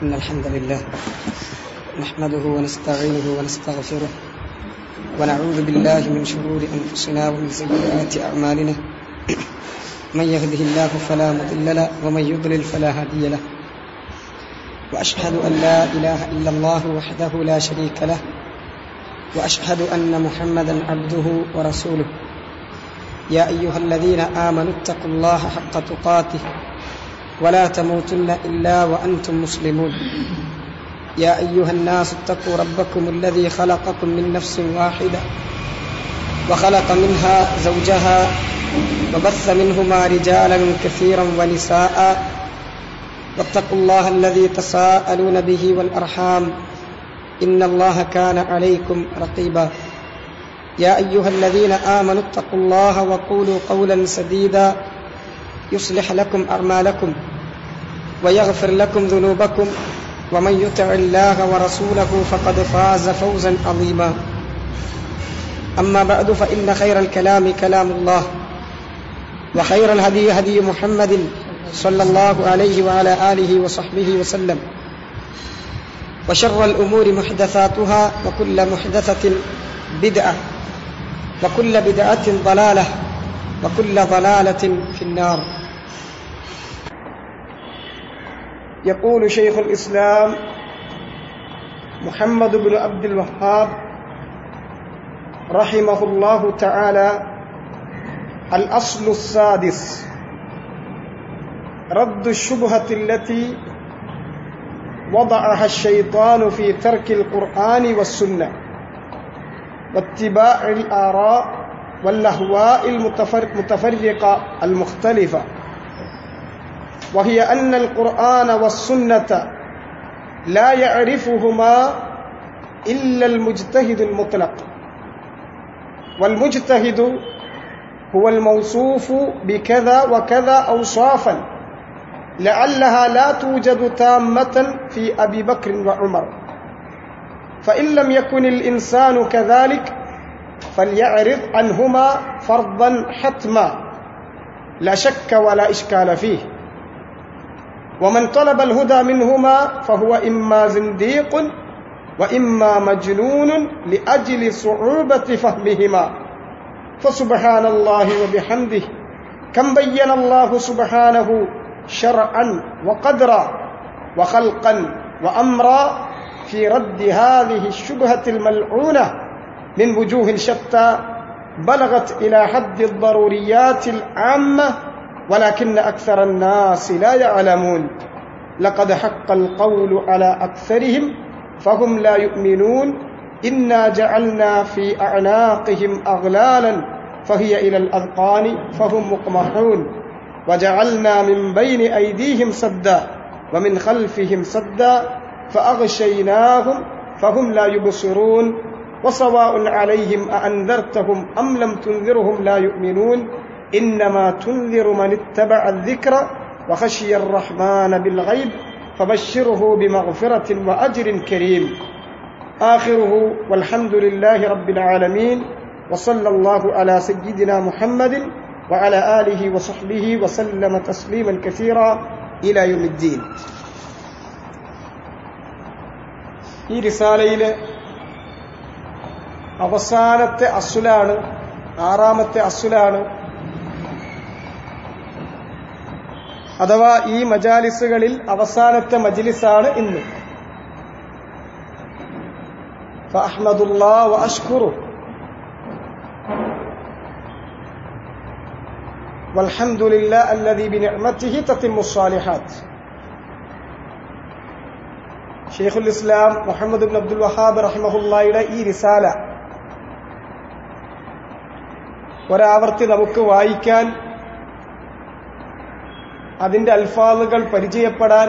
إن الحمد لله نحمده ونستعينه ونستغفره ونعوذ بالله من شرور أنفسنا ومن سيئات أعمالنا من يهده الله فلا مضل له ومن يضلل فلا هادي له وأشهد أن لا إله إلا الله وحده لا شريك له وأشهد أن محمدا عبده ورسوله يا أيها الذين آمنوا اتقوا الله حق تقاته ولا تموتن إلا وأنتم مسلمون يا أيها الناس اتقوا ربكم الذي خلقكم من نفس واحدة وخلق منها زوجها وبث منهما رجالا كثيرا ونساء واتقوا الله الذي تساءلون به والأرحام إن الله كان عليكم رقيبا يا أيها الذين آمنوا اتقوا الله وقولوا قولا سديدا يصلح لكم أعمالكم ويغفر لكم ذنوبكم ومن يطع الله ورسوله فقد فاز فوزا عظيما أما بعد فإن خير الكلام كلام الله وخير الهدي هدي محمد صلى الله عليه وعلى آله وصحبه وسلم وشر الأمور محدثاتها وكل محدثة بدعة وكل بدعة ضلالة وكل ضلالة في النار يقول شيخ الإسلام محمد بن عبد الوهاب رحمه الله تعالى الأصل السادس رد الشبهة التي وضعها الشيطان في ترك القرآن والسنة واتباع الآراء والأهواء المتفرقة المختلفة وهي أن القرآن والسنة لا يعرفهما إلا المجتهد المطلق والمجتهد هو الموصوف بكذا وكذا أوصافا لعلها لا توجد تامة في أبي بكر وعمر فإن لم يكن الإنسان كذلك فليعرض عنهما فرضا حتما لا شك ولا إشكال فيه ومن طلب الهدى منهما فهو إما زنديق وإما مجنون لأجل صعوبة فهمهما فسبحان الله وبحمده كم بين الله سبحانه شرعا وقدرا وخلقا وأمرا في رد هذه الشبهة الملعونة من وجوه شتى بلغت إلى حد الضروريات العامة ولكن أكثر الناس لا يعلمون لقد حق القول على أكثرهم فهم لا يؤمنون إنا جعلنا في أعناقهم أغلالا فهي إلى الأذقان فهم مقمحون وجعلنا من بين أيديهم سدا ومن خلفهم سدا فأغشيناهم فهم لا يبصرون وسواء عليهم أأنذرتهم أم لم تنذرهم لا يؤمنون إنما تنذر من اتبع الذكر وخشي الرحمن بالغيب فبشره بمغفرة وأجر كريم آخره والحمد لله رب العالمين وصلى الله على سيدنا محمد وعلى آله وصحبه وسلم تسليما كثيرا إلى يوم الدين ഈ റിസാലയിലെ അവസാനത്തെ അസുലാണ് ആറാമത്തെ അസുലാണ് അഥവാ ഈ മജാലിസുകളിൽ അവസാനത്തെ മജിലിസാണ് ഇന്ന് ഫഅഹ്മദുല്ലാ വഅഷ്കുറു والحمد لله الذي بنعمته تتم الصالحات ഷെയ്ഖുൽ ഇസ്ലാം മുഹമ്മദ് ബിൻ അബ്ദുൽ വഹാബ് റഹിമഹുല്ലായുടെ ഈ റിസാല ഒരാവർത്തി നമുക്ക് വായിക്കാൻ അതിന്റെ അൽഫാദുകൾ പരിചയപ്പെടാൻ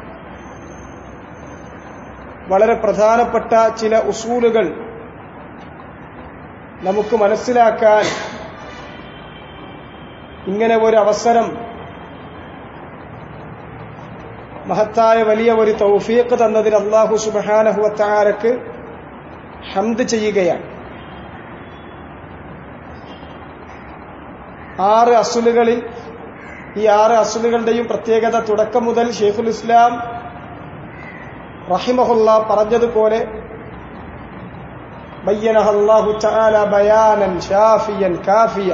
വളരെ പ്രധാനപ്പെട്ട ചില ഉസൂലുകൾ നമുക്ക് മനസ്സിലാക്കാൻ ഇങ്ങനെ ഒരു അവസരം മഹത്തായ വലിയ ഒരു തൗഫീഖ് തന്നതിന് അള്ളാഹു സുബാനഹുവത്താരക്ക് ഹംദ് ചെയ്യുകയാണ് ആറ് അസുലുകളിൽ ഈ ആറ് അസുലുകളുടെയും പ്രത്യേകത തുടക്കം മുതൽ ഷെയ്ഖുൽ ഇസ്ലാം റഹിമഹുല്ല പറഞ്ഞതുപോലെ ബയ്യനഹല്ലാഹു തആല ബയാനൻ ഷാഫിയൻ കാഫിയ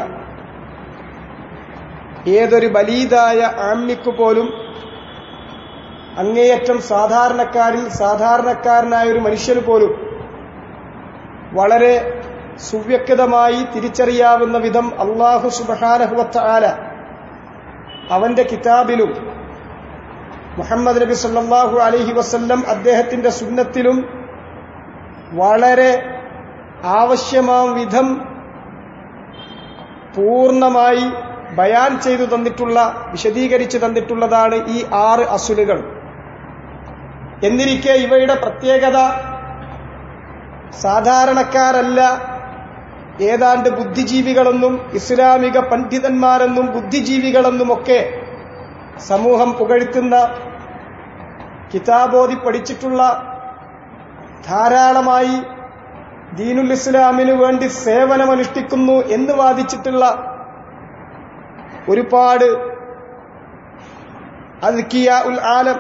ഏതൊരു ബലീതായ ആമ്മിക്ക് പോലും അങ്ങേയറ്റം സാധാരണക്കാരിൽ സാധാരണക്കാരനായ ഒരു മനുഷ്യന് പോലും വളരെ സുവ്യക്തമായി തിരിച്ചറിയാവുന്ന വിധം അള്ളാഹു സുബഹാനഹുവത്ത ആല അവന്റെ കിതാബിലും മുഹമ്മദ് നബി സല്ലാഹു അലഹി വസല്ലം അദ്ദേഹത്തിന്റെ സുന്നത്തിലും വളരെ ആവശ്യമാം വിധം പൂർണ്ണമായി ബയാൻ ചെയ്തു തന്നിട്ടുള്ള വിശദീകരിച്ചു തന്നിട്ടുള്ളതാണ് ഈ ആറ് അസുലുകൾ എന്നിരിക്കെ ഇവയുടെ പ്രത്യേകത സാധാരണക്കാരല്ല ഏതാണ്ട് ബുദ്ധിജീവികളെന്നും ഇസ്ലാമിക പണ്ഡിതന്മാരെന്നും ബുദ്ധിജീവികളെന്നുമൊക്കെ സമൂഹം പുകഴ്ത്തുന്ന കിതാബോധി പഠിച്ചിട്ടുള്ള ധാരാളമായി ദീനുൽ ഇസ്ലാമിനു വേണ്ടി സേവനമനുഷ്ഠിക്കുന്നു എന്ന് വാദിച്ചിട്ടുള്ള ഒരുപാട് അൽക്കിയ ഉൽ ആലം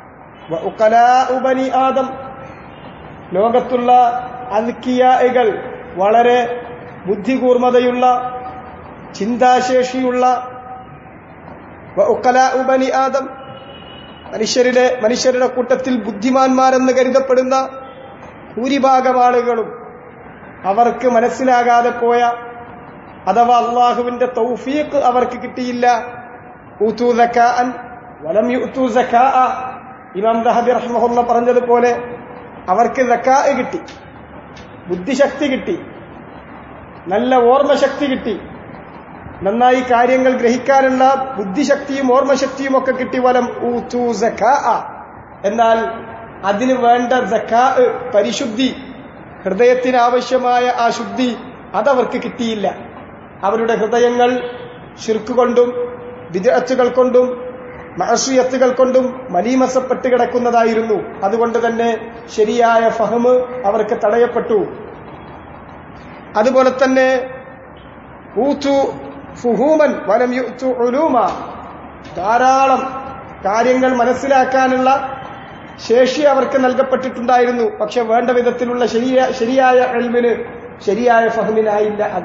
ബനി ആദം ലോകത്തുള്ള അൽക്കിയകൾ വളരെ ബുദ്ധികൂർമ്മതയുള്ള ചിന്താശേഷിയുള്ള ബനി ആദം മനുഷ്യരുടെ മനുഷ്യരുടെ കൂട്ടത്തിൽ ബുദ്ധിമാന്മാരെന്ന് കരുതപ്പെടുന്ന ഭൂരിഭാഗം ആളുകളും അവർക്ക് മനസ്സിലാകാതെ പോയ അഥവാ അള്ളാഹുവിന്റെ തൗഫീഖ് അവർക്ക് കിട്ടിയില്ല വലം ഇമാം ദഹബി റഹ്മുല്ല പറഞ്ഞതുപോലെ അവർക്ക് സക്കാ കിട്ടി ബുദ്ധിശക്തി കിട്ടി നല്ല ഓർമ്മശക്തി കിട്ടി നന്നായി കാര്യങ്ങൾ ഗ്രഹിക്കാനുള്ള ബുദ്ധിശക്തിയും ഓർമ്മശക്തിയും ഒക്കെ കിട്ടി വലം ഊത്തു സക്കാ എന്നാൽ അതിന് വേണ്ട സക്കാ പരിശുദ്ധി ഹൃദയത്തിന് ആവശ്യമായ ആ ശുദ്ധി അതവർക്ക് കിട്ടിയില്ല അവരുടെ ഹൃദയങ്ങൾ ഷിർക്ക് കൊണ്ടും വിദഗ്ധകൾ കൊണ്ടും മഹസിയത്തുകൾ കൊണ്ടും മലീമസപ്പെട്ട് കിടക്കുന്നതായിരുന്നു അതുകൊണ്ട് തന്നെ ശരിയായ ഫഹമ് അവർക്ക് തടയപ്പെട്ടു അതുപോലെ തന്നെ ഊത്തു ഫുഹൂമൻ വലം യുത്തു ഉലൂമ ധാരാളം കാര്യങ്ങൾ മനസ്സിലാക്കാനുള്ള ശേഷി അവർക്ക് നൽകപ്പെട്ടിട്ടുണ്ടായിരുന്നു പക്ഷെ വേണ്ട വിധത്തിലുള്ള ശരിയ ശരിയായ എൽമിന് ശരിയായ ഫഹമിനായില്ല അത്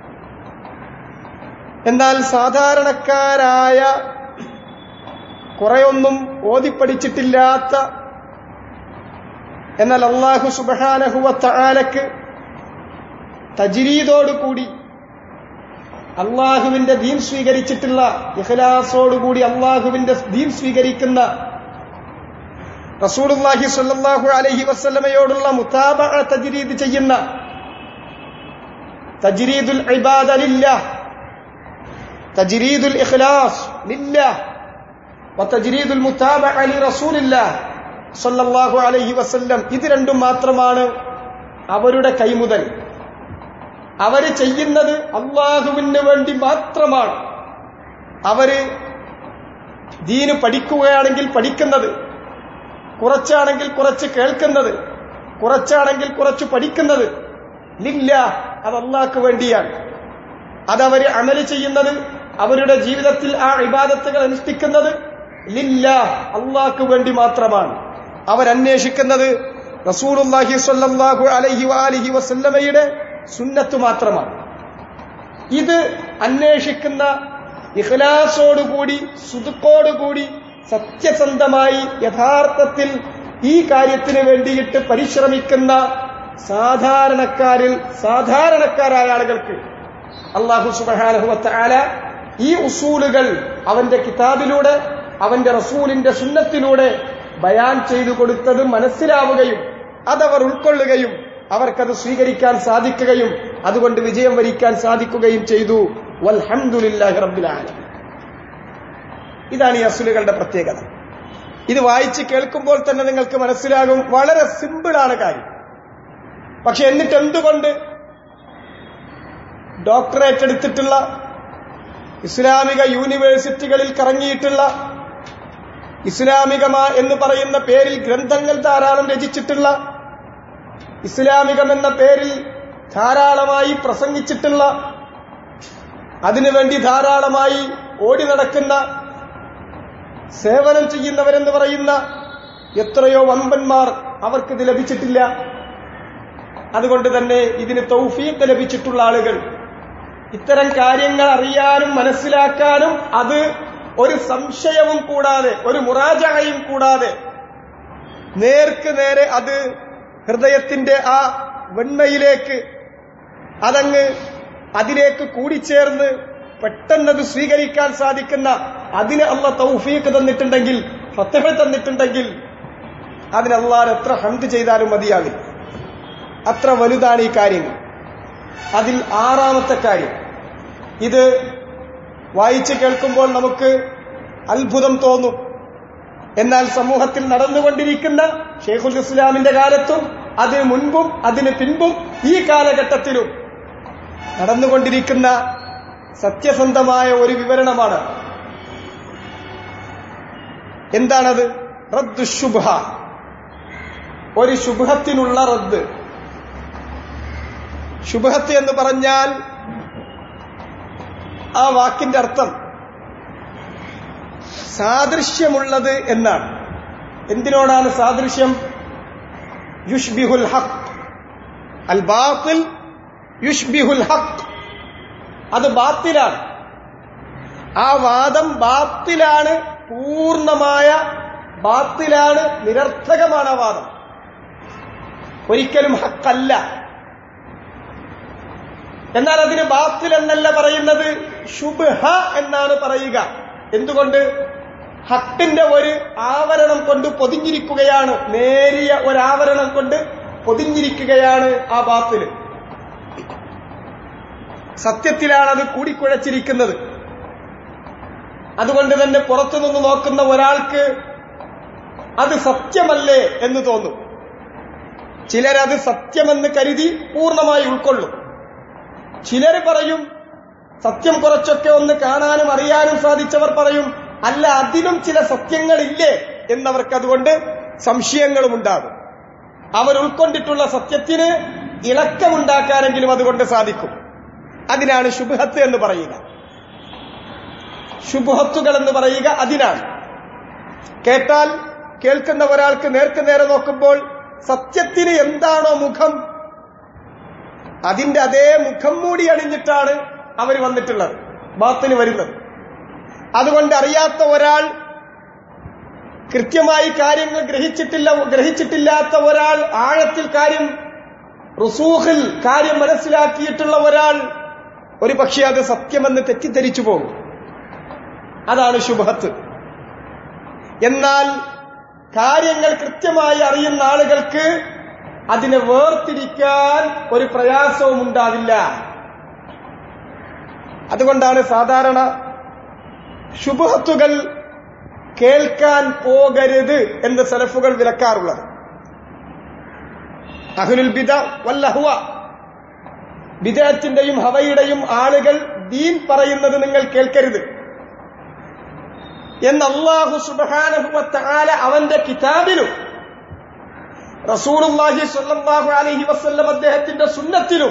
എന്നാൽ സാധാരണക്കാരായ കുറെയൊന്നും ഓതിപ്പടിച്ചിട്ടില്ലാത്ത എന്നാൽ അള്ളാഹു സുബഹാനഹുവ താലക്ക് തജിരീദോടുകൂടി അള്ളാഹുവിന്റെ ദീൻ സ്വീകരിച്ചിട്ടുള്ള ഇഖലാസോടുകൂടി അള്ളാഹുവിന്റെ ദീൻ സ്വീകരിക്കുന്ന റസൂലുള്ളാഹി സ്വല്ലല്ലാഹു അലൈഹി വസല്ലമയോടുള്ള മുതാബ തജ്രീദ് ചെയ്യുന്ന തജ്രീദുൽ ഇബാദ ലില്ലാഹ് തജ്രീദുൽ ഇഖ്ലാസ് ലില്ലാഹ് വതജ്രീദുൽ മുതാബഅ ലിറസൂലില്ലാഹ് സ്വല്ലല്ലാഹു അലൈഹി വസല്ലം ഇത് രണ്ടും മാത്രമാണ് അവരുടെ കൈമുതൽ അവര് ചെയ്യുന്നത് അള്ളാഹുവിന് വേണ്ടി മാത്രമാണ് അവര് ദീന് പഠിക്കുകയാണെങ്കിൽ പഠിക്കുന്നത് കുറച്ചാണെങ്കിൽ കുറച്ച് കേൾക്കുന്നത് കുറച്ചാണെങ്കിൽ കുറച്ച് പഠിക്കുന്നത് ലില്ല അത് അള്ളാഹ്ക്ക് വേണ്ടിയാണ് അതവര് അമല് ചെയ്യുന്നത് അവരുടെ ജീവിതത്തിൽ ആ ഇബാദത്തുകൾ അനുഷ്ഠിക്കുന്നത് ലില്ല അള്ളാഹ്ക്ക് വേണ്ടി മാത്രമാണ് അവരന്വേഷിക്കുന്നത് റസൂലുല്ലാഹി സ്വല്ലല്ലാഹു അലൈഹി വാലിഹി വസല്ലമയുടെ സുന്നത്ത് മാത്രമാണ് ഇത് അന്വേഷിക്കുന്ന ഇഖ്ലാസോടുകൂടി സുതുക്കോടുകൂടി സത്യസന്ധമായി യഥാർത്ഥത്തിൽ ഈ കാര്യത്തിന് വേണ്ടിയിട്ട് പരിശ്രമിക്കുന്ന സാധാരണക്കാരിൽ സാധാരണക്കാരായ ആളുകൾക്ക് അള്ളാഹു സുബാനഹുവത്ത ആല ഈ ഉസൂലുകൾ അവന്റെ കിതാബിലൂടെ അവന്റെ റസൂലിന്റെ സുന്നത്തിലൂടെ ബയാൻ ചെയ്തു കൊടുത്തത് മനസ്സിലാവുകയും അതവർ ഉൾക്കൊള്ളുകയും അവർക്കത് സ്വീകരിക്കാൻ സാധിക്കുകയും അതുകൊണ്ട് വിജയം വരിക്കാൻ സാധിക്കുകയും ചെയ്തു വൽഹംദുലില്ലാഹി റബ്ബിൽ ആലമീൻ ഇതാണ് ഈ അസുലുകളുടെ പ്രത്യേകത ഇത് വായിച്ച് കേൾക്കുമ്പോൾ തന്നെ നിങ്ങൾക്ക് മനസ്സിലാകും വളരെ സിമ്പിളാണ് കാര്യം പക്ഷെ എന്നിട്ട് എന്തുകൊണ്ട് ഡോക്ടറേറ്റ് എടുത്തിട്ടുള്ള ഇസ്ലാമിക യൂണിവേഴ്സിറ്റികളിൽ കറങ്ങിയിട്ടുള്ള ഇസ്ലാമികമ എന്ന് പറയുന്ന പേരിൽ ഗ്രന്ഥങ്ങൾ ധാരാളം രചിച്ചിട്ടുള്ള ഇസ്ലാമികം എന്ന പേരിൽ ധാരാളമായി പ്രസംഗിച്ചിട്ടുള്ള അതിനുവേണ്ടി ധാരാളമായി ഓടി നടക്കുന്ന സേവനം ചെയ്യുന്നവരെന്ന് പറയുന്ന എത്രയോ വമ്പന്മാർ അവർക്കിത് ലഭിച്ചിട്ടില്ല അതുകൊണ്ട് തന്നെ ഇതിന് തൗഫീഖ് ലഭിച്ചിട്ടുള്ള ആളുകൾ ഇത്തരം കാര്യങ്ങൾ അറിയാനും മനസ്സിലാക്കാനും അത് ഒരു സംശയവും കൂടാതെ ഒരു മുറാജയും കൂടാതെ നേർക്ക് നേരെ അത് ഹൃദയത്തിന്റെ ആ വെണ്മയിലേക്ക് അതങ്ങ് അതിലേക്ക് കൂടിച്ചേർന്ന് പെട്ടെന്നത് സ്വീകരിക്കാൻ സാധിക്കുന്ന അതിന് അള്ള തൗഫീഖ് തന്നിട്ടുണ്ടെങ്കിൽ ഫത്തഹ തന്നിട്ടുണ്ടെങ്കിൽ അതിന് അള്ളാൻ എത്ര ഹന്ത് ചെയ്താലും മതിയാവില്ല അത്ര വലുതാണ് ഈ കാര്യങ്ങൾ അതിൽ ആറാമത്തെ കാര്യം ഇത് വായിച്ച് കേൾക്കുമ്പോൾ നമുക്ക് അത്ഭുതം തോന്നും എന്നാൽ സമൂഹത്തിൽ നടന്നുകൊണ്ടിരിക്കുന്ന ഷെയ്ഖുൽ ഇസ്ലാമിന്റെ കാലത്തും അതിന് മുൻപും അതിന് പിൻപും ഈ കാലഘട്ടത്തിലും നടന്നുകൊണ്ടിരിക്കുന്ന സത്യസന്ധമായ ഒരു വിവരണമാണ് എന്താണത് റദ്ദു ശുഭ ഒരു ശുഭത്തിനുള്ള റദ്ദ് ശുഭത്ത് എന്ന് പറഞ്ഞാൽ ആ വാക്കിന്റെ അർത്ഥം സാദൃശ്യമുള്ളത് എന്നാണ് എന്തിനോടാണ് സാദൃശ്യം യുഷ്ബിഹുൽ ഹഖ് അൽ ബാത്തിൽ യുഷ്ബിഹുൽ ഹഖ് അത് ബാത്തിലാണ് ആ വാദം ബാത്തിലാണ് പൂർണ്ണമായ ബാത്തിലാണ് നിരർത്ഥകമാണ് ആ വാദം ഒരിക്കലും ഹക്കല്ല എന്നാൽ അതിന് ബാത്തിൽ എന്നല്ല പറയുന്നത് ശുഭ എന്നാണ് പറയുക എന്തുകൊണ്ട് ഹക്കിന്റെ ഒരു ആവരണം കൊണ്ട് പൊതിഞ്ഞിരിക്കുകയാണ് നേരിയ ഒരാവരണം കൊണ്ട് പൊതിഞ്ഞിരിക്കുകയാണ് ആ ബാത്തില് സത്യത്തിലാണ് അത് കൂടിക്കുഴച്ചിരിക്കുന്നത് അതുകൊണ്ട് തന്നെ പുറത്തുനിന്ന് നോക്കുന്ന ഒരാൾക്ക് അത് സത്യമല്ലേ എന്ന് തോന്നും ചിലരത് സത്യമെന്ന് കരുതി പൂർണ്ണമായി ഉൾക്കൊള്ളും ചിലർ പറയും സത്യം കുറച്ചൊക്കെ ഒന്ന് കാണാനും അറിയാനും സാധിച്ചവർ പറയും അല്ല അതിലും ചില സത്യങ്ങളില്ലേ എന്നവർക്ക് അതുകൊണ്ട് സംശയങ്ങളും ഉണ്ടാകും അവർ ഉൾക്കൊണ്ടിട്ടുള്ള സത്യത്തിന് ഇളക്കമുണ്ടാക്കാനെങ്കിലും അതുകൊണ്ട് സാധിക്കും അതിനാണ് ശുഭഹത്ത് എന്ന് പറയുക ശുഭഹത്തുകൾ എന്ന് പറയുക അതിനാണ് കേട്ടാൽ കേൾക്കുന്ന ഒരാൾക്ക് നേർക്ക് നേരെ നോക്കുമ്പോൾ സത്യത്തിന് എന്താണോ മുഖം അതിന്റെ അതേ മുഖം മൂടി അണിഞ്ഞിട്ടാണ് അവർ വന്നിട്ടുള്ളത് ബാത്തിന് വരുന്നത് അതുകൊണ്ട് അറിയാത്ത ഒരാൾ കൃത്യമായി കാര്യങ്ങൾ ഗ്രഹിച്ചിട്ടില്ല ഗ്രഹിച്ചിട്ടില്ലാത്ത ഒരാൾ ആഴത്തിൽ കാര്യം റുസൂഹിൽ കാര്യം മനസ്സിലാക്കിയിട്ടുള്ള ഒരാൾ ഒരു പക്ഷേ അത് സത്യമെന്ന് തെറ്റിദ്ധരിച്ചു പോകും അതാണ് ശുഭത്ത് എന്നാൽ കാര്യങ്ങൾ കൃത്യമായി അറിയുന്ന ആളുകൾക്ക് അതിനെ വേർതിരിക്കാൻ ഒരു പ്രയാസവും ഉണ്ടാവില്ല അതുകൊണ്ടാണ് സാധാരണ ശുഭത്തുകൾ കേൾക്കാൻ പോകരുത് എന്ന് സലഫുകൾ വിലക്കാറുള്ളത് അഹുലുൽ ബിദ വല്ലഹുവ ബിദത്തിന്റെയും ഹവയുടെയും ആളുകൾ ദീൻ പറയുന്നത് നിങ്ങൾ കേൾക്കരുത് എന്ന് അള്ളാഹു സുബാനഹുവത്താല അവന്റെ കിതാബിലും റസൂലുള്ളാഹി സ്വല്ലല്ലാഹു അലൈഹി വസല്ലം അദ്ദേഹത്തിന്റെ സുന്നത്തിലും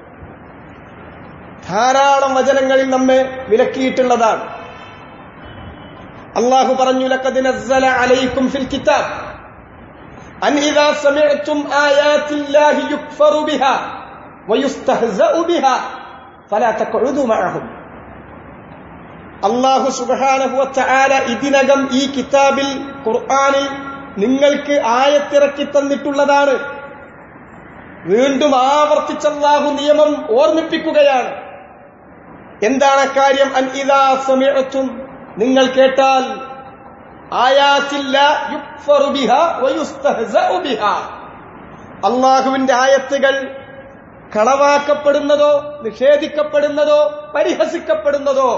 ധാരാളം വചനങ്ങളിൽ നമ്മെ വിലക്കിയിട്ടുള്ളതാണ് അള്ളാഹു പറഞ്ഞു ലഖദ് നസ്സല അലൈക്കും ഫിൽ കിതാബ് അൻ ഇദാ സമിഅ്തും ആയാത്തില്ലാഹി യുക്ഫറു ബിഹാ വയുസ്തഹ്സഉ ബിഹാ ഫലാ തഖഉദു മഅഹും അള്ളാഹു സുബ്ഹാനഹു വതആല ഇതിനകം ഈ കിതാബിൽ ഖുർആനിൽ നിങ്ങൾക്ക് ആയത്തിറക്കി തന്നിട്ടുള്ളതാണ് വീണ്ടും ആവർത്തിച്ച് അള്ളാഹു നിയമം ഓർമ്മിപ്പിക്കുകയാണ് എന്താണ് കാര്യം അൻ ഇദാ സമിഅ്തും നിങ്ങൾ കേട്ടാൽ ആയാത്തില്ല യുക്ഫറു ബിഹ വയുസ്തഹ്സഉ ബിഹ അള്ളാഹുവിന്റെ ആയത്തുകൾ കളവാക്കപ്പെടുന്നതോ നിഷേധിക്കപ്പെടുന്നതോ പരിഹസിക്കപ്പെടുന്നതോ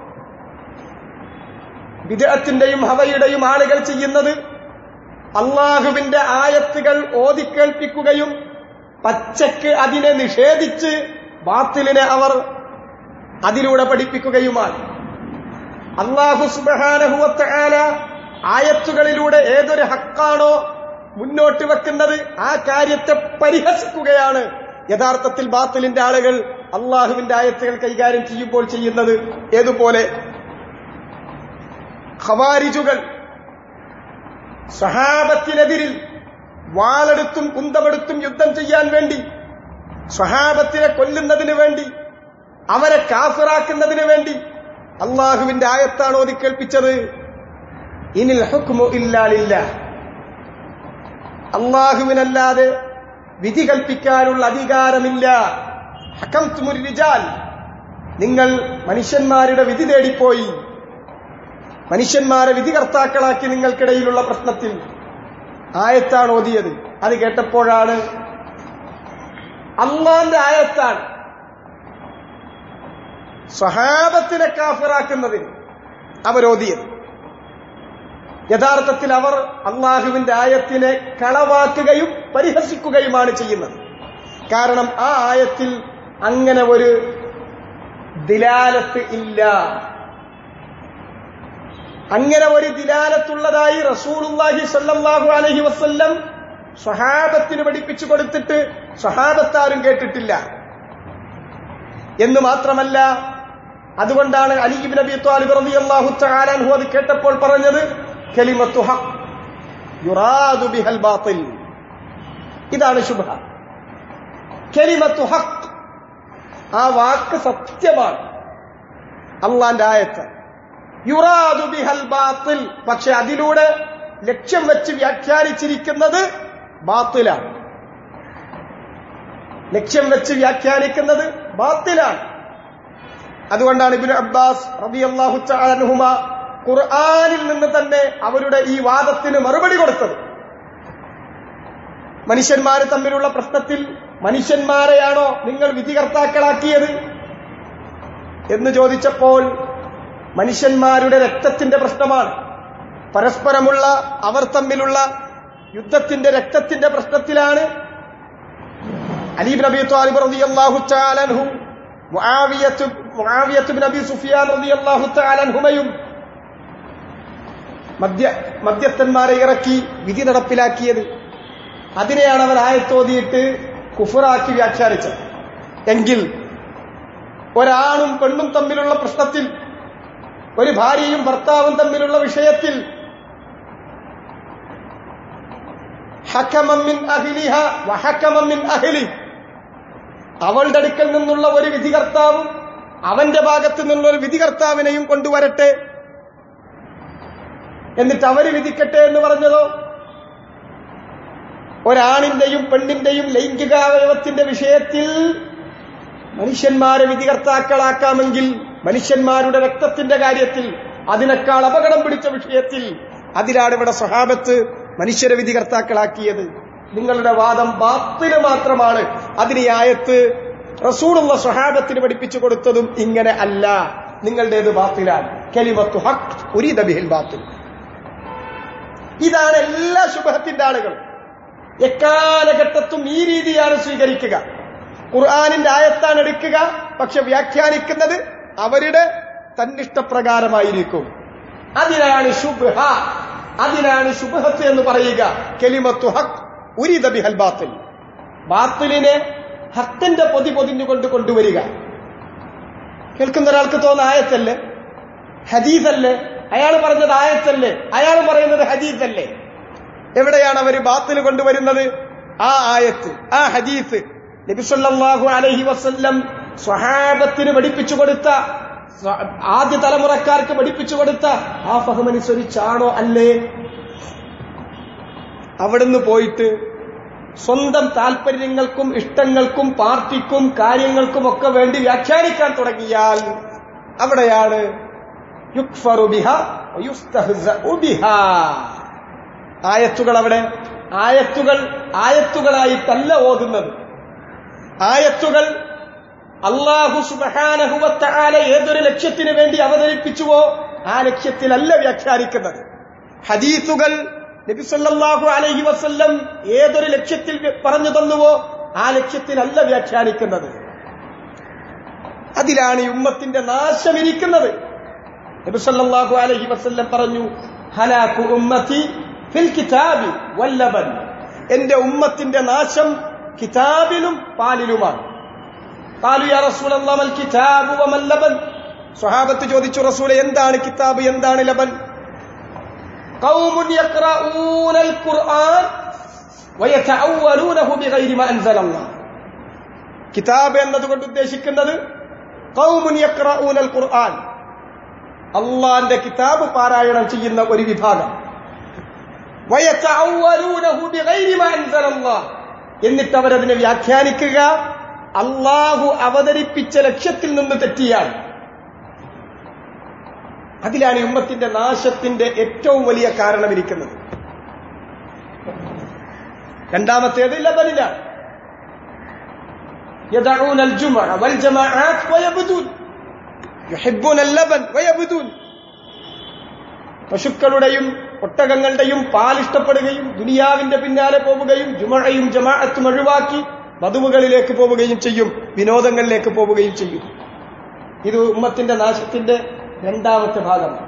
വിദേഹത്തിന്റെയും ഹവയുടെയും ആളുകൾ ചെയ്യുന്നത് അള്ളാഹുവിന്റെ ആയത്തുകൾ ഓതിക്കേൾപ്പിക്കുകയും പച്ചക്ക് അതിനെ നിഷേധിച്ച് ബാത്തിലിനെ അവർ അതിലൂടെ പഠിപ്പിക്കുകയുമാണ് അള്ളാഹു സുബാനഹുവത്താല ആയത്തുകളിലൂടെ ഏതൊരു ഹക്കാണോ മുന്നോട്ട് വെക്കുന്നത് ആ കാര്യത്തെ പരിഹസിക്കുകയാണ് യഥാർത്ഥത്തിൽ ബാത്തിലിന്റെ ആളുകൾ അള്ളാഹുവിന്റെ ആയത്തുകൾ കൈകാര്യം ചെയ്യുമ്പോൾ ചെയ്യുന്നത് ഏതുപോലെ ഖവാരിജുകൾ സഹാബത്തിനെതിരിൽ വാളെടുത്തും കുന്തമെടുത്തും യുദ്ധം ചെയ്യാൻ വേണ്ടി സ്വഹാബത്തിനെ കൊല്ലുന്നതിന് വേണ്ടി അവരെ കാഫിറാക്കുന്നതിന് വേണ്ടി അള്ളാഹുവിന്റെ ആയത്താണ് ഓതി കേൾപ്പിച്ചത് ഇനിൽ ഹുക്മു ഇല്ലാലില്ല അള്ളാഹുവിനല്ലാതെ വിധി കൽപ്പിക്കാനുള്ള അധികാരമില്ല ഹക്കം തുമുരിജാൽ നിങ്ങൾ മനുഷ്യന്മാരുടെ വിധി തേടിപ്പോയി മനുഷ്യന്മാരെ വിധികർത്താക്കളാക്കി നിങ്ങൾക്കിടയിലുള്ള പ്രശ്നത്തിൽ ആയത്താണ് ഓതിയത് അത് കേട്ടപ്പോഴാണ് അള്ളാന്റെ ആയത്താണ് സ്വഹാബത്തിനെ കാഫിറാക്കുന്നതിന് അവരോധിയത് യഥാർത്ഥത്തിൽ അവർ അള്ളാഹുവിന്റെ ആയത്തിനെ കളവാക്കുകയും പരിഹസിക്കുകയുമാണ് ചെയ്യുന്നത് കാരണം ആ ആയത്തിൽ അങ്ങനെ ഒരു ദിലാലത്ത് ഇല്ല അങ്ങനെ ഒരു ദിലാലത്തുള്ളതായി റസൂലുള്ളാഹി സല്ലല്ലാഹു അലൈഹി വസല്ലം സ്വഹാബത്തിന് പഠിപ്പിച്ചു കൊടുത്തിട്ട് സ്വഹാബത്താരും കേട്ടിട്ടില്ല എന്ന് മാത്രമല്ല അതുകൊണ്ടാണ് അലിബിൻ നബി ത്വാലിബ് റളിയല്ലാഹു തആല അൻഹു അത് കേട്ടപ്പോൾ പറഞ്ഞത് കലിമത്തു ഹഖ് യുറാദു ബിഹൽ ബാത്തിൽ ഇതാണ് ശുഭ കലിമത്തു ഹഖ് ആ വാക്ക് സത്യമാണ് അള്ളാന്റെ ആയത്ത് യുറാദു ബിഹൽ ബാത്തിൽ പക്ഷെ അതിലൂടെ ലക്ഷ്യം വെച്ച് വ്യാഖ്യാനിച്ചിരിക്കുന്നത് ബാത്തിലാണ് ലക്ഷ്യം വെച്ച് വ്യാഖ്യാനിക്കുന്നത് ബാത്തിലാണ് അതുകൊണ്ടാണ് ഇബിന് അബ്ബാസ് റബിയല്ലാഹു അൻഹുമ ഖുർആാനിൽ നിന്ന് തന്നെ അവരുടെ ഈ വാദത്തിന് മറുപടി കൊടുത്തത് മനുഷ്യന്മാര് തമ്മിലുള്ള പ്രശ്നത്തിൽ മനുഷ്യന്മാരെയാണോ നിങ്ങൾ വിധികർത്താക്കളാക്കിയത് എന്ന് ചോദിച്ചപ്പോൾ മനുഷ്യന്മാരുടെ രക്തത്തിന്റെ പ്രശ്നമാണ് പരസ്പരമുള്ള അവർ തമ്മിലുള്ള യുദ്ധത്തിന്റെ രക്തത്തിന്റെ പ്രശ്നത്തിലാണ് അലീബ് നബി ത്വാലിബ് റളിയല്ലാഹു തആല അൻഹു Muawiya Muawiya bin Abi Sufyan റളിയല്ലാഹു തആല അൻഹുമയും മദ്യ മദ്യസ്ഥന്മാരെ ഇറക്കി വിധി നടപ്പിലാക്കിയത് അതിനെയാണ് അവർ ആയത്തോതിയിട്ട് കുഫറാക്കി വ്യാഖ്യാനിച്ചത് എങ്കിൽ ഒരാണും പെണ്ണും തമ്മിലുള്ള പ്രശ്നത്തിൽ ഒരു ഭാര്യയും ഭർത്താവും തമ്മിലുള്ള വിഷയത്തിൽ ഹക്കമമ്മിൻ അഹിലിഹ വഹക്കമമ്മിൻ അഹിലി അവളുടെ അടുക്കൽ നിന്നുള്ള ഒരു വിധികർത്താവും അവന്റെ ഭാഗത്തു നിന്നുള്ള ഒരു വിധികർത്താവിനെയും കൊണ്ടുവരട്ടെ എന്നിട്ട് അവര് വിധിക്കട്ടെ എന്ന് പറഞ്ഞതോ ഒരാണിന്റെയും പെണ്ണിന്റെയും ലൈംഗികാവയവത്തിന്റെ വിഷയത്തിൽ മനുഷ്യന്മാരെ വിധികർത്താക്കളാക്കാമെങ്കിൽ മനുഷ്യന്മാരുടെ രക്തത്തിന്റെ കാര്യത്തിൽ അതിനേക്കാൾ അപകടം പിടിച്ച വിഷയത്തിൽ അതിലാണ് ഇവിടെ സ്വഹാബത്ത് മനുഷ്യരെ വിധികർത്താക്കളാക്കിയത് നിങ്ങളുടെ വാദം ബാത്തില് മാത്രമാണ് അതിന് ഈ ആയത്ത് റസൂലുള്ള സ്വഹാബത്തിന് പഠിപ്പിച്ചു കൊടുത്തതും ഇങ്ങനെ അല്ല നിങ്ങളുടേത് ബാത്തിലാണ് കലിമത്തു ഹക് ഉരീദ ബിഹിൽ ബാത്തിൽ ഇതാണ് എല്ലാ ശുഭത്തിന്റെ ആളുകളും എക്കാലഘട്ടത്തും ഈ രീതിയാണ് സ്വീകരിക്കുക ഖുർആാനിന്റെ ആയത്താണ് എടുക്കുക പക്ഷെ വ്യാഖ്യാനിക്കുന്നത് അവരുടെ തന്നിഷ്ടപ്രകാരമായിരിക്കും അതിനാണ് ശുഭ അതിനാണ് ശുഭഹത്ത് എന്ന് പറയുക കെലിമത്തു ഹക് ഉരിത ബിഹൽ ബാത്തിൽ ബാത്തിലിനെ ഹത്തിന്റെ പൊതി പൊതിഞ്ഞുകൊണ്ട് കൊണ്ടുവരിക കേൾക്കുന്ന ഒരാൾക്ക് തോന്നുന്ന ആയത്തല്ലേ ഹദീസല്ലേ അയാൾ പറഞ്ഞത് ആയത്തല്ലേ അയാൾ പറയുന്നത് ഹദീസല്ലേ എവിടെയാണ് അവർ ബാത്തിൽ കൊണ്ടുവരുന്നത് ആ ആയത്ത് ആ ഹദീസ് നബിസല്ലാഹു അലഹി വസ്ല്ലം സ്വഹാബത്തിന് പഠിപ്പിച്ചു കൊടുത്ത ആദ്യ തലമുറക്കാർക്ക് പഠിപ്പിച്ചു കൊടുത്ത ആ ഫഹമനുസരിച്ചാണോ അല്ലേ അവിടുന്ന് പോയിട്ട് സ്വന്തം താല്പര്യങ്ങൾക്കും ഇഷ്ടങ്ങൾക്കും പാർട്ടിക്കും കാര്യങ്ങൾക്കും ഒക്കെ വേണ്ടി വ്യാഖ്യാനിക്കാൻ തുടങ്ങിയാൽ അവിടെയാണ് യുക്ഫറു ബിഹ വയുസ്തഹ്സഉ ബിഹാ ആയത്തുകൾ അവിടെ ആയത്തുകൾ ആയത്തുകളായിട്ടല്ല ഓതുന്നത് ആയത്തുകൾ അള്ളാഹു സുബഹാനഹുവത്താല ഏതൊരു ലക്ഷ്യത്തിന് വേണ്ടി അവതരിപ്പിച്ചുവോ ആ ലക്ഷ്യത്തിലല്ല വ്യാഖ്യാനിക്കുന്നത് ഹദീസുകൾ നബിസല്ലാഹു അലഹി വസ്ല്ലം ഏതൊരു ലക്ഷ്യത്തിൽ പറഞ്ഞു തന്നുവോ ആ ലക്ഷ്യത്തിലല്ല വ്യാഖ്യാനിക്കുന്നത് അതിലാണ് ഈ ഉമ്മത്തിന്റെ നാശമിരിക്കുന്നത് നബിസല്ലാഹു അലഹി വസ്ല്ലം പറഞ്ഞു ഹലാഖു ഉമ്മത്തി ഫിൽ കിതാബി വല്ലബൻ എന്റെ ഉമ്മത്തിന്റെ നാശം കിതാബിലും പാലിലുമാണ് قالوا يا رسول الله ما الكتاب وما اللبن സ്വഹാബത്ത് ചോദിച്ചു റസൂലെ എന്താണ് കിതാബ് എന്താണ് ലബൻ ഖൗമുൻ യഖ്റഊനൽ ഖുർആൻ വയതഅവ്വലൂനഹു ബിഗൈരി മാ അൻസലല്ലാഹ് കിതാബ് എന്നതുകൊണ്ട് ഉദ്ദേശിക്കുന്നത് ഖൗമുൻ യഖ്റഊനൽ ഖുർആൻ അള്ളാന്റെ കിതാബ് പാരായണം ചെയ്യുന്ന ഒരു വിഭാഗം വയതഅവ്വലൂനഹു ബിഗൈരി മാ അൻസലല്ലാഹ് എന്നിട്ട് അവരതിനെ വ്യാഖ്യാനിക്കുക അള്ളാഹു അവതരിപ്പിച്ച ലക്ഷ്യത്തിൽ നിന്ന് തെറ്റിയാണ് അതിലാണ് ഈ ഉമ്മത്തിന്റെ നാശത്തിന്റെ ഏറ്റവും വലിയ കാരണം ഇരിക്കുന്നത് രണ്ടാമത്തേത് ലബനിലാണ് يدعون الجمع والجماعات ويبدون يحبون اللبن ويبدون പശുക്കളുടെയും ഒട്ടകങ്ങളുടെയും പാൽ ഇഷ്ടപ്പെടുകയും ദുനിയാവിന്റെ പിന്നാലെ പോവുകയും ജുമഴയും ജമാഅത്തും ഒഴിവാക്കി മധുവുകളിലേക്ക് പോവുകയും ചെയ്യും വിനോദങ്ങളിലേക്ക് പോവുകയും ചെയ്യും ഇത് ഉമ്മത്തിന്റെ നാശത്തിന്റെ രണ്ടാമത്തെ ഭാഗമാണ്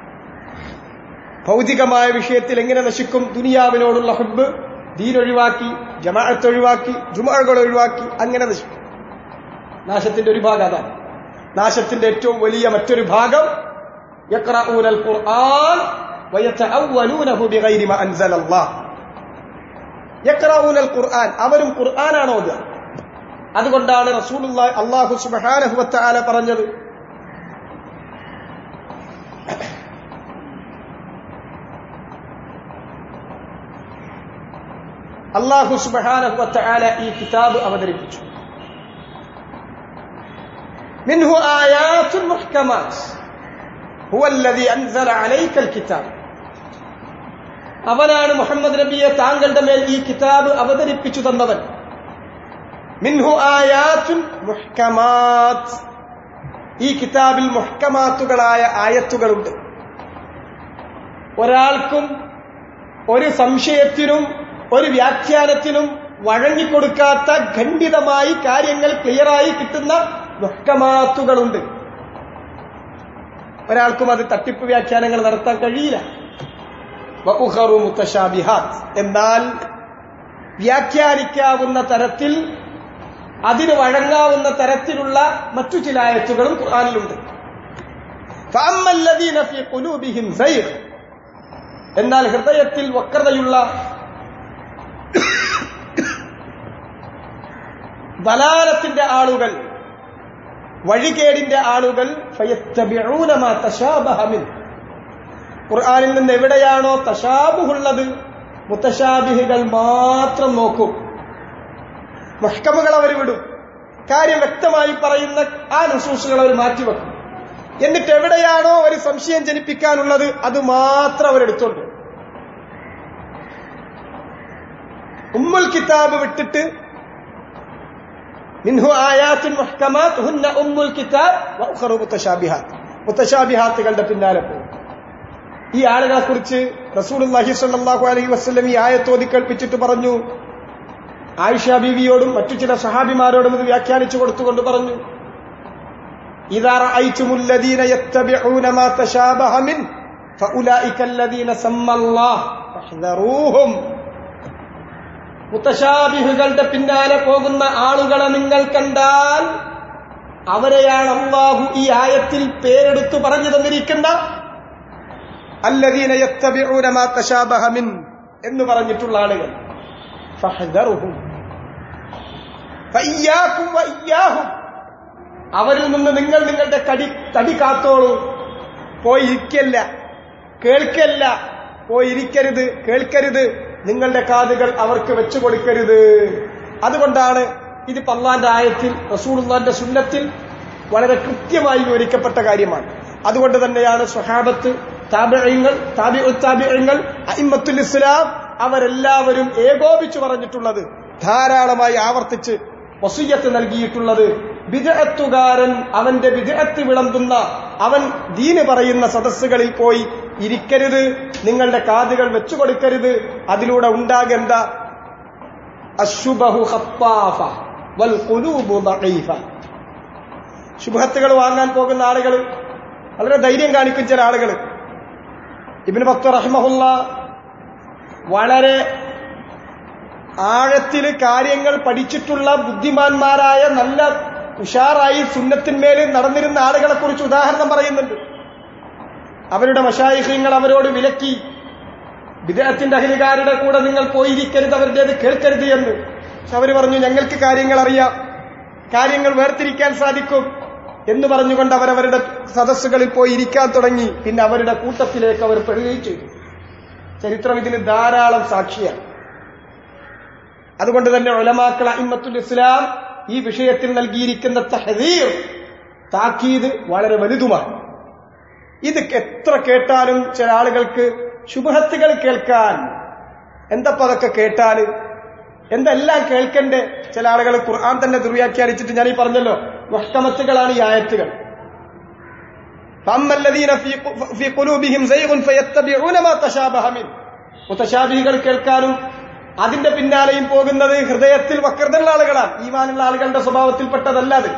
ഭൗതികമായ വിഷയത്തിൽ എങ്ങനെ നശിക്കും ദുനിയാവിനോടുള്ള ഹുബ് ദീൻ ഒഴിവാക്കി ജമാഅത്ത് ഒഴിവാക്കി ജുമകൾ ഒഴിവാക്കി അങ്ങനെ നശിക്കും നാശത്തിന്റെ ഒരു ഭാഗം അതാണ് നാശത്തിന്റെ ഏറ്റവും വലിയ മറ്റൊരു ഭാഗം يقرؤون القرآن ويتأولونه بغير ما أنزل الله يقرؤون القرآن അവരും ഖുർആനാണ് ഓതുക അതുകൊണ്ടാണ് റസൂലുള്ള അള്ളാഹു സുബ്ഹാനഹു വതആല പറഞ്ഞത് അള്ളാഹു സുബ്ഹാനഹു വതആല ഈ കിതാബ് അവതരിപ്പിച്ചു മിൻഹു ആയാത്തുൻ മുഹ്കമാത്ത് هو الذي أنزل عليك الكتاب അവനാണ് മുഹമ്മദ് നബിയെ താങ്കളുടെ മേൽ ഈ കിതാബ് അവതരിപ്പിച്ചു തന്നവൻ മിൻഹു ആയാത്തുൻ മുഹ്കമാത്ത് ഈ കിതാബിൽ മുഹ്കമാത്തുകളായ ആയത്തുകളുണ്ട് ഒരാൾക്കും ഒരു സംശയത്തിനും ഒരു വ്യാഖ്യാനത്തിനും വഴങ്ങിക്കൊടുക്കാത്ത ഖണ്ഡിതമായി കാര്യങ്ങൾ ക്ലിയറായി കിട്ടുന്ന മുഹ്കമാത്തുകളുണ്ട് ഒരാൾക്കും അത് തട്ടിപ്പ് വ്യാഖ്യാനങ്ങൾ നടത്താൻ കഴിയില്ല വഉഖറു മുത്തശാബിഹാത്ത് എന്നാൽ വ്യാഖ്യാനിക്കാവുന്ന തരത്തിൽ അതിന് വഴങ്ങാവുന്ന തരത്തിലുള്ള മറ്റു ചില ആയത്തുകളും ഖുർആനിലുണ്ട് ഫഅമ്മല്ലദീന ഫീ ഖുലൂബിഹിം സൈർ എന്നാൽ ഹൃദയത്തിൽ വക്രതയുള്ള ദലാലത്തിന്റെ ആളുകൾ വഴികേടിന്റെ ആളുകൾ ഫയത്തബിഊന മാ തശാബഹ മിൻ ഖുർആനിൽ നിന്ന് എവിടെയാണോ തശാബുഹുള്ളത് മുത്തശാബിഹികൾ മാത്രം നോക്കും മുഹ്കമുകൾ അവർ വിടും കാര്യം വ്യക്തമായി പറയുന്ന ആ നുസൂസുകൾ അവർ മാറ്റിവെക്കും എന്നിട്ട് എവിടെയാണോ ഒരു സംശയം ജനിപ്പിക്കാനുള്ളത് അത് മാത്രം അവരെടുത്തോണ്ട് ഉമ്മുൽ കിതാബ് വിട്ടിട്ട് മിൻഹു ആയാത്തിൻ മുഹ്കമാത്ത് ഹുന്ന ഉമ്മുൽ കിതാബ് വഖറു മുത്തശാബിഹാത്ത് മുത്തശാബിഹാത്തുകളുടെ പിന്നാലെ പോകും ഈ ആളുകളെ കുറിച്ച് റസൂലുള്ളാഹി സ്വല്ലല്ലാഹു അലൈഹി വസല്ലം ഈ ആയത്തോതി കേൾപ്പിച്ചിട്ട് പറഞ്ഞു ആയിഷ ബീവിയോടും മറ്റു ചില സഹാബിമാരോടും ഇത് വ്യാഖ്യാനിച്ചു കൊടുത്തുകൊണ്ട് പറഞ്ഞു ഇദാ റഅയ്തുമുല്ലദീന യത്തബിഊന മാ തശാബഹ മിൻ ഫഉലൈക അല്ലദീന സമ്മല്ലാഹ് ഫഹ്ദറൂഹും മുത്തശാബിഹുകളുടെ പിന്നാലെ പോകുന്ന ആളുകളെ നിങ്ങൾ കണ്ടാൽ അവരെയാണ് അള്ളാഹു ഈ ആയത്തിൽ പേരെടുത്തു പറഞ്ഞു തന്നിരിക്കുന്ന അല്ലദീന യത്തബിഊന മാ തശാബഹ മിൻ എന്ന് പറഞ്ഞിട്ടുള്ള ആളുകൾ ഫഹ്ദറുഹും ഫഇയ്യാകും വഇയ്യാഹും അവരിൽ നിന്ന് നിങ്ങൾ നിങ്ങളുടെ കടി തടി കാത്തോളൂ പോയി ഇരിക്കല്ല കേൾക്കല്ല പോയി ഇരിക്കരുത് കേൾക്കരുത് നിങ്ങളുടെ കാതുകൾ അവർക്ക് വെച്ചു കൊടുക്കരുത് അതുകൊണ്ടാണ് ഇത് പല്ലാന്റെ ആയത്തിൽ റസൂലുള്ളാന്റെ സുന്നത്തിൽ വളരെ കൃത്യമായി വിവരിക്കപ്പെട്ട കാര്യമാണ് അതുകൊണ്ട് തന്നെയാണ് സ്വഹാബത്ത് താബിഴങ്ങൾ താബി താബിഴങ്ങൾ അയിമത്തുൽ ഇസ്ലാം അവരെല്ലാവരും ഏകോപിച്ചു പറഞ്ഞിട്ടുള്ളത് ധാരാളമായി ആവർത്തിച്ച് വസുയ്യത്ത് നൽകിയിട്ടുള്ളത് വിദഗ്ധത്തുകാരൻ അവന്റെ വിദഗ്ധത്ത് വിളമ്പുന്ന അവൻ ദീന് പറയുന്ന സദസ്സുകളിൽ പോയി ഇരിക്കരുത് നിങ്ങളുടെ കാതുകൾ വെച്ചു കൊടുക്കരുത് അതിലൂടെ ഉണ്ടാകേണ്ട അശുബഹു ഖത്താഫ വൽ ഖുലൂബു ദഈഫ ശുഭഹത്തുകൾ വാങ്ങാൻ പോകുന്ന ആളുകൾ വളരെ ധൈര്യം കാണിക്കും ചില ആളുകൾ ഇബ്നു ബക്ത റഹിമഹുല്ല വളരെ ആഴത്തിൽ കാര്യങ്ങൾ പഠിച്ചിട്ടുള്ള ബുദ്ധിമാന്മാരായ നല്ല ഉഷാറായി സുന്നത്തിന്മേൽ നടന്നിരുന്ന ആളുകളെ കുറിച്ച് ഉദാഹരണം പറയുന്നുണ്ട് അവരുടെ മഷായിഹ്യങ്ങൾ അവരോട് വിലക്കി വിദേഹത്തിന്റെ അഹിലുകാരുടെ കൂടെ നിങ്ങൾ പോയിരിക്കരുത് അവരുടേത് കേൾക്കരുത് എന്ന് പക്ഷെ അവര് പറഞ്ഞു ഞങ്ങൾക്ക് കാര്യങ്ങൾ അറിയാം കാര്യങ്ങൾ വേർതിരിക്കാൻ സാധിക്കും എന്ന് പറഞ്ഞുകൊണ്ട് അവരവരുടെ സദസ്സുകളിൽ പോയി ഇരിക്കാൻ തുടങ്ങി പിന്നെ അവരുടെ കൂട്ടത്തിലേക്ക് അവർ പെടുകയും ചെയ്തു ചരിത്രം ഇതിന് ധാരാളം സാക്ഷിയാണ് അതുകൊണ്ട് തന്നെ ഒലമാക്കൾ അയിമത്തുൽ ഇസ്ലാം ഈ വിഷയത്തിൽ നൽകിയിരിക്കുന്ന തഹദീർ താക്കീത് വളരെ വലുതുമാണ് ഇത് എത്ര കേട്ടാലും ചില ആളുകൾക്ക് ശുഭഹത്തുകൾ കേൾക്കാൻ എന്തപ്പോ അതൊക്കെ കേട്ടാല് എന്തെല്ലാം കേൾക്കണ്ടേ ചില ആളുകൾ ഖുർആൻ തന്നെ ദുർവ്യാഖ്യാനിച്ചിട്ട് ഞാൻ ഈ പറഞ്ഞല്ലോ മുഹക്കമത്തുകളാണ് ഈ ആയത്തുകൾ മുത്തശാബിഹികൾ കേൾക്കാനും അതിന്റെ പിന്നാലെയും പോകുന്നത് ഹൃദയത്തിൽ വക്രതയുള്ള ആളുകളാണ് ഈമാനുള്ള ആളുകളുടെ സ്വഭാവത്തിൽപ്പെട്ടതല്ല അത്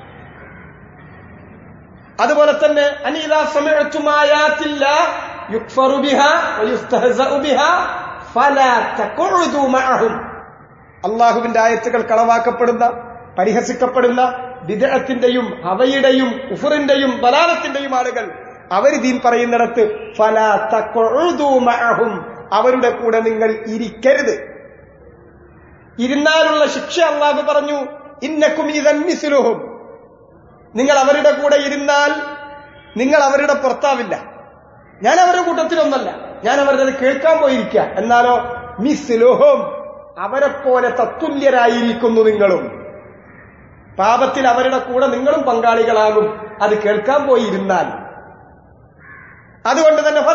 അതുപോലെ തന്നെ അനീതാ സമയത്തുമായാത്തില്ല യുക്ഫറു ബിഹ വയുസ്തഹസഉ ബിഹ ഫലാ തഖഉദു മഅഹും അള്ളാഹുവിന്റെ ആയത്തുകൾ കളവാക്കപ്പെടുന്ന പരിഹസിക്കപ്പെടുന്ന വിദഗ്ധത്തിന്റെയും അവയുടെയും ഉഫറിന്റെയും ബലാലത്തിന്റെയും ആളുകൾ അവർ ദീൻ പറയുന്നിടത്ത് ഫലാ തഖഉദു മഅഹും അവരുടെ കൂടെ നിങ്ങൾ ഇരിക്കരുത് ഇരുന്നാലുള്ള ശിക്ഷ അള്ളാഹു പറഞ്ഞു ഇന്നക്കും ഇതൻ മിസ്ലുഹും നിങ്ങൾ അവരുടെ കൂടെ ഇരുന്നാൽ നിങ്ങൾ അവരുടെ പുറത്താവില്ല ഞാൻ അവരുടെ കൂട്ടത്തിലൊന്നല്ല ഞാൻ അവരുടെ കേൾക്കാൻ പോയിരിക്കുക എന്നാലോ മിസ്ലുഹും അവരെ പോലെ തത്തുല്യരായിരിക്കുന്നു നിങ്ങളും പാപത്തിൽ അവരുടെ കൂടെ നിങ്ങളും പങ്കാളികളാകും അത് കേൾക്കാൻ പോയിരുന്നാൽ അതുകൊണ്ട് തന്നെ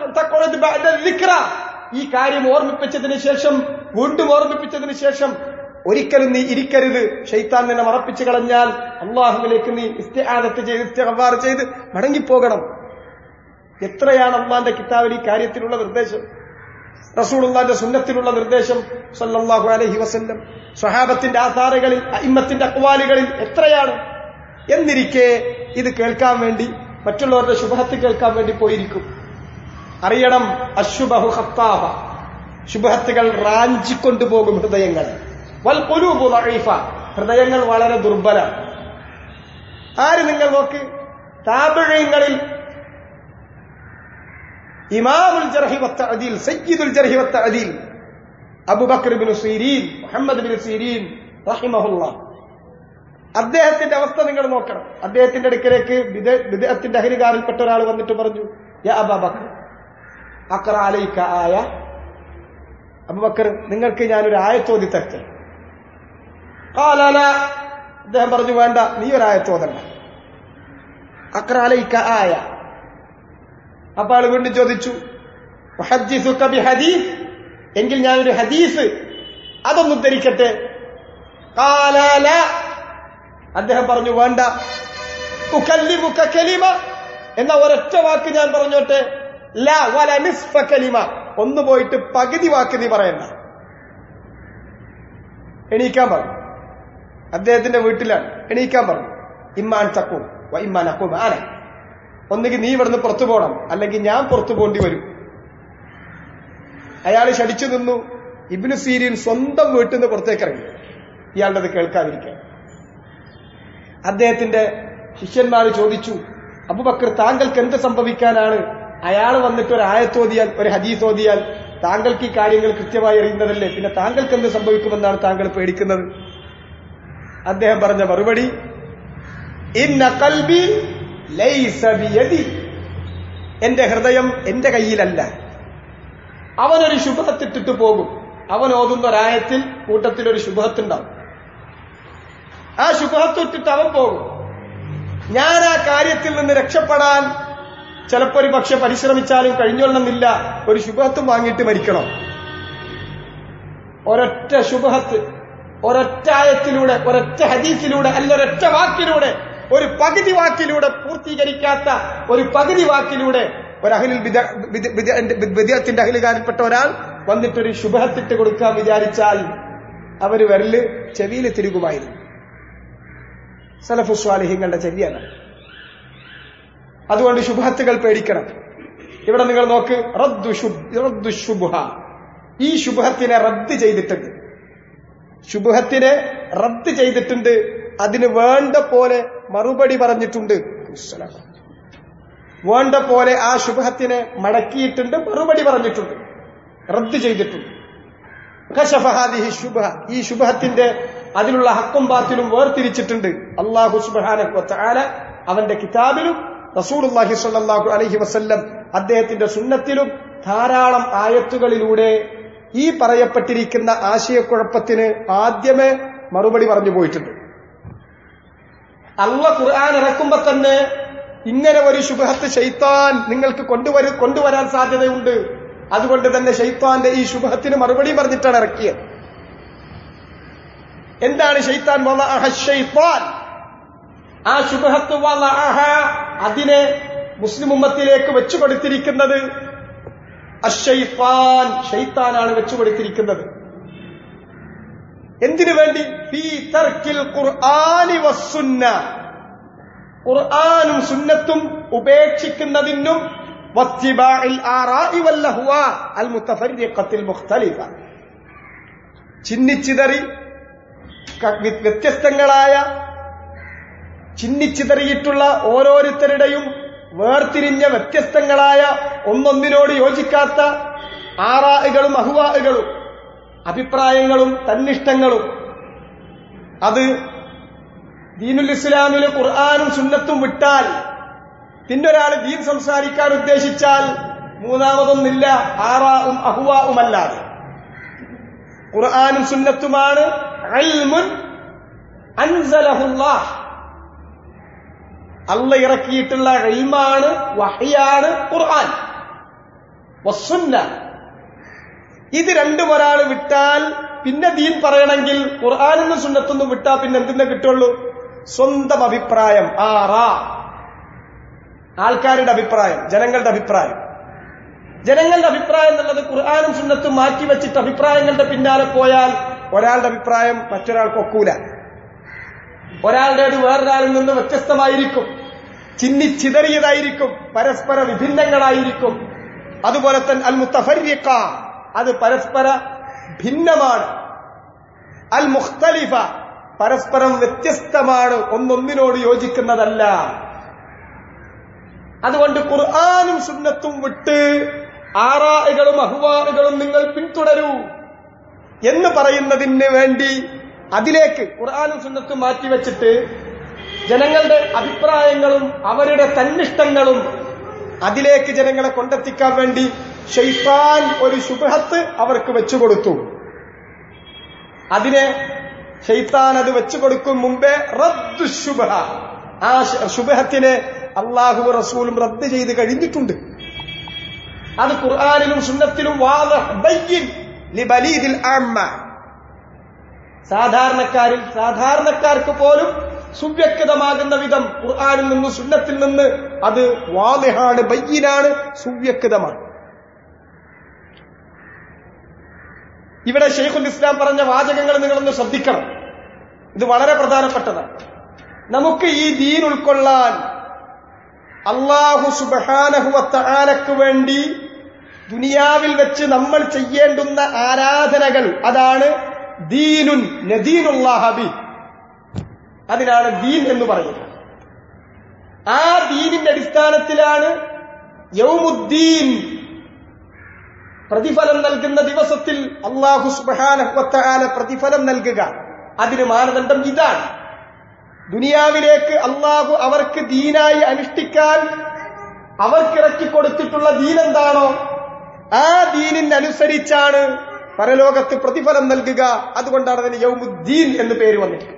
ഈ കാര്യം ഓർമ്മിപ്പിച്ചതിന് ശേഷം വീണ്ടും ഓർമ്മിപ്പിച്ചതിന് ശേഷം ഒരിക്കലും നീ ഇരിക്കരുത് ഷെയ്ത്താൻ നിന്നെ മറപ്പിച്ചു കളഞ്ഞാൽ അള്ളാഹുവിലേക്ക് നീ ഇസ്തിഹാദത്ത് ചെയ്ത് ഇസ്തിഹബാർ ചെയ്ത് മടങ്ങിപ്പോകണം എത്രയാണ് അള്ളാന്റെ കിതാബിൽ ഈ കാര്യത്തിലുള്ള നിർദ്ദേശം റസൂളുള്ളാന്റെ സുന്നത്തിലുള്ള നിർദ്ദേശം സല്ലല്ലാഹു അലൈഹി വസല്ലം സ്വഹാബത്തിന്റെ ആധാരകളിൽ അയിമ്മത്തിന്റെ അക്വാലുകളിൽ എത്രയാണ് എന്നിരിക്കെ ഇത് കേൾക്കാൻ വേണ്ടി മറ്റുള്ളവരുടെ ശുഭഹത്ത് കേൾക്കാൻ വേണ്ടി പോയിരിക്കും അറിയണം അശുബഹു ഹത്താബ ശുഭഹത്തുകൾ റാഞ്ചിക്കൊണ്ടുപോകും ഹൃദയങ്ങൾ വൽ കുലൂബു ദഈഫ ഹൃദയങ്ങൾ വളരെ ദുർബലം ആര് നിങ്ങൾ നോക്ക് താപിഴയങ്ങളിൽ ഇമാമുൽ ജർഹി വത്തഅദീൽ സയ്യിദുൽ ജർഹി വത്തഅദീൽ Abu Bakr bin Sirin Muhammad bin Sirin റഹിമഹുല്ലാ അദ്ദേഹത്തിന്റെ അവസ്ഥ നിങ്ങൾ നോക്കണം അദ്ദേഹത്തിന്റെ അടുക്കലേക്ക് വിദേഹത്തിന്റെ അഹിലുകാരിൽപ്പെട്ട ഒരാൾ വന്നിട്ട് പറഞ്ഞു യാ അബാബക്കർ അക്ര അലൈക്ക ആയ അബുബക്കർ നിങ്ങൾക്ക് ഞാനൊരു ആയത്തോതി തരട്ടെ കാലാല അദ്ദേഹം പറഞ്ഞു വേണ്ട നീ ഒരു ആയത്തോതല്ല അക്ര അലൈക്ക ആയ അപ്പൊ ആൾ വീണ്ടും ചോദിച്ചു ഹദീസ് എങ്കിൽ ഞാനൊരു ഹദീസ് അതൊന്ന് ഉദ്ധരിക്കട്ടെ കാലാല അദ്ദേഹം പറഞ്ഞു വേണ്ട ഉക്കല്ലിമുക്ക കലിമ എന്ന ഒരൊറ്റ വാക്ക് ഞാൻ പറഞ്ഞോട്ടെ ല വല നിസ്ഫ കലിമ ഒന്ന് പോയിട്ട് പകുതി വാക്ക് നീ പറയണ്ട എണീക്കാൻ പറഞ്ഞു അദ്ദേഹത്തിന്റെ വീട്ടിലാണ് എണീക്കാൻ പറഞ്ഞു ഇമ്മാൻ തക്കും ഇമ്മാൻ അക്കും ആന ഒന്നുകിൽ നീ ഇവിടുന്ന് പുറത്തു പോകണം അല്ലെങ്കിൽ ഞാൻ പുറത്തു പോകേണ്ടി വരും അയാൾ ശടിച്ചു നിന്നു ഇബിന് സീരീൻ സ്വന്തം വീട്ടിൽ നിന്ന് പുറത്തേക്ക് ഇറങ്ങി ഇയാളുടെ അത് കേൾക്കാതിരിക്കാൻ അദ്ദേഹത്തിന്റെ ശിഷ്യന്മാർ ചോദിച്ചു അബുബക്കർ താങ്കൾക്ക് എന്ത് സംഭവിക്കാനാണ് അയാൾ വന്നിട്ട് ഒരു ആയത്തോതിയാൽ ഒരു ഹദീസ് ഓതിയാൽ താങ്കൾക്ക് ഈ കാര്യങ്ങൾ കൃത്യമായി അറിയുന്നതല്ലേ പിന്നെ താങ്കൾക്ക് എന്ത് സംഭവിക്കുമെന്നാണ് താങ്കൾ പേടിക്കുന്നത് അദ്ദേഹം പറഞ്ഞ മറുപടി ഇന്ന കൽബി ലൈസ ബിയദി എന്റെ ഹൃദയം എന്റെ കയ്യിലല്ല അവനൊരു ശുഭത്തിട്ടിട്ട് പോകും അവൻ ഓതുന്ന ഒരായത്തിൽ കൂട്ടത്തിൽ ഒരു ശുഭത്തുണ്ടാവും ആ ശുഭത്തിട്ടിട്ട് അവൻ പോകും ഞാൻ ആ കാര്യത്തിൽ നിന്ന് രക്ഷപ്പെടാൻ ചിലപ്പോ ഒരു പക്ഷെ പരിശ്രമിച്ചാലും കഴിഞ്ഞൊള്ളണമെന്നില്ല ഒരു ശുഭത്തും വാങ്ങിയിട്ട് മരിക്കണം ഒരൊറ്റ ശുഭഹത്ത് ഒരൊറ്റ ആയത്തിലൂടെ ഒരൊറ്റ ഹദീസിലൂടെ അല്ല ഒരൊറ്റ വാക്കിലൂടെ ഒരു പകുതി വാക്കിലൂടെ പൂർത്തീകരിക്കാത്ത ഒരു പകുതി വാക്കിലൂടെ ഒരു അഹിലിൽ വിദ്യത്തിന്റെ അഹിലുകാരിൽപ്പെട്ട ഒരാൾ വന്നിട്ടൊരു ശുഭഹത്തിട്ട് കൊടുക്കാൻ വിചാരിച്ചാൽ അവര് വിരല് ചെവിയിൽ തിരുകുമായിരുന്നു സലഫുസ്വാലിഹിങ്ങളുടെ ചെവിയാണ് അതുകൊണ്ട് ശുഭഹത്തുകൾ പേടിക്കണം ഇവിടെ നിങ്ങൾ നോക്ക് റദ്ദു റദ്ദു ശുഭ ഈ ശുഭഹത്തിനെ റദ്ദ് ചെയ്തിട്ടുണ്ട് ശുഭഹത്തിനെ റദ്ദ് ചെയ്തിട്ടുണ്ട് അതിന് വേണ്ട പോലെ മറുപടി പറഞ്ഞിട്ടുണ്ട് വേണ്ട പോലെ ആ ശുഭഹത്തിനെ മടക്കിയിട്ടുണ്ട് മറുപടി പറഞ്ഞിട്ടുണ്ട് റദ്ദ് ചെയ്തിട്ടുണ്ട് കശഫഹാദിഹി ശുഭ ഈ ശുഭത്തിന്റെ അതിലുള്ള ഹക്കും ബാത്തിലും വേർതിരിച്ചിട്ടുണ്ട് അള്ളാഹു സുബ്ഹാനഹു വതആല അവന്റെ കിതാബിലും റസൂലുള്ളാഹി സ്വല്ലല്ലാഹു അലൈഹി വസല്ലം അദ്ദേഹത്തിന്റെ സുന്നത്തിലും ധാരാളം ആയത്തുകളിലൂടെ ഈ പറയപ്പെട്ടിരിക്കുന്ന ആശയക്കുഴപ്പത്തിന് ആദ്യമേ മറുപടി പറഞ്ഞു പോയിട്ടുണ്ട് അള്ള ഖുർആൻ ഇറക്കുമ്പോ തന്നെ ഇങ്ങനെ ഒരു ശുഭഹത്ത് ഷെയ്ത്താൻ നിങ്ങൾക്ക് കൊണ്ടുവരു കൊണ്ടുവരാൻ സാധ്യതയുണ്ട് അതുകൊണ്ട് തന്നെ ഷെയ്ത്താന്റെ ഈ ശുഭഹത്തിന് മറുപടി പറഞ്ഞിട്ടാണ് ഇറക്കിയത് എന്താണ് ഷെയ്ത്താൻ വലഅഹ ഷെയ്ത്താൻ ആ ശുഭഹത്ത് വലഅഹ അതിനെ മുസ്ലിം ഉമ്മത്തിലേക്ക് വെച്ചു കൊടുത്തിരിക്കുന്നത് അഷൈത്താൻ ഷെയ്ത്താനാണ് വെച്ചു കൊടുത്തിരിക്കുന്നത് എന്തിനു വേണ്ടി ഫീ തർക്കിൽ ഖുർആനി വസ്സുന്ന ഖുർആനും സുന്നത്തും ഉപേക്ഷിക്കുന്നതിനും വത്തിബാഇൽ ആറാഇ വല്ലഹ്വാ അൽ മുതഫരിഖത്തിൽ മുഖ്തലിഫ ചിന്നിച്ചിതറി ക- വ്യ- വ്യത്യസ്തങ്ങളായ ചിന്നിച്ചിതറിയിട്ടുള്ള ഓരോരുത്തരുടെയും വേർതിരിഞ്ഞ വ്യത്യസ്തങ്ങളായ ഒന്നൊന്നിനോട് യോജിക്കാത്ത ആറാഹുകളും അഹുവാഹുകളും അഭിപ്രായങ്ങളും തന്നിഷ്ടങ്ങളും അത് ദീനുൽ ഇസ്ലാമിലെ ഖുർആാനും സുന്നത്തും വിട്ടാൽ പിന്നൊരാൾ ദീൻ സംസാരിക്കാൻ ഉദ്ദേശിച്ചാൽ മൂന്നാമതൊന്നില്ല ആറാവും അഹുവാവുമല്ലാതെ ഖുർആാനും സുന്നത്തുമാണ് അൽമുൻ അൻസലഹുല്ലാഹ് അള്ള ഇറക്കിയിട്ടുള്ള ഇൽമാണ് വഹയാണ് ഖുർആൻ വസ്സുന്ന ഇത് രണ്ടും ഒരാൾ വിട്ടാൽ പിന്നെ ദീൻ പറയണമെങ്കിൽ ഖുർആാനെന്നും സുന്നത്തൊന്നും വിട്ടാൽ പിന്നെ എന്തിനെ കിട്ടുള്ളൂ സ്വന്തം അഭിപ്രായം ആറാ ആൾക്കാരുടെ അഭിപ്രായം ജനങ്ങളുടെ അഭിപ്രായം ജനങ്ങളുടെ അഭിപ്രായം എന്നുള്ളത് ഖുർആാനും സുന്നത്തും മാറ്റിവെച്ചിട്ട് അഭിപ്രായങ്ങളുടെ പിന്നാലെ പോയാൽ ഒരാളുടെ അഭിപ്രായം മറ്റൊരാൾക്ക് ഒക്കൂല ഒരാളുടേത് വേറൊരാളിൽ നിന്ന് വ്യത്യസ്തമായിരിക്കും ചിന്നിച്ചിതറിയതായിരിക്കും പരസ്പര വിഭിന്നങ്ങളായിരിക്കും അതുപോലെ തന്നെ അൽ മുത്തഫരിക്ക അത് പരസ്പര ഭിന്നമാണ് അൽ മുഖ്തലിഫ പരസ്പരം വ്യത്യസ്തമാണ് ഒന്നൊന്നിനോട് യോജിക്കുന്നതല്ല അതുകൊണ്ട് ഖുർആാനും സുന്നത്തും വിട്ട് ആറാറുകളും അഹ്വാറുകളും നിങ്ങൾ പിന്തുടരൂ എന്ന് പറയുന്നതിന് വേണ്ടി അതിലേക്ക് ഖുർആാനും സുന്നത്തും മാറ്റിവെച്ചിട്ട് ജനങ്ങളുടെ അഭിപ്രായങ്ങളും അവരുടെ തന്നിഷ്ടങ്ങളും അതിലേക്ക് ജനങ്ങളെ കൊണ്ടെത്തിക്കാൻ വേണ്ടി ഷെയ്ത്താൻ ഒരു ശുഭഹത്ത് അവർക്ക് വെച്ചുകൊടുത്തു അതിനെ ഷെയ്ത്താൻ അത് വെച്ചുകൊടുക്കും മുമ്പേ റദ്ദു ശുഭഹ ആ ശുഭഹത്തിനെ അള്ളാഹു റസൂലും റദ്ദ് ചെയ്ത് കഴിഞ്ഞിട്ടുണ്ട് അത് ഖുർആാനിലും സുന്നത്തിലും വാദഹ് ബയ്യിൻ ലിബലീദിൽ ആമ്മ സാധാരണക്കാരിൽ സാധാരണക്കാർക്ക് പോലും സുവ്യക്തമാകുന്ന വിധം ഖുർആാനിൽ നിന്ന് സുന്നത്തിൽ നിന്ന് അത് വാദിഹാണ് ബയ്യനാണ് സുവ്യക്തമാണ് ഇവിടെ ഷെയ്ഖുൽ ഇസ്ലാം പറഞ്ഞ വാചകങ്ങൾ നിങ്ങളൊന്ന് ശ്രദ്ധിക്കണം ഇത് വളരെ പ്രധാനപ്പെട്ടതാണ് നമുക്ക് ഈ ദീൻ ഉൾക്കൊള്ളാൻ അള്ളാഹു സുബാനഹുവത്താനക്ക് വേണ്ടി ദുനിയാവിൽ വെച്ച് നമ്മൾ ചെയ്യേണ്ടുന്ന ആരാധനകൾ അതാണ് ദീനുൻ നദീനുല്ലാഹബി അതിനാണ് ദീൻ എന്ന് പറയുന്നത് ആ ദീനിന്റെ അടിസ്ഥാനത്തിലാണ് യൗമുദ്ദീൻ പ്രതിഫലം നൽകുന്ന ദിവസത്തിൽ അള്ളാഹു സുബാനഹുവത്താന പ്രതിഫലം നൽകുക അതിന് മാനദണ്ഡം ഇതാണ് ദുനിയാവിലേക്ക് അള്ളാഹു അവർക്ക് ദീനായി അനുഷ്ഠിക്കാൻ അവർക്കിറക്കി കൊടുത്തിട്ടുള്ള ദീൻ എന്താണോ ആ ദീനിനനുസരിച്ചാണ് പരലോകത്ത് പ്രതിഫലം നൽകുക അതുകൊണ്ടാണ് അതിന് യൗമുദ്ദീൻ എന്ന് പേര് വന്നിട്ട്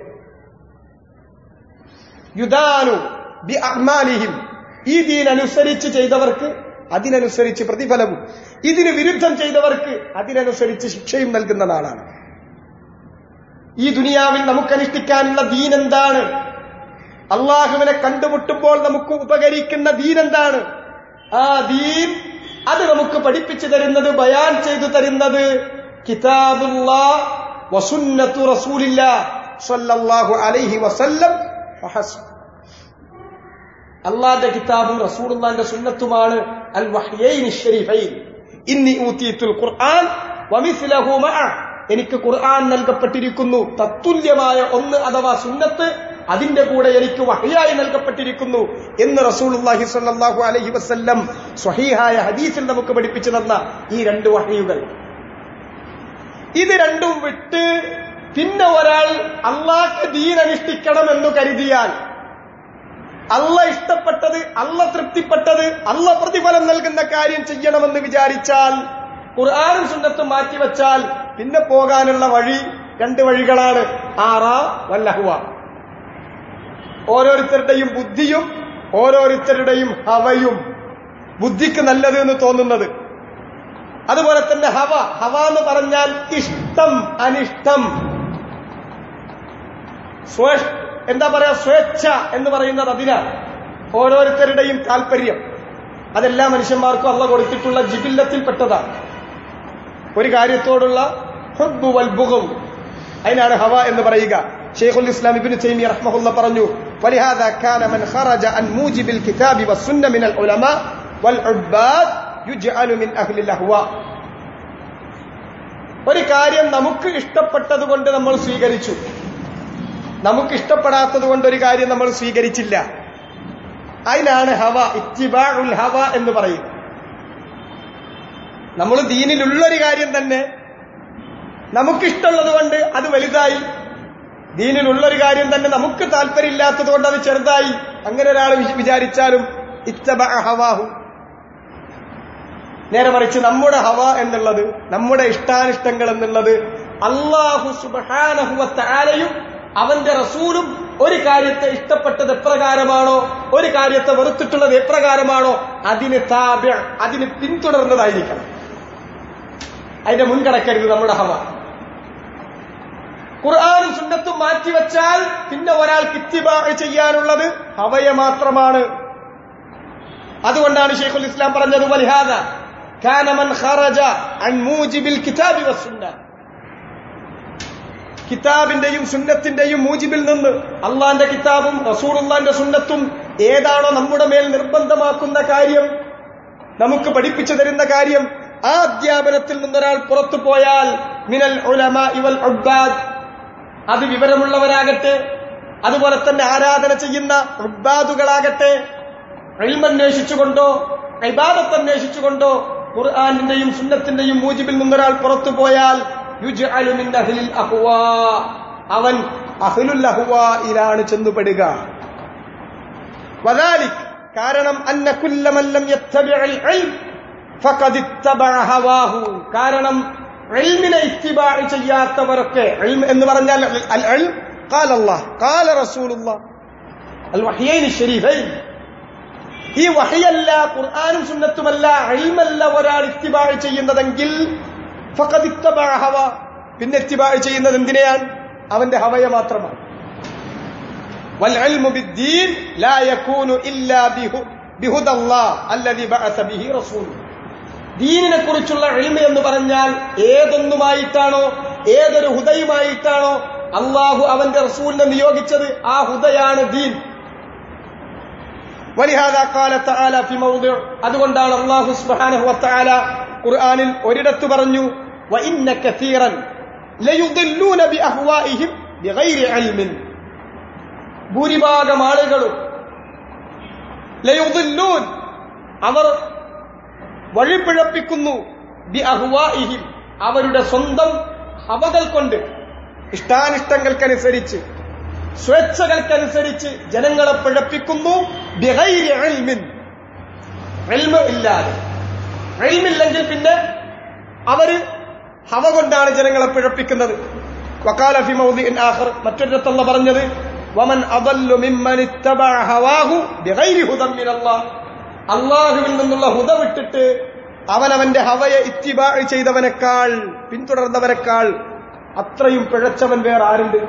യുദാനു ബി അഹ്മാലിഹിം ഈ ദീൻ അനുസരിച്ച് ചെയ്തവർക്ക് അതിനനുസരിച്ച് പ്രതിഫലവും ഇതിന് വിരുദ്ധം ചെയ്തവർക്ക് അതിനനുസരിച്ച് ശിക്ഷയും നൽകുന്ന നാളാണ് ഈ ദുനിയാവിൽ നമുക്ക് അനുഷ്ഠിക്കാനുള്ള ദീൻ എന്താണ് അള്ളാഹുവിനെ കണ്ടുമുട്ടുമ്പോൾ നമുക്ക് ഉപകരിക്കുന്ന ദീൻ എന്താണ് ആ ദീൻ അത് നമുക്ക് പഠിപ്പിച്ചു തരുന്നത് ബയാൻ ചെയ്തു തരുന്നത് കിതാബുല്ലാ വസുന്നത്തു റസൂലില്ല സല്ലല്ലാഹു അലൈഹി വസല്ലം ഫഹസ്ബ് അള്ളാന്റെ കിതാബും റസൂലുള്ളാന്റെ സുന്നത്തുമാണ് അൽ വഹ്യൈൻ ഷരീഫൈൻ ഇന്നി ഊതീതുൽ ഖുർആൻ വമിസ്ലഹു മഅ എനിക്ക് ഖുർആൻ നൽകപ്പെട്ടിരിക്കുന്നു തത്തുല്യമായ ഒന്ന് അഥവാ സുന്നത്ത് അതിന്റെ കൂടെ എനിക്ക് വഹയായി നൽകപ്പെട്ടിരിക്കുന്നു എന്ന് റസൂലുള്ളാഹി സ്വല്ലല്ലാഹു അലൈഹി വസല്ലം സ്വഹീഹായ ഹദീസിൽ നമുക്ക് പഠിപ്പിച്ചു തന്ന ഈ രണ്ട് വഹയുകൾ ഇത് രണ്ടും വിട്ട് പിന്നെ ഒരാൾ അള്ളാഹ്ക്ക് ദീൻ അനുഷ്ഠിക്കണമെന്ന് കരുതിയാൽ അല്ല ഇഷ്ടപ്പെട്ടത് അല്ല തൃപ്തിപ്പെട്ടത് അല്ല പ്രതിഫലം നൽകുന്ന കാര്യം ചെയ്യണമെന്ന് വിചാരിച്ചാൽ ഖുർആാനും സുന്നത്തും മാറ്റിവെച്ചാൽ പിന്നെ പോകാനുള്ള വഴി രണ്ട് വഴികളാണ് ആറ വല്ലഹുവ ഓരോരുത്തരുടെയും ബുദ്ധിയും ഓരോരുത്തരുടെയും ഹവയും ബുദ്ധിക്ക് നല്ലത് എന്ന് തോന്നുന്നത് അതുപോലെ തന്നെ ഹവ ഹവ എന്ന് പറഞ്ഞാൽ ഇഷ്ടം അനിഷ്ടം സ്വേ- എന്താ പറയാ സ്വേച്ഛ എന്ന് പറയുന്നത് അതിനാണ് ഓരോരുത്തരുടെയും താല്പര്യം അതെല്ലാ മനുഷ്യന്മാർക്കും അള്ള കൊടുത്തിട്ടുള്ള ജിബില്ലത്തിൽപ്പെട്ടതാണ് ഒരു കാര്യത്തോടുള്ള ഹുബ്ബു വൽ ബുഗും അതിനാണ് ഹവ എന്ന് പറയുക ഷെയ്ഖുൽ ഇസ്ലാം ഇബ്നു തൈമിയ റഹ്മഹുല്ല പറഞ്ഞു ولهذا كان من خرج عن موجب الكتاب والسنة من العلماء والعباد يجعل من أهل الأهواء ഒരു കാര്യം നമുക്ക് ഇഷ്ടപ്പെട്ടത് കൊണ്ട് നമ്മൾ സ്വീകരിച്ചു നമുക്ക് ഇഷ്ടപ്പെടാത്തത് കൊണ്ട് ഒരു കാര്യം നമ്മൾ സ്വീകരിച്ചില്ല അതിനാണ് ഹവ ഇത്തിബാഉൽ ഹവ എന്ന് പറയുന്നത് നമ്മൾ ദീനിലുള്ളൊരു കാര്യം തന്നെ നമുക്കിഷ്ടമുള്ളത് കൊണ്ട് അത് വലുതായി ദീനിലുള്ളൊരു കാര്യം തന്നെ നമുക്ക് താല്പര്യമില്ലാത്തത് കൊണ്ട് അത് ചെറുതായി അങ്ങനെ ഒരാൾ വിച- വിചാരിച്ചാലും ഇത്തബ ഹവാഹു നേരെ മറിച്ച് നമ്മുടെ ഹവ എന്നുള്ളത് നമ്മുടെ ഇഷ്ടാനിഷ്ടങ്ങൾ എന്നുള്ളത് അള്ളാഹു സുബാനഹുവത്താലയും അവന്റെ റസൂലും ഒരു കാര്യത്തെ ഇഷ്ടപ്പെട്ടത് എപ്രകാരമാണോ ഒരു കാര്യത്തെ വെറുത്തിട്ടുള്ളത് എപ്രകാരമാണോ അതിന് താബ്യ അതിന് പിന്തുടർന്നതായിരിക്കണം അതിന്റെ മുൻകടക്കരുത് നമ്മുടെ ഹവ ഖുർആാനും സുന്നത്തും മാറ്റിവെച്ചാൽ പിന്നെ ഒരാൾക്ക് ഇത്തിബാ ചെയ്യാനുള്ളത് ഹവയെ മാത്രമാണ് അതുകൊണ്ടാണ് ഷെയ്ഖുൽ ഇസ്ലാം പറഞ്ഞത് വലിഹാദ كان من خرج عن موجب الكتاب والسنة കിതാബിന്റെയും സുന്നത്തിന്റെയും മൂജിബിൽ നിന്ന് അള്ളാന്റെ കിതാബും റസൂറുള്ളാന്റെ സുന്നത്തും ഏതാണോ നമ്മുടെ മേൽ നിർബന്ധമാക്കുന്ന കാര്യം നമുക്ക് പഠിപ്പിച്ചു തരുന്ന കാര്യം ആ അധ്യാപനത്തിൽ നിന്നൊരാൾ പുറത്തു പോയാൽ മിനൽ ഉലമ ഇവൽ ഉബ്ബാദ് അത് വിവരമുള്ളവരാകട്ടെ അതുപോലെ തന്നെ ആരാധന ചെയ്യുന്ന ഉബ്ബാദുകളാകട്ടെ അന്വേഷിച്ചുകൊണ്ടോ ഇബാദത്ത് അന്വേഷിച്ചുകൊണ്ടോ ഖുർആാനിന്റെയും സുന്നത്തിന്റെയും മൂജിബിൽ നിന്നൊരാൾ പുറത്തു പോയാൽ യുജ്അലു മിൻ അഹ്ലിൽ അഹ്വാ അവൻ അഹ്ലുൽ അഹ്വായിലാണ് ചെന്നുപെടുക വദാലിക് കാരണം അന്ന കുല്ലമല്ലം യത്തബിഉൽ ഇൽം ഫഖദ് ഇത്തബഅ ഹവാഹു കാരണം ഇൽമിനെ ഇത്തിബാ ചെയ്യാത്തവരൊക്കെ ഇൽം എന്ന് പറഞ്ഞാൽ അൽ ഇൽം قال الله قال رسول الله الوحيين الشريفين ഈ വഹയല്ല ഖുർആാനും സുന്നത്തുമല്ല ഇൽമല്ല ഒരാൾ ഇത്തിബാ ചെയ്യുന്നതെങ്കിൽ ഫഖദ് ഇത്തബഅ ഹവ പിന്നെ ഇത്തിബാ ചെയ്യുന്നത് എന്തിനെയാണ് അവന്റെ ഹവയെ മാത്രമാണ് والعلم بالدين لا يكون إلا به- بهدى الله الذي بعث به رسوله ദീനിനെ കുറിച്ചുള്ള എളിമ എന്ന് പറഞ്ഞാൽ ഏതൊന്നുമായിട്ടാണോ ഏതൊരു ഹുദയുമായിട്ടാണോ അള്ളാഹു അവന്റെ റസൂലിനെ നിയോഗിച്ചത് ആ ഹുദയാണ് ദീൻ ولهذا قال تعالى في موضع അതുകൊണ്ടാണ് അള്ളാഹു സുബ്ഹാനഹു വതആല ഖുർആനിൽ ഒരിടത്ത് പറഞ്ഞു وإن كثيرا ليضلون بأهوائهم بغير علم ഭൂരിഭാഗം ആളുകളും ലയുദില്ലൂൻ അവർ വഴിപിഴപ്പിക്കുന്നു ബി അഹ്വാഇഹിം അവരുടെ സ്വന്തം ഹവകൾ കൊണ്ട് ഇഷ്ടാനിഷ്ടങ്ങൾക്കനുസരിച്ച് സ്വേച്ഛകൾക്കനുസരിച്ച് ജനങ്ങളെ പിഴപ്പിക്കുന്നു ബിഗൈരി ഇൽമിൻ ഇൽമ് ഇല്ലാതെ ഇൽമില്ലെങ്കിൽ പിന്നെ അവര് ഹവ കൊണ്ടാണ് ജനങ്ങളെ പിഴപ്പിക്കുന്നത് വക്കാല ഫി മൗദിഇൻ ആഖർ മറ്റൊരിടത്തുള്ള പറഞ്ഞത് വമൻ അദല്ലു മിമ്മൻ ഇത്തബഅ ഹവാഹു ബിഗൈരി ഹുദൻ മിനല്ലാഹ് അള്ളാഹുവിൽ നിന്നുള്ള ഹുദ വിട്ടിട്ട് അവനവന്റെ ഹവയെ ഇത്തിബാ ചെയ്തവനേക്കാൾ പിന്തുടർന്നവനേക്കാൾ അത്രയും പിഴച്ചവൻ വേറെ ആരുണ്ട്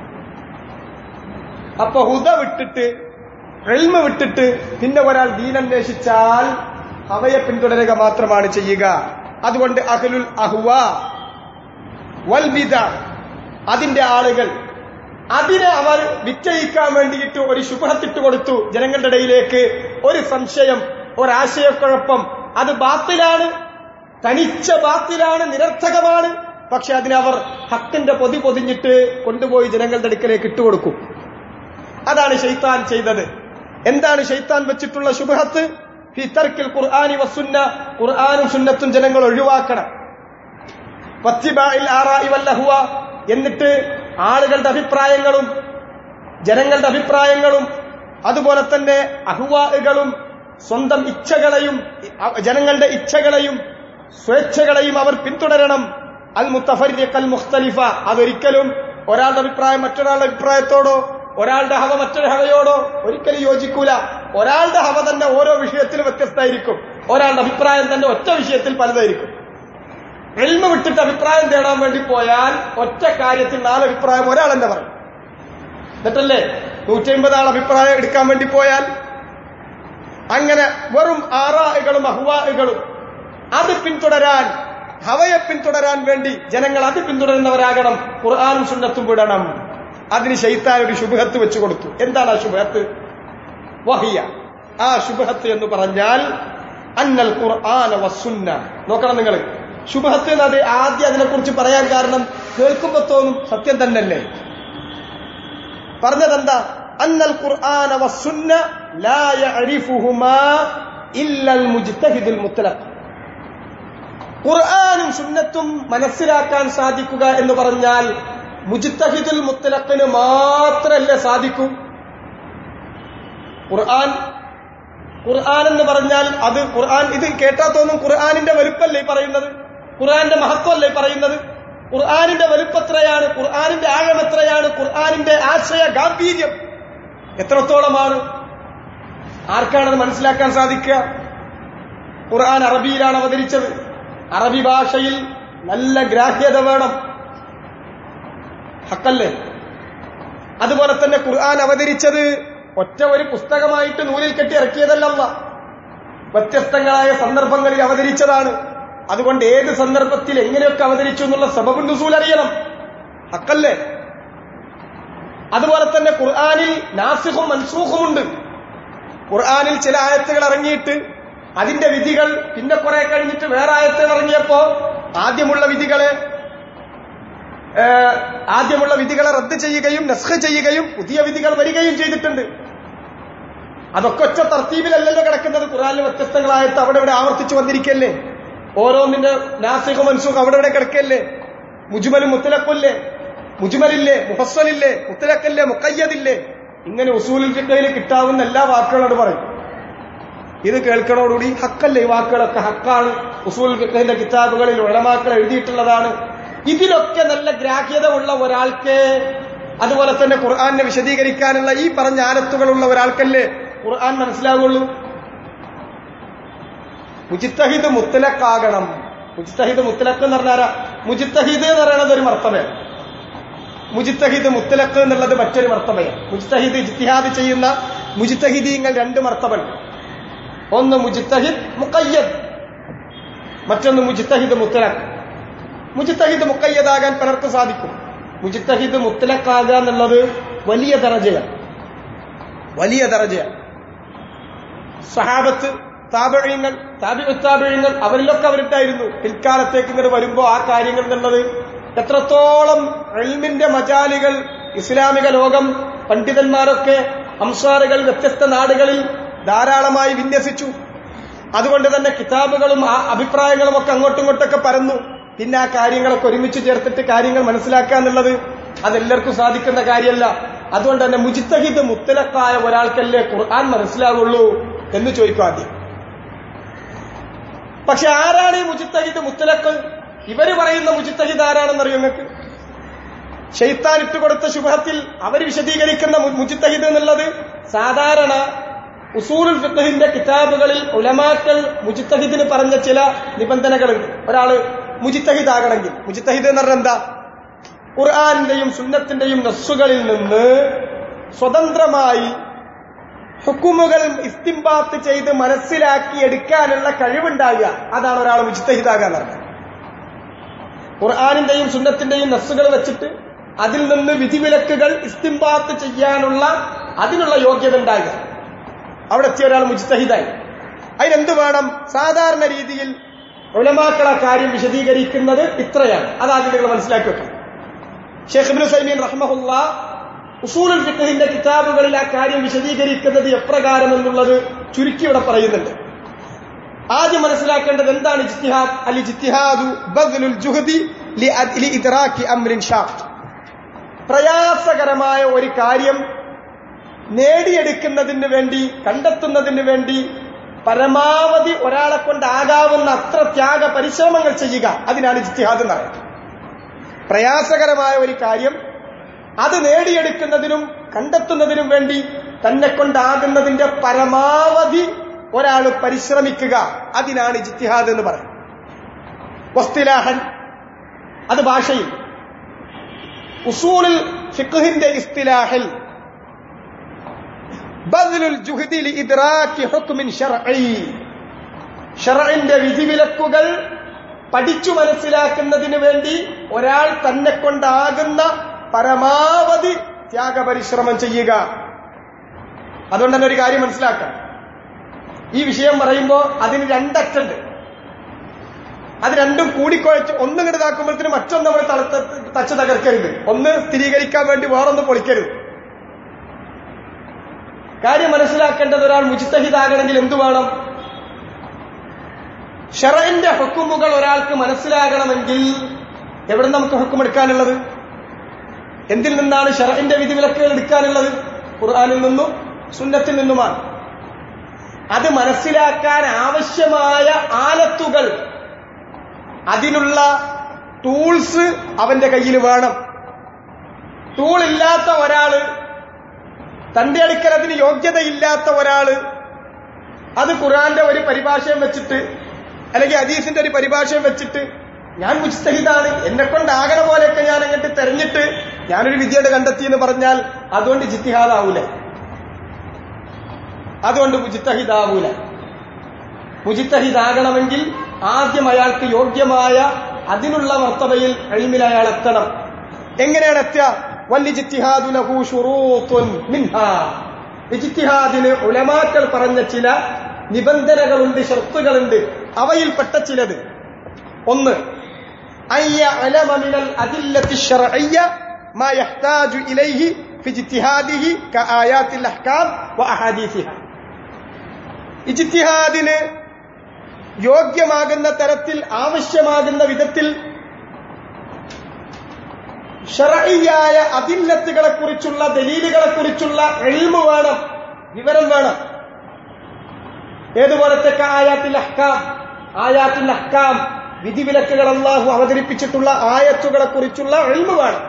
അപ്പൊ ഹുദ വിട്ടിട്ട് എൽമ വിട്ടിട്ട് പിന്നെ ഒരാൾ ദീനന്വേഷിച്ചാൽ ഹവയെ പിന്തുടരുക മാത്രമാണ് ചെയ്യുക അതുകൊണ്ട് അഹ്ലുൽ അഹ്വ വൽ ബിദ അതിന്റെ ആളുകൾ അതിനെ അവർ വിറ്റയിക്കാൻ വേണ്ടിയിട്ട് ഒരു ശുഭത്തിട്ട് കൊടുത്തു ജനങ്ങളുടെ ഇടയിലേക്ക് ഒരു സംശയം ഒരാശയക്കുഴപ്പം അത് ബാത്തിലാണ് തനിച്ച ബാത്തിലാണ് നിരർത്ഥകമാണ് പക്ഷെ അതിനവർ ഹക്കിന്റെ പൊതി പൊതിഞ്ഞിട്ട് കൊണ്ടുപോയി ജനങ്ങളുടെ അടുക്കലേക്ക് ഇട്ടുകൊടുക്കും അതാണ് ഷെയ്ത്താൻ ചെയ്തത് എന്താണ് ഷെയ്ത്താൻ വെച്ചിട്ടുള്ള ശുഭഹത്ത് ഫി തർക്കിൽ ഖുർആാനി വസുന്ന ഖുർആാനും സുന്നത്തും ജനങ്ങൾ ഒഴിവാക്കണം വത്തിബാഇൽ ആറാഇ വല്ലഹുവ എന്നിട്ട് ആളുകളുടെ അഭിപ്രായങ്ങളും ജനങ്ങളുടെ അഭിപ്രായങ്ങളും അതുപോലെ തന്നെ അഹുവാകളും സ്വന്തം ഇച്ഛകളെയും ജനങ്ങളുടെ ഇച്ഛകളെയും സ്വേച്ഛകളെയും അവർ പിന്തുടരണം അൽ മുത്തഫരിഖ് അൽ മുഖ്തലിഫ അതൊരിക്കലും ഒരാളുടെ അഭിപ്രായം മറ്റൊരാളുടെ അഭിപ്രായത്തോടോ ഒരാളുടെ ഹവ മറ്റൊരു ഹവയോടോ ഒരിക്കലും യോജിക്കൂല ഒരാളുടെ ഹവ തന്നെ ഓരോ വിഷയത്തിലും വ്യത്യസ്തമായിരിക്കും ഒരാളുടെ അഭിപ്രായം തന്നെ ഒറ്റ വിഷയത്തിൽ പലതായിരിക്കും എൽമ വിട്ടിട്ട് അഭിപ്രായം തേടാൻ വേണ്ടി പോയാൽ ഒറ്റ കാര്യത്തിൽ നാല് അഭിപ്രായം ഒരാൾ തന്നെ പറയും എന്നിട്ടല്ലേ നൂറ്റി അമ്പത് ആൾ അഭിപ്രായം എടുക്കാൻ വേണ്ടി പോയാൽ അങ്ങനെ വെറും ആറാഹുകളും അഹുവാഹുകളും അത് പിന്തുടരാൻ ഹവയെ പിന്തുടരാൻ വേണ്ടി ജനങ്ങൾ അത് പിന്തുടരുന്നവരാകണം ഖുർആാനും സുന്നത്തും വിടണം അതിന് ശൈത്താൻ ഒരു ശുഭഹത്ത് വെച്ചു കൊടുത്തു എന്താണ് ആ ശുഭഹത്ത് വഹിയ ആ ശുഭഹത്ത് എന്ന് പറഞ്ഞാൽ അന്നൽ ഖുർആന വസുന്ന നോക്കണം നിങ്ങൾ ശുഭഹത്ത് എന്നത് ആദ്യം അതിനെക്കുറിച്ച് പറയാൻ കാരണം കേൾക്കുമ്പോ തോന്നും സത്യം തന്നെയല്ലേ പറഞ്ഞതെന്താ അന്നൽ ഖുർആന വസുന്ന ലാ യഅരിഫുഹുമാ ഇല്ലൽ മുജ്തഹിദുൽ മുത്ലഖ് ഖുർആനും സുന്നത്തും മനസ്സിലാക്കാൻ സാധിക്കുക എന്ന് പറഞ്ഞാൽ മുജ്തഹിദുൽ മുത്തലഖിന് മാത്രമല്ലേ സാധിക്കൂ ഖുർആൻ ഖുർആൻ എന്ന് പറഞ്ഞാൽ അത് ഖുർആൻ ഇത് കേട്ടാ തോന്നും ഖുർആനിന്റെ വലുപ്പല്ലേ ഈ പറയുന്നത് ഖുർആന്റെ മഹത്വമല്ലേ ഈ പറയുന്നത് ഖുർആനിന്റെ വലുപ്പത്രയാണ് ഖുർആനിന്റെ ആഴം എത്രയാണ് ഖുർആനിന്റെ ആശയ ഗാംഭീര്യം എത്രത്തോളമാണ് ആർക്കാണത് മനസ്സിലാക്കാൻ സാധിക്കുക ഖുർആൻ അറബിയിലാണ് അവതരിച്ചത് അറബി ഭാഷയിൽ നല്ല ഗ്രാഹ്യത വേണം ഹക്കല്ലേ അതുപോലെ തന്നെ ഖുർആൻ അവതരിച്ചത് ഒറ്റ ഒരു പുസ്തകമായിട്ട് നൂലിൽ കെട്ടി ഇറക്കിയതല്ല വ്യത്യസ്തങ്ങളായ സന്ദർഭങ്ങളിൽ അവതരിച്ചതാണ് അതുകൊണ്ട് ഏത് സന്ദർഭത്തിൽ എങ്ങനെയൊക്കെ അവതരിച്ചു എന്നുള്ള സബബുൻ നുസൂൽ അറിയണം ഹക്കല്ലേ അതുപോലെ തന്നെ ഖുർആാനിൽ നാസിഖും മൻസൂഖുമുണ്ട് ഖുർആാനിൽ ചില ആയത്തുകൾ ഇറങ്ങിയിട്ട് അതിന്റെ വിധികൾ പിന്നെ കുറെ കഴിഞ്ഞിട്ട് വേറെ ആയത്തുകൾ ഇറങ്ങിയപ്പോ ആദ്യമുള്ള വിധികളെ ആദ്യമുള്ള വിധികളെ റദ്ദ് ചെയ്യുകയും നസ്ഖ് ചെയ്യുകയും പുതിയ വിധികൾ വരികയും ചെയ്തിട്ടുണ്ട് അതൊക്കെ ഒറ്റ തർത്തീബിലല്ലല്ലോ കിടക്കുന്നത് ഖുറാനിൽ വ്യത്യസ്തങ്ങളായിട്ട് അവിടെ ഇവിടെ ആവർത്തിച്ചു വന്നിരിക്കല്ലേ ഓരോന്നിന്റെ നാസിഖ് മൻസൂഖ് അവിടെ ഇവിടെ കിടക്കല്ലേ മുജുമലും മുത്തലക്കുല്ലേ മുജുമലില്ലേ മുഹസ്സലില്ലേ മുത്തലക്കല്ലേ മുക്കയ്യതില്ലേ ഇങ്ങനെ ഉസൂലിൽ ഫിഖയിൽ കിട്ടാവുന്ന എല്ലാ വാക്കുകളോട് പറയും ഇത് കേൾക്കണോടുകൂടി ഹക്കല്ലേ ഈ വാക്കുകളൊക്കെ ഹക്കാണ് ഉസൂൽ ഫിഖഹിന്റെ കിതാബുകളിൽ ഉളമാക്കൾ എഴുതിയിട്ടുള്ളതാണ് ഇതിലൊക്കെ നല്ല ഗ്രാഹ്യത ഉള്ള ഒരാൾക്ക് അതുപോലെ തന്നെ ഖുർആാനെ വിശദീകരിക്കാനുള്ള ഈ പറഞ്ഞ ആനത്തുകളുള്ള ഒരാൾക്കല്ലേ ഖുർആൻ മനസ്സിലാവുള്ളൂ മുജിത്തഹിദ് മുത്തലക്കാകണം മുജിത്തഹിദ് മുത്തലക്ക് എന്ന് പറഞ്ഞാൽ മുജിത്തഹിദ് എന്ന് പറയുന്നത് ഒരു മർത്തമയാണ് മുജിത്തഹിദ് മുത്തലക്ക് എന്നുള്ളത് മറ്റൊരു മർത്തമയാണ് മുജിത്തഹിദ് ഇജ്തിഹാദ് ചെയ്യുന്ന മുജിത്തഹിദീങ്ങൾ രണ്ട് മർത്തമുണ്ട് ഒന്ന് മുജിത്തഹിദ് മുക്കയ്യദ് മറ്റൊന്ന് മുജിത്തഹിദ് മുത്തലക്ക് മുജിത്തഹിദ് മുക്കയ്യദാകാൻ പലർക്ക് സാധിക്കും മുജിത്തഹിദ് മുത്തലക്കാകുക എന്നുള്ളത് വലിയ ദറജയാണ് വലിയ ദറജയാണ് സഹാബത്ത് താപഴയങ്ങൾ താപിത്താപഴയങ്ങൾ അവരിലൊക്കെ അവരുണ്ടായിരുന്നു പിൽക്കാലത്തേക്ക് ഇങ്ങോട്ട് വരുമ്പോ ആ കാര്യങ്ങൾ എന്നുള്ളത് എത്രത്തോളം എൽമിന്റെ മജാലികൾ ഇസ്ലാമിക ലോകം പണ്ഡിതന്മാരൊക്കെ അംസാറുകൾ വ്യത്യസ്ത നാടുകളിൽ ധാരാളമായി വിന്യസിച്ചു അതുകൊണ്ട് തന്നെ കിതാബുകളും ആ അഭിപ്രായങ്ങളും ഒക്കെ അങ്ങോട്ടും ഇങ്ങോട്ടൊക്കെ പരന്നു പിന്നെ ആ കാര്യങ്ങളൊക്കെ ഒരുമിച്ച് ചേർത്തിട്ട് കാര്യങ്ങൾ മനസ്സിലാക്കുക എന്നുള്ളത് അതെല്ലാവർക്കും സാധിക്കുന്ന കാര്യമല്ല അതുകൊണ്ട് തന്നെ മുജിത്തഹിദ് മുത്തലക്കായ ഒരാൾക്കല്ലേ ഖുർആൻ മനസ്സിലാവുള്ളൂ എന്ന് ചോദിക്കും ആദ്യം പക്ഷെ ആരാണ് ഈ മുജിത്തഹിദ് മുത്തലക്ക് ഇവര് പറയുന്ന മുജിത്തഹിദ് ആരാണെന്നറിയോ നിങ്ങൾക്ക് ഷെയ്ത്താൻ ഇട്ടുകൊടുത്ത ശുഭത്തിൽ അവർ വിശദീകരിക്കുന്ന മുജിത്തഹിദ് എന്നുള്ളത് സാധാരണ ഉസൂലുൽ ഫിഖഹിന്റെ കിതാബുകളിൽ ഉലമാക്കൾ മുജിത്തഹിദിന് പറഞ്ഞ ചില നിബന്ധനകളുണ്ട് ഒരാള് മുജിത്തഹിദ് ആകണമെങ്കിൽ മുജിത്തഹിദ് എന്ന് പറഞ്ഞാൽ എന്താ ഖുർആാനിന്റെയും സുന്നത്തിന്റെയും നസ്സുകളിൽ നിന്ന് സ്വതന്ത്രമായി ഹുക്കുമുകൾ ഇസ്തിംബാത്ത് ചെയ്ത് മനസ്സിലാക്കി എടുക്കാനുള്ള കഴിവുണ്ടാകുക അതാണ് ഒരാൾ മുജിത്തഹിദാകുക എന്ന് പറഞ്ഞത് ഖുർആാനിന്റെയും സുന്നത്തിന്റെയും നസ്സുകൾ വെച്ചിട്ട് അതിൽ നിന്ന് വിധിവിലക്കുകൾ ഇസ്തിംബാത്ത് ചെയ്യാനുള്ള അതിനുള്ള യോഗ്യത ഉണ്ടാകുക അവിടെ എത്തിയ ഒരാൾ മുജിത്തഹിദായി അതിനെന്ത് വേണം സാധാരണ രീതിയിൽ ഉലമാക്കൾ ആ കാര്യം വിശദീകരിക്കുന്നത് ഇത്രയാണ് അതാദ്യം നിങ്ങൾ മനസ്സിലാക്കി വെക്കണം ഷെയ്ഖ് ഇബ്നു സൈമീൻ റഹ്മഹുല്ല ഉസൂലുൽ ഫിഖഹിന്റെ കിതാബുകളിൽ ആ കാര്യം വിശദീകരിക്കുന്നത് എപ്രകാരം എന്നുള്ളത് ചുരുക്കി ഇവിടെ പറയുന്നുണ്ട് ആദ്യം മനസ്സിലാക്കേണ്ടത് എന്താണ് ഇജ്തിഹാദ് അൽ ഇജ്തിഹാദു ബദ്ലുൽ ജുഹദി ഇദ്റാക്കി അമ്രിൻ ഷാഖ് പ്രയാസകരമായ ഒരു കാര്യം നേടിയെടുക്കുന്നതിന് വേണ്ടി കണ്ടെത്തുന്നതിന് വേണ്ടി പരമാവധി ഒരാളെ കൊണ്ടാകാവുന്ന അത്ര ത്യാഗ പരിശ്രമങ്ങൾ ചെയ്യുക അതിനാണ് ഇജ്തിഹാദ് എന്ന് പറയുന്നത് പ്രയാസകരമായ ഒരു കാര്യം അത് നേടിയെടുക്കുന്നതിനും കണ്ടെത്തുന്നതിനും വേണ്ടി തന്നെ കൊണ്ടാകുന്നതിന്റെ പരമാവധി ഒരാൾ പരിശ്രമിക്കുക അതിനാണ് ഇജ്തിഹാദ് എന്ന് പറയുന്നത് വസ്തിലാഹൻ അത് ഭാഷയിൽ ഉസൂലിൽ ഫിഖ്ഹിന്റെ ഇസ്തിലാഹിൽ ബദ്ലുൽ ജുഹ്ദി ലിഇദ്റാക്കി ഹുക്മിൻ ശർഈ ഷർഇന്റെ വിധിവിലക്കുകൾ പഠിച്ചു മനസ്സിലാക്കുന്നതിന് വേണ്ടി ഒരാൾ തന്നെ കൊണ്ടാകുന്ന പരമാവധി ത്യാഗപരിശ്രമം ചെയ്യുക അതുകൊണ്ട് തന്നെ ഒരു കാര്യം മനസ്സിലാക്കാം ഈ വിഷയം പറയുമ്പോൾ അതിന് രണ്ടറ്റുണ്ട് അത് രണ്ടും കൂടിക്കുഴച്ച് ഒന്നും ഇങ്ങോട്ട് ഇതാക്കുമ്പോഴത്തേന് മറ്റൊന്ന് നമ്മൾ തളത്ത് തച്ച് തകർക്കരുത് ഒന്ന് സ്ഥിരീകരിക്കാൻ വേണ്ടി വേറൊന്ന് പൊളിക്കരുത് കാര്യം മനസ്സിലാക്കേണ്ടത് ഒരാൾ മുജിത്തഹിദാകണമെങ്കിൽ എന്തു വേണം ഷറന്റെ ഹുക്കുമുകൾ ഒരാൾക്ക് മനസ്സിലാകണമെങ്കിൽ എവിടെ നമുക്ക് ഹുക്കുമെടുക്കാനുള്ളത് എന്തിൽ നിന്നാണ് ഷറന്റെ വിധിവിലക്കുകൾ എടുക്കാനുള്ളത് ഖുർആാനിൽ നിന്നും സുന്നത്തിൽ നിന്നുമാണ് അത് മനസ്സിലാക്കാൻ ആവശ്യമായ ആലത്തുകൾ അതിനുള്ള ടൂൾസ് അവന്റെ കയ്യിൽ വേണം ടൂൾ ഇല്ലാത്ത ഒരാള് തന്റെ അടുക്കൽ അതിന് യോഗ്യതയില്ലാത്ത ഒരാള് അത് ഖുറാന്റെ ഒരു പരിഭാഷയും വെച്ചിട്ട് അല്ലെങ്കിൽ അദീസിന്റെ ഒരു പരിഭാഷയും വെച്ചിട്ട് ഞാൻ മുജ്തഹിദാണ് എന്നെ കൊണ്ടാകണ പോലെയൊക്കെ ഞാൻ അങ്ങോട്ട് തെരഞ്ഞിട്ട് ഞാനൊരു വിദ്യയുടെ കണ്ടെത്തി എന്ന് പറഞ്ഞാൽ അതുകൊണ്ട് ജിത്തിഹാദാവൂല അതുകൊണ്ട് മുജിത്തഹിദാവൂല മുജിത്തഹിദാകണമെങ്കിൽ ആദ്യം അയാൾക്ക് യോഗ്യമായ അതിനുള്ള വർത്തവയിൽ എളിമിൽ അയാൾ എത്തണം എങ്ങനെയാണ് എത്തുക വല്ലിജിത്തിഹാദുലഹു ഷുറൂത്തുൻ മിൻഹാ ഇജിത്തിഹാദിന് ഉലമാക്കൾ പറഞ്ഞ ചില നിബന്ധനകളുണ്ട് ഷർത്തുകളുണ്ട് അവയിൽപ്പെട്ട ചിലത് ഒന്ന് അയ്യ അലമമിനൽ അതില്ലത്തി ശർഅയ്യ മാ യഹ്താജു ഇലൈഹി ഫി ഇജ്തിഹാദിഹി കആയാത്തിൽ അഹ്കാം വ അഹാദീസിഹ ഇജ്തിഹാദിന് യോഗ്യമാകുന്ന തരത്തിൽ ആവശ്യമാകുന്ന വിധത്തിൽ ഷറയ്യായ അതില്ലത്തുകളെ കുറിച്ചുള്ള ദലീലുകളെ കുറിച്ചുള്ള എൽമ് വേണം വിവരം വേണം ഏതുപോലത്തെ ആയാത്തിൽ അഹ്കാം ആയാത്തിൽ അഹ്കാം വിധിവിലക്കുകൾ അള്ളാഹു അവതരിപ്പിച്ചിട്ടുള്ള ആയത്തുകളെ കുറിച്ചുള്ള എൽമ് വേണം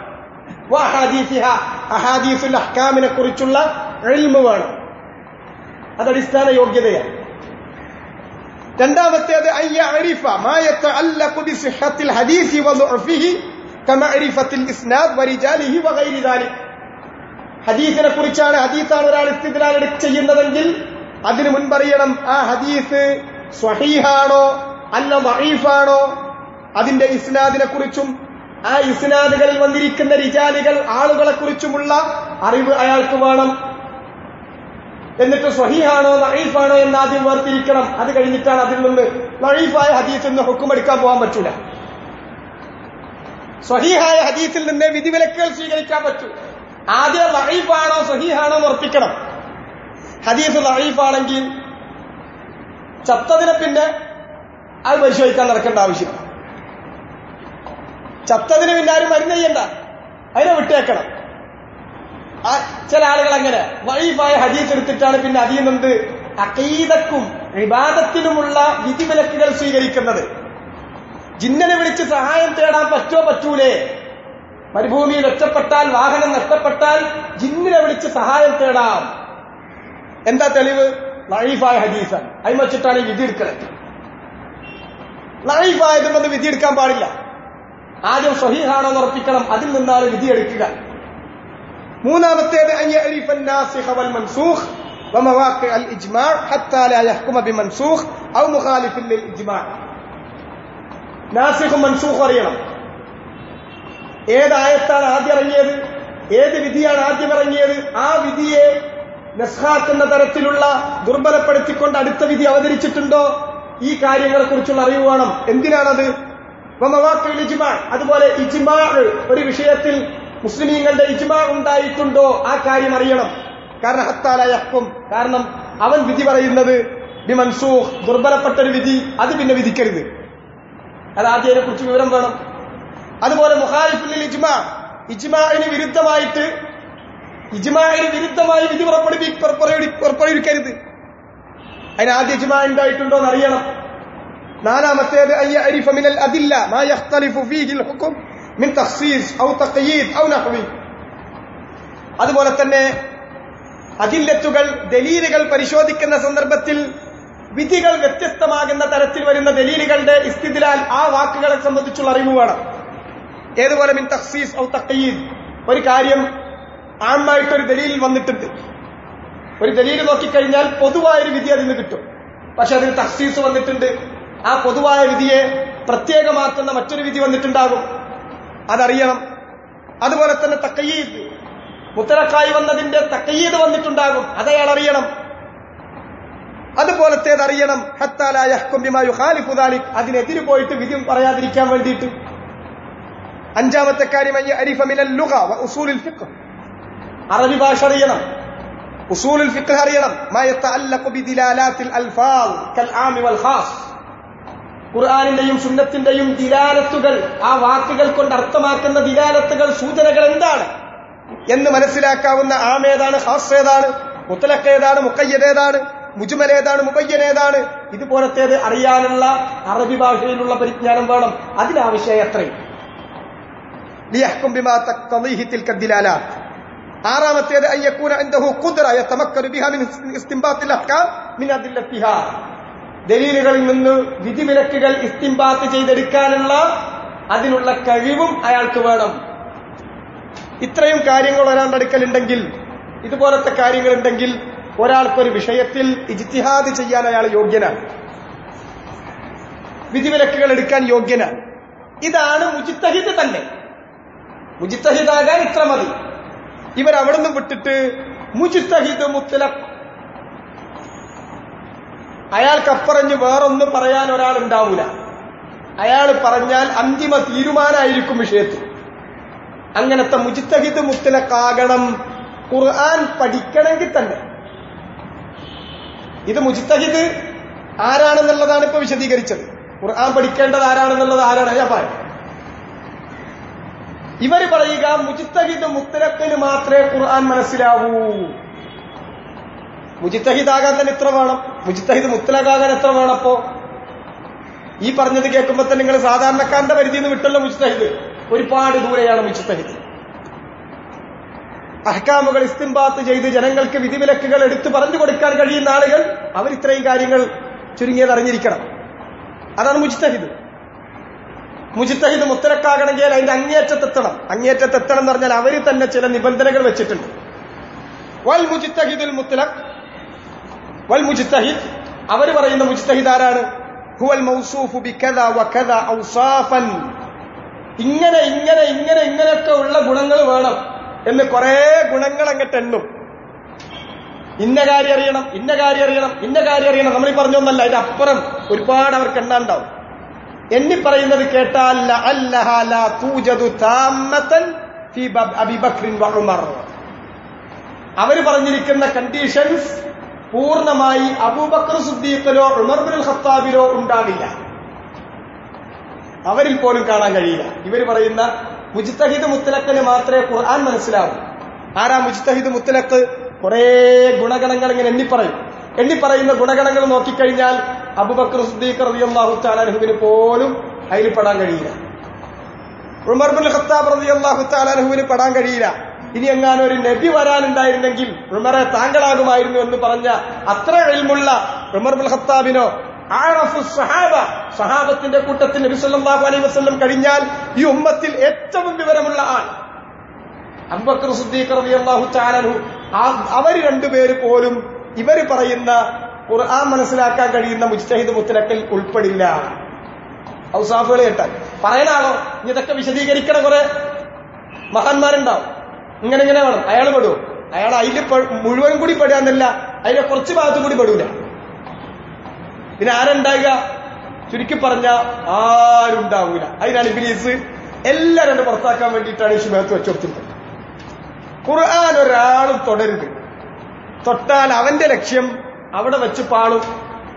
അഹാദീസുൽ അഹ്കാമിനെ കുറിച്ചുള്ള എൽമ് വേണം അത് അടിസ്ഥാന യോഗ്യതയാണ് രണ്ടാമത്തേത് അയ്യഅരിഫ മാ യതഅല്ലഖു ബിസിഹത്തിൽ ഹദീസി വദുഅഫിഹി കമഅരിഫത്തിൽ ഇസ്നാദ് വരിജാലിഹി വഗൈരി ദാലിക് ഹദീസിനെ കുറിച്ചാണ് ഹദീസാണ് ഒരാൾ ഇസ്തിദ്ലാൽ ചെയ്യുന്നതെങ്കിൽ അതിന് മുൻപറിയണം ആ ഹദീസ് സ്വഹീഹാണോ അല്ല വഈഫാണോ അതിന്റെ ഇസ്നാദിനെ കുറിച്ചും ആ ഇസ്നാദുകളിൽ വന്നിരിക്കുന്ന റിജാലികൾ ആളുകളെ കുറിച്ചുമുള്ള അറിവ് അയാൾക്ക് വേണം എന്നിട്ട് സ്വഹീഹാണോ നഴീഫാണോ എന്ന് ആദ്യം വേർതിരിക്കണം അത് കഴിഞ്ഞിട്ടാണ് അതിൽ നിന്ന് നഴീഫായ ഹദീസിൽ നിന്ന് ഹുക്കുമെടുക്കാൻ പോകാൻ പറ്റൂല സ്വഹീഹായ ഹദീസിൽ നിന്ന് വിധിവിലക്കുകൾ സ്വീകരിക്കാൻ പറ്റൂ ആദ്യം നഴീഫാണോ സ്വഹീഹാണോ എന്ന് ഉറപ്പിക്കണം ഹദീസ് നഴീഫാണെങ്കിൽ ചത്തതിനെ പിന്നെ അത് പരിശോധിക്കാൻ നടക്കേണ്ട ആവശ്യം ചത്തതിന് പിന്നെ ആരും മരുന്ന് ചെയ്യണ്ട അതിനെ വിട്ടേക്കണം ആ ചില ആളുകൾ അങ്ങനെ വൈഫായ ഹദീസ് എടുത്തിട്ടാണ് പിന്നെ അതിൽ നിന്ന് അക്കീതക്കും വിവാദത്തിനുമുള്ള വിധിവിലക്കുകൾ സ്വീകരിക്കുന്നത് ജിന്നനെ വിളിച്ച് സഹായം തേടാൻ പറ്റുമോ പറ്റൂലേ മരുഭൂമിയിൽ ഒറ്റപ്പെട്ടാൽ വാഹനം നഷ്ടപ്പെട്ടാൽ ജിന്നിനെ വിളിച്ച് സഹായം തേടാം എന്താ തെളിവ് ലൈഫായ ഹദീസാണ് അതിന് വെച്ചിട്ടാണ് ഈ വിധി എടുക്കുന്നത് ലൈഫായതുകൊണ്ട് വിധി എടുക്കാൻ പാടില്ല ആദ്യം സ്വഹീഹാണോ എന്ന് ഉറപ്പിക്കണം അതിൽ നിന്നാണ് വിധി എടുക്കുക മൂന്നാമത്തേത് അൻ യഅരിഫ الناسخ والمنسوخ ومواقع الإجماع حتى لا يحكم بمنسوخ أو مخالف للإجماع നാസിഖും മൻസൂഖും അറിയണം ഏത് ആയത്താണ് ആദ്യം ഇറങ്ങിയത് ഏത് വിധിയാണ് ആദ്യം ഇറങ്ങിയത് ആ വിധിയെ നസ്ഹാക്കുന്ന തരത്തിലുള്ള ദുർബലപ്പെടുത്തിക്കൊണ്ട് അടുത്ത വിധി അവതരിച്ചിട്ടുണ്ടോ ഈ കാര്യങ്ങളെ കുറിച്ചുള്ള അറിവ് വേണം എന്തിനാണത് ഇജ്മാ അതുപോലെ ഇജ്മാ ഒരു വിഷയത്തിൽ മുസ്ലിമീങ്ങളുടെ ഇജ്മാ ഉണ്ടായിട്ടുണ്ടോ ആ കാര്യം അറിയണം കാരണം ഹത്താലയക്കും കാരണം അവൻ വിധി പറയുന്നത് ബി മൻസൂഖ് ദുർബലപ്പെട്ട ഒരു വിധി അത് പിന്നെ വിധിക്കരുത് അത് ആദ്യം അതിനെ കുറിച്ച് വിവരം വേണം അതുപോലെ മുഹാരിഫുൽ ഇജ്മാ ഇജ്മാഇന് വിരുദ്ധമായിട്ട് ഇജ്മാഇന് വിരുദ്ധമായി വിധി പുറപ്പെടുവി പുറപ്പെടുവി- പുറപ്പെടുവിക്കരുത് അതിന് ആദ്യ ഇജ്മാ ഉണ്ടായിട്ടുണ്ടോ എന്ന് അറിയണം നാലാമത്തേത് അയ്യ അരിഫ മിനൽ അതില്ല മാ യഖ്തലിഫു ഫീഹിൽ ഹുക്ം മിൻ തഖ്സീസ് ഔ തഖയീദ് ഔ നഹ്വി അതുപോലെ തന്നെ അദില്ലത്തുകൾ ദലീലുകൾ പരിശോധിക്കുന്ന സന്ദർഭത്തിൽ വിധികൾ വ്യത്യസ്തമാകുന്ന തരത്തിൽ വരുന്ന ദലീലുകളുടെ ഇസ്തിദ്ലാൽ ആ വാക്കുകളെ സംബന്ധിച്ചുള്ള അറിവ് വേണം ഏതുപോലെ മിൻ തഖ്സീസ് ഔ തഖയീദ് ഒരു കാര്യം ആമായിട്ടൊരു ദലീലിൽ വന്നിട്ടുണ്ട് ഒരു ദലീൽ നോക്കിക്കഴിഞ്ഞാൽ പൊതുവായൊരു വിധി അതിന് കിട്ടും പക്ഷെ അതിന് തഖ്സീസ് വന്നിട്ടുണ്ട് ആ പൊതുവായ വിധിയെ പ്രത്യേകമാക്കുന്ന മറ്റൊരു വിധി വന്നിട്ടുണ്ടാകും അതറിയണം അതുപോലെ തന്നെ തക്കയീദ് മുത്തലക്കായി വന്നതിന്റെ തക്കയീദ് വന്നിട്ടുണ്ടാകും അതയാൾ അറിയണം അതുപോലത്തേത് അറിയണം ഹത്താലായ ഖാലിഫുദാലിക് അതിനെതിര് പോയിട്ട് വിധി പറയാതിരിക്കാൻ വേണ്ടിയിട്ട് അഞ്ചാമത്തെ കാര്യം അയ്യ അരിഫ മിനൽ ലുഗ വ ഉസൂലുൽ ഫിഖ് അറബി ഭാഷ അറിയണം ഉസൂലുൽ ഫിഖ് അറിയണം മാ യതഅല്ലഖു ബിദിലാലാത്തിൽ അൽഫാൽ കൽ ആമി വൽ ഖാസ് ഖുർആനിന്റെയും സുന്നത്തിന്റെയും ദിലാലത്തുകൾ ആ വാക്കുകൾ കൊണ്ട് അർത്ഥമാക്കുന്ന ദിലാലത്തുകൾ സൂചനകൾ എന്താണ് എന്ന് മനസ്സിലാക്കാവുന്ന ആമേതാണ് ഹാസ് ഏതാണ് മുത്തലക്ക് ഏതാണ് മുക്കയ്യദ് ഏതാണ് മുജുമൽ ഏതാണ് മുബയ്യൻ ഏതാണ് ഇതുപോലത്തേത് അറിയാനുള്ള അറബി ഭാഷയിലുള്ള പരിജ്ഞാനം വേണം അതിനാവശ്യം എത്രയും ലിയഹ്കും ബിമാ തഖ്തളീഹി തിൽക ദിലാലാത്ത് ആറാമത്തേത് അൻ യകൂന ഇൻദഹു ഖുദ്റ യതമക്കനു ബിഹാ മിൻ ഇസ്തിംബാത്തിൽ അഹ്കാം മിൻ അദില്ലത്തിഹാ ദലീലുകളിൽ നിന്ന് വിധിവിലക്കുകൾ ഇസ്തിംബാത്ത് ചെയ്തെടുക്കാനുള്ള അതിനുള്ള കഴിവും അയാൾക്ക് വേണം ഇത്രയും കാര്യങ്ങൾ ഒരാളുടെ അടുക്കലുണ്ടെങ്കിൽ ഇതുപോലത്തെ കാര്യങ്ങളുണ്ടെങ്കിൽ ഒരാൾക്കൊരു വിഷയത്തിൽ ഇജ്തിഹാദ് ചെയ്യാൻ അയാൾ യോഗ്യനാണ് വിധിവിലക്കുകൾ എടുക്കാൻ യോഗ്യനാണ് ഇതാണ് മുജിത്തഹിദ് തന്നെ മുജിത്തഹിദാകാൻ ഇത്ര മതി ഇവർ അവിടെ നിന്ന് വിട്ടിട്ട് മുജിത്തഹിദ് മുത്തലഖ് അയാൾക്കപ്പറഞ്ഞ് വേറൊന്നും പറയാൻ ഒരാൾ ഉണ്ടാവൂല അയാൾ പറഞ്ഞാൽ അന്തിമ തീരുമാനമായിരിക്കും വിഷയത്തിൽ അങ്ങനത്തെ മുജിത്തഹിദ് മുത്തലക്കാകണം ഖുർആൻ പഠിക്കണമെങ്കിൽ തന്നെ ഇത് മുജിത്തഹിദ് ആരാണെന്നുള്ളതാണ് ഇപ്പൊ വിശദീകരിച്ചത് ഖുർആൻ പഠിക്കേണ്ടത് ആരാണെന്നുള്ളത് ആരാണ് ഞാൻ പറയാം ഇവർ പറയുക മുജിത്തഹിദ് മുത്തലക്കിന് മാത്രമേ ഖുർആൻ മനസ്സിലാവൂ മുജിത്തഹിദാകാൻ തന്നെ എത്ര വേണം മുജിത്തഹിദ് മുത്തലകാകാൻ എത്ര വേണം അപ്പോ ഈ പറഞ്ഞത് കേൾക്കുമ്പോ തന്നെ നിങ്ങൾ സാധാരണക്കാരന്റെ പരിധിയിൽ നിന്ന് വിട്ടല്ലോ മുജിത്തഹിദ് ഒരുപാട് ദൂരെയാണ് മുജിത്തഹിദ് അഹ്കാമുകൾ ഇസ്തിംബാത്ത് ചെയ്ത് ജനങ്ങൾക്ക് വിധിവിലക്കുകൾ എടുത്തു പറഞ്ഞു കൊടുക്കാൻ കഴിയുന്ന ആളുകൾ അവർ ഇത്രയും കാര്യങ്ങൾ ചുരുങ്ങിയത് അറിഞ്ഞിരിക്കണം അതാണ് മുജിത്തഹിദ് മുജിത്തഹിദ് മുത്തലക്കാകണമെങ്കിൽ അതിന്റെ അങ്ങേയറ്റത്തെത്തണം അങ്ങേയറ്റത്തെത്തണം എന്ന് പറഞ്ഞാൽ അവർ തന്നെ ചില നിബന്ധനകൾ വെച്ചിട്ടുണ്ട് വൽ മുജിത്തഹിദുൽ മുത്തലഖ് വൽ മുജിത്തഹിദ് അവർ പറയുന്ന മുജിത്തഹിദ് ആരാണ് ഹുവൽ മൗസൂഫു ബികദ വകദ ഔസാഫൻ ഇങ്ങനെ ഇങ്ങനെ ഇങ്ങനെ ഇങ്ങനെയൊക്കെ ഉള്ള ഗുണങ്ങൾ വേണം എന്ന് കുറെ ഗുണങ്ങൾ അങ്ങട്ട് എണ്ണും ഇന്ന കാര്യം അറിയണം ഇന്ന കാര്യം അറിയണം ഇന്ന കാര്യം അറിയണം നമ്മൾ ഈ പറഞ്ഞൊന്നല്ല അതിന്റെ അപ്പുറം ഒരുപാട് അവർക്ക് എണ്ണാണ്ടാവും എണ്ണി പറയുന്നത് കേട്ടാൽ ലഅല്ലഹ ലാ തൂജദു താമ്മതൻ ഫീ ബബ് അബി ബക്രിൻ വ ഉമർ അവര് പറഞ്ഞിരിക്കുന്ന കണ്ടീഷൻസ് പൂർണ്ണമായി അബൂബക്കർ സുദ്ദീഖിലോ ഉമർ ബിൻ ഖത്താബിലോ ഉണ്ടാവില്ല അവരിൽ പോലും കാണാൻ കഴിയില്ല ഇവർ പറയുന്ന മുജിത്തഹിദ് മുത്തലക്കിന് മാത്രമേ ഖുർആൻ മനസ്സിലാവൂ ആരാ മുജിത്തഹിദ് മുത്തലക്ക് കുറെ ഗുണഗണങ്ങൾ ഇങ്ങനെ എണ്ണിപ്പറയും എണ്ണിപ്പറയുന്ന ഗുണഗണങ്ങൾ നോക്കിക്കഴിഞ്ഞാൽ അബുബക്കർ സുദ്ദീഖ് റളിയല്ലാഹു തആലാഹുവിന് പോലും അതിൽ പെടാൻ കഴിയില്ല ഉമർ ബിൻ ഖത്താബ് റളിയല്ലാഹു തആലാഹുവിന് പെടാൻ കഴിയില്ല ഇനി എങ്ങാനും ഒരു നബി വരാനുണ്ടായിരുന്നെങ്കിൽ ഉമറെ താങ്കളാകുമായിരുന്നു എന്ന് പറഞ്ഞ അത്ര എൽമുള്ള ഉമർ ബിൻ ഖത്താബിനോ ആറഫു സഹാബ സഹാബത്തിന്റെ കൂട്ടത്തിൽ നബി സല്ലല്ലാഹു അലൈഹി വസല്ലം കഴിഞ്ഞാൽ ഈ ഉമ്മത്തിൽ ഏറ്റവും വിവരമുള്ള ആൾ അബൂബക്കർ സിദ്ദീഖ് റളിയല്ലാഹു തആലഹു അവർ രണ്ടുപേര് പോലും ഇവർ പറയുന്ന ഖുർആൻ മനസ്സിലാക്കാൻ കഴിയുന്ന മുജ്തഹിദ് മുത്തലക്കൽ ഉൾപ്പെടില്ല ഔസാഫുകൾ കേട്ടാൽ പറയാനാണോ ഇനി ഇതൊക്കെ വിശദീകരിക്കണ കുറെ മഹാന്മാരുണ്ടാവും ഇങ്ങനെ ഇങ്ങനെ വേണം അയാൾ പെടുവോ അയാൾ അതിൽ മുഴുവൻ കൂടി പെടാന്നല്ല അതിലെ കുറച്ച് ഭാഗത്തും കൂടി പെടൂല പിന്നെ ആരുണ്ടാകുക ചുരുക്കി പറഞ്ഞ ആരുണ്ടാവൂല അതിനാണ് ഇബിലീസ് എല്ലാവരും രണ്ട് പുറത്താക്കാൻ വേണ്ടിയിട്ടാണ് ഈ ശുഭത്ത് വെച്ചുകൊടുത്തിട്ടുള്ളത് ഖുർആൻ ഒരാളും തുടരുത് തൊട്ടാൽ അവന്റെ ലക്ഷ്യം അവിടെ വെച്ച് പാളും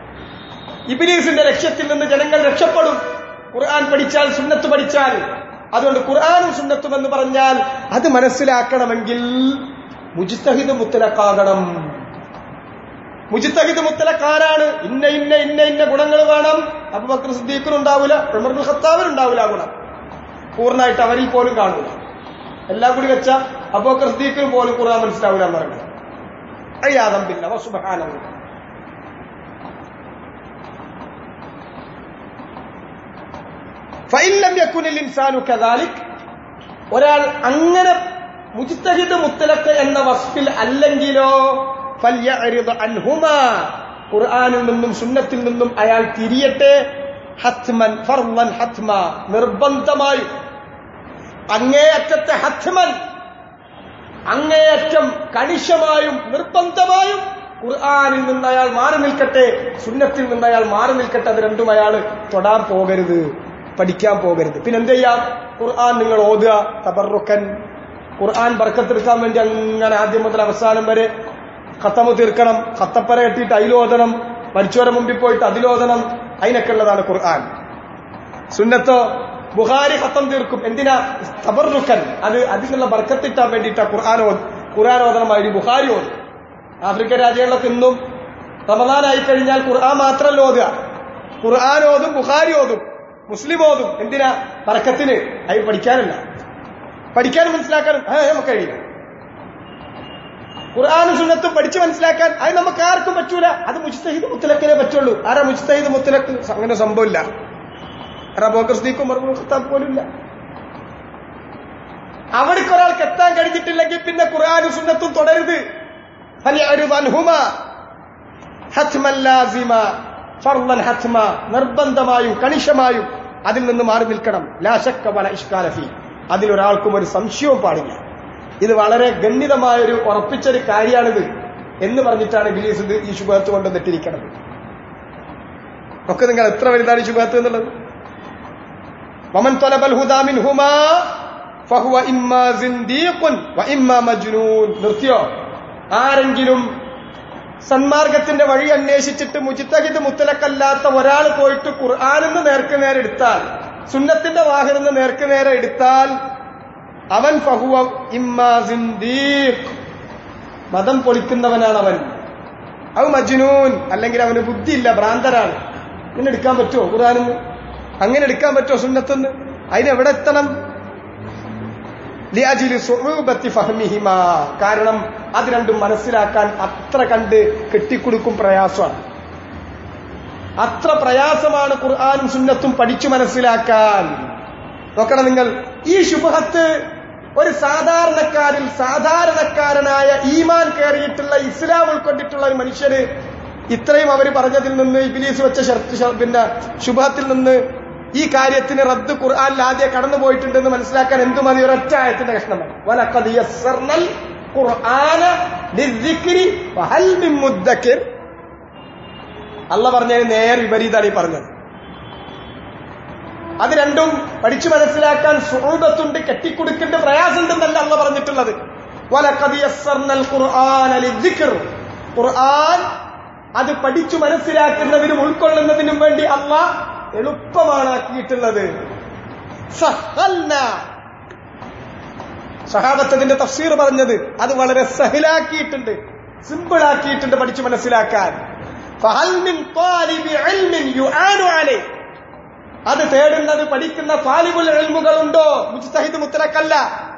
ഇബിലീസിന്റെ ലക്ഷ്യത്തിൽ നിന്ന് ജനങ്ങൾ രക്ഷപ്പെടും ഖുർആൻ പഠിച്ചാൽ സുന്നത്ത് പഠിച്ചാൽ അതുകൊണ്ട് ഖുർആാനും സുന്നത്തും എന്ന് പറഞ്ഞാൽ അത് മനസ്സിലാക്കണമെങ്കിൽ മുജിത്തഹിദ് മുത്തലക്കാകണം മുജിത്തഹിദ് മുത്തലക്കാരാണ് ഇന്ന ഇന്ന ഇന്ന ഇന്ന ഗുണങ്ങൾ വേണം അപ്പൊ ബക്ര സിദ്ദീഖിനുണ്ടാവില്ല ഉമർബുൽ ഖത്താബിനുണ്ടാവില്ല ആ ഗുണം പൂർണ്ണമായിട്ട് അവരിൽ പോലും കാണൂല എല്ലാം കൂടി വെച്ച അബൂബക്കർ സിദ്ദീഖിന് പോലും ഖുർആൻ മനസ്സിലാവില്ല എന്ന് പറയുന്നത് അയ്യാദം ബില്ല വസുബഹാനഹു ഫൈലം യക്കുനിൽ ഇൻസാനു കദാലിക് ഒരാൾ അങ്ങനെ മുജിത്തഹിദ് മുത്തലക്ക് എന്ന വസ്ഫിൽ അല്ലെങ്കിലോ ഫല്യഅരിദ് അൻഹുമാ ഖുർആനിൽ നിന്നും സുന്നത്തിൽ നിന്നും അയാൾ തിരിയട്ടെ ഹത്മൻ ഫർളൻ ഹത്മ നിർബന്ധമായും അങ്ങേയറ്റത്തെ ഹത്മൻ അങ്ങേയറ്റം കണിശമായും നിർബന്ധമായും ഖുർആാനിൽ നിന്ന് അയാൾ മാറി നിൽക്കട്ടെ സുന്നത്തിൽ നിന്ന് അയാൾ മാറി നിൽക്കട്ടെ അത് രണ്ടും അയാൾ തൊടാൻ പോകരുത് പഠിക്കാൻ പോകരുത് പിന്നെ എന്ത് ചെയ്യാം ഖുർആൻ നിങ്ങൾ ഓതുക തബറുക്കൻ ഖുർആൻ ബർക്കത്തെടുക്കാൻ വേണ്ടി അങ്ങനെ ആദ്യം മുതൽ അവസാനം വരെ ഖത്തമ് തീർക്കണം ഖത്തപ്പര കെട്ടിയിട്ട് അതിലോതണം മരിച്ചവരെ മുമ്പിൽ പോയിട്ട് അതിലോതണം അതിനൊക്കെ ഉള്ളതാണ് ഖുർആൻ സുന്നത്തോ ബുഹാരി ഖത്തം തീർക്കും എന്തിനാ തബറുക്കൻ അത് അതിനുള്ള ബർക്കത്തിട്ടാൻ വേണ്ടിയിട്ടാ ഖുർആൻ ഓത് ഖുർആൻ ഓതണമായി ബുഹാരി ഓതും ആഫ്രിക്കൻ രാജ്യങ്ങളിലൊക്കെ ഇന്നും റമദാനായി കഴിഞ്ഞാൽ ഖുർആൻ മാത്രമല്ല ഓതുക ഖുർആൻ ഓതും ബുഹാരി ഓതും മുസ്ലിം ഓതും എന്തിനാ ബർക്കത്തിന് അത് പഠിക്കാനല്ല പഠിക്കാനും മനസ്സിലാക്കാനും ആ നമുക്ക് കഴിയില്ല ഖുർആാനും സുന്നത്തും പഠിച്ച് മനസ്സിലാക്കാൻ അത് നമുക്ക് ആർക്കും പറ്റൂല അത് മുജ്തഹിദ് മുത്തലക്കിനെ പറ്റുള്ളൂ ആരാ മുജ്തഹിദ് മുത്തലക്ക് അങ്ങനെ സംഭവമില്ല ആരാ ബോക്കർ സ്ദീഖും ഖത്താബ് പോലും ഇല്ല അവിടേക്ക് ഒരാൾക്ക് എത്താൻ കഴിഞ്ഞിട്ടില്ലെങ്കിൽ പിന്നെ ഖുർആാനും സുന്നത്തും തുടരുത് നിർബന്ധമായും കണിശമായും അതിൽ നിന്ന് മാറി നിൽക്കണം ലാശക്ക വല ഇഷ്കാലഫി അതിലൊരാൾക്കും ഒരു സംശയവും പാടില്ല ഇത് വളരെ ഗണ്യതമായ ഒരു ഉറപ്പിച്ചൊരു കാര്യമാണിത് എന്ന് പറഞ്ഞിട്ടാണ് ബിലീസ് ഇത് ഈ ശുഭത്ത് കൊണ്ട് നെറ്റിരിക്കണത് ഒക്കെ നിങ്ങൾ എത്ര വലുതാണ് ഈ ശുഭത്ത് എന്നുള്ളത് വമൻ തൊലബൽ ഹുദാമിൻ ഹുമാ ഫഹുവ ഇമ്മാ സിന്ദീഖുൻ വ ഇമ്മാ മജ്നൂൻ നിർത്തിയോ ആരെങ്കിലും സന്മാർഗത്തിന്റെ വഴി അന്വേഷിച്ചിട്ട് മുജിത്തഹിദ് മുത്തലക്കല്ലാത്ത ഒരാൾ പോയിട്ട് ഖുർആാനിന്ന് നേർക്ക് നേരെ എടുത്താൽ സുന്നത്തിന്റെ വാഹനം നേർക്ക് നേരെ എടുത്താൽ അവൻ ഫഹുവ ഇമ്മാ സിന്ദീഖ് മതം പൊളിക്കുന്നവനാണ് അവൻ അവ മജ്നൂൻ അല്ലെങ്കിൽ അവന് ബുദ്ധിയില്ല ഭ്രാന്തരാണ് ഇങ്ങനെ എടുക്കാൻ പറ്റുമോ ഖുർആാനിന്ന് അങ്ങനെ എടുക്കാൻ പറ്റുമോ സുന്നത്തുനിന്ന് അതിനെവിടെ എത്തണം ലിയാജിലി സുഹൂബത്തി ഫഹ്മിഹിമ കാരണം അത് രണ്ടും മനസ്സിലാക്കാൻ അത്ര കണ്ട് കെട്ടിക്കൊടുക്കും പ്രയാസമാണ് അത്ര പ്രയാസമാണ് ഖുർആാനും സുന്നത്തും പഠിച്ചു മനസ്സിലാക്കാൻ നോക്കണം നിങ്ങൾ ഈ ശുഭഹത്ത് ഒരു സാധാരണക്കാരിൽ സാധാരണക്കാരനായ ഈമാൻ കയറിയിട്ടുള്ള ഇസ്ലാം ഉൾക്കൊണ്ടിട്ടുള്ള ഒരു മനുഷ്യര് ഇത്രയും അവർ പറഞ്ഞതിൽ നിന്ന് ഇബിലീസ് വെച്ച ഷർത്ത് പിന്നെ ശുഭത്തിൽ നിന്ന് ഈ കാര്യത്തിന് റദ്ദ് ഖുർആാനിൽ ആദ്യം കടന്നു പോയിട്ടുണ്ടെന്ന് മനസ്സിലാക്കാൻ എന്തു മതി ഒരൊറ്റ ആയത്തിന്റെ കഷ്ണമാണ് വലഖദ് യസ്സർനൽ ഖുർആന ലിദ്ദിക്രി വഹൽ മിൻ മുദ്ദക്കിർ അല്ല പറഞ്ഞതിന് നേർ വിപരീതാണ് ഈ പറഞ്ഞത് അത് രണ്ടും പഠിച്ചു മനസ്സിലാക്കാൻ സുഹൃത്തുണ്ട് കെട്ടിക്കൊടുക്കേണ്ട പ്രയാസമുണ്ടെന്നല്ല അല്ല പറഞ്ഞിട്ടുള്ളത് വലഖദ് യസ്സർനൽ ഖുർആന ലിദ്ദിക്ർ ഖുർആൻ അത് പഠിച്ചു മനസ്സിലാക്കുന്നതിനും ഉൾക്കൊള്ളുന്നതിനും വേണ്ടി അല്ല എളുപ്പമാണ് ആക്കിയിട്ടുള്ളത് സഹാബത്തതിന്റെ തഫ്സീർ പറഞ്ഞത് അത് വളരെ സഹിലാക്കിയിട്ടുണ്ട് സിമ്പിൾ ആക്കിയിട്ടുണ്ട് പഠിച്ചു മനസ്സിലാക്കാൻ അത് തേടുന്നത് പഠിക്കുന്ന ഫാലിബുൽ എൽമുകളുണ്ടോ മുജ്തഹിദ് മുത്തലക്കല്ല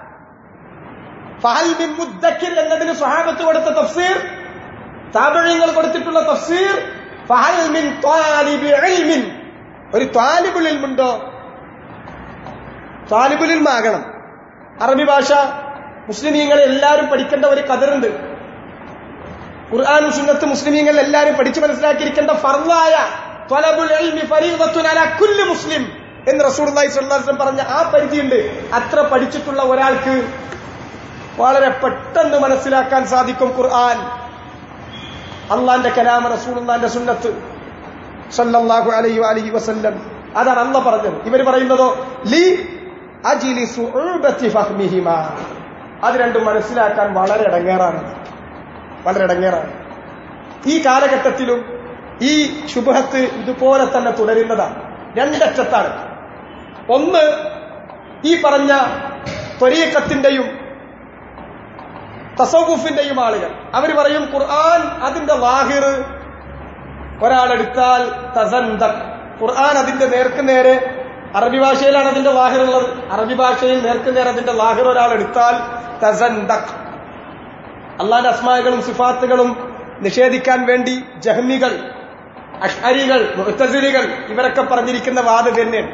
ഫഹൽ ബിൻ മുദ്ദക്കിർ എന്നതിന് സഹാബത്ത് കൊടുത്ത തഫ്സീർ താപഴയങ്ങൾ കൊടുത്തിട്ടുള്ള തഫ്സീർ ഫഹൽ മിൻ ത്വാലിബി ഇൽമിൻ ഒരു ത്വാലിബുൽ ഇൽമുണ്ടോ ത്വാലിബുൽ ഇൽമാകണം അറബി ഭാഷ മുസ്ലിമീങ്ങൾ എല്ലാവരും പഠിക്കേണ്ട ഒരു കതറുണ്ട് ഖുർആാനും സുന്നത്ത് മുസ്ലിമീങ്ങൾ എല്ലാവരും പഠിച്ചു മനസ്സിലാക്കിയിരിക്കേണ്ട ഫർലായ ത്വലബുൽ ഇൽമി ഫരീദത്തുൻ അലാ കുല്ലി മുസ്ലിം എന്ന് റസൂലുള്ളാഹി സ്വല്ലല്ലാഹു അലൈഹി വസല്ലം പറഞ്ഞ ആ പരിധിയുണ്ട് അത്ര പഠിച്ചിട്ടുള്ള ഒരാൾക്ക് വളരെ പെട്ടെന്ന് മനസ്സിലാക്കാൻ സാധിക്കും ഖുർആൻ അള്ളാന്റെ കലാമ റസൂലുള്ളാന്റെ സുന്നത്ത് സല്ലല്ലാഹു അലൈഹി അലൈഹി വസല്ലം അതാണ് അല്ല പറഞ്ഞത് ഇവർ പറയുന്നതോ ലി അജിലി സുഉബത്തി ഫഹ്മിഹിമ അത് രണ്ടും മനസ്സിലാക്കാൻ വളരെ ഇടങ്ങേറാണ് വളരെ ഇടങ്ങേറാണ് ഈ കാലഘട്ടത്തിലും ഈ ശുഭഹത്ത് ഇതുപോലെ തന്നെ തുടരുന്നതാണ് രണ്ടറ്റത്താണ് ഒന്ന് ഈ പറഞ്ഞ ത്വരീക്കത്തിന്റെയും തസവുഫിന്റെയും ആളുകൾ അവർ പറയും ഖുർആൻ അതിന്റെ ലാഹിർ ഒരാളെടുത്താൽ തസന്തക് ഖുർആൻ അതിന്റെ നേർക്ക് നേരെ അറബി ഭാഷയിലാണ് അതിന്റെ ലാഹിർ ഉള്ളത് അറബി ഭാഷയിൽ നേർക്ക് നേരെ അതിന്റെ ലാഹിർ ഒരാൾ എടുത്താൽ തസന്തക് അള്ളാന്റെ അസ്മാകളും സിഫാത്തുകളും നിഷേധിക്കാൻ വേണ്ടി ജഹ്മികൾ അഷ്അരികൾ മുത്തസിലികൾ ഇവരൊക്കെ പറഞ്ഞിരിക്കുന്ന വാദം തന്നെയാണ്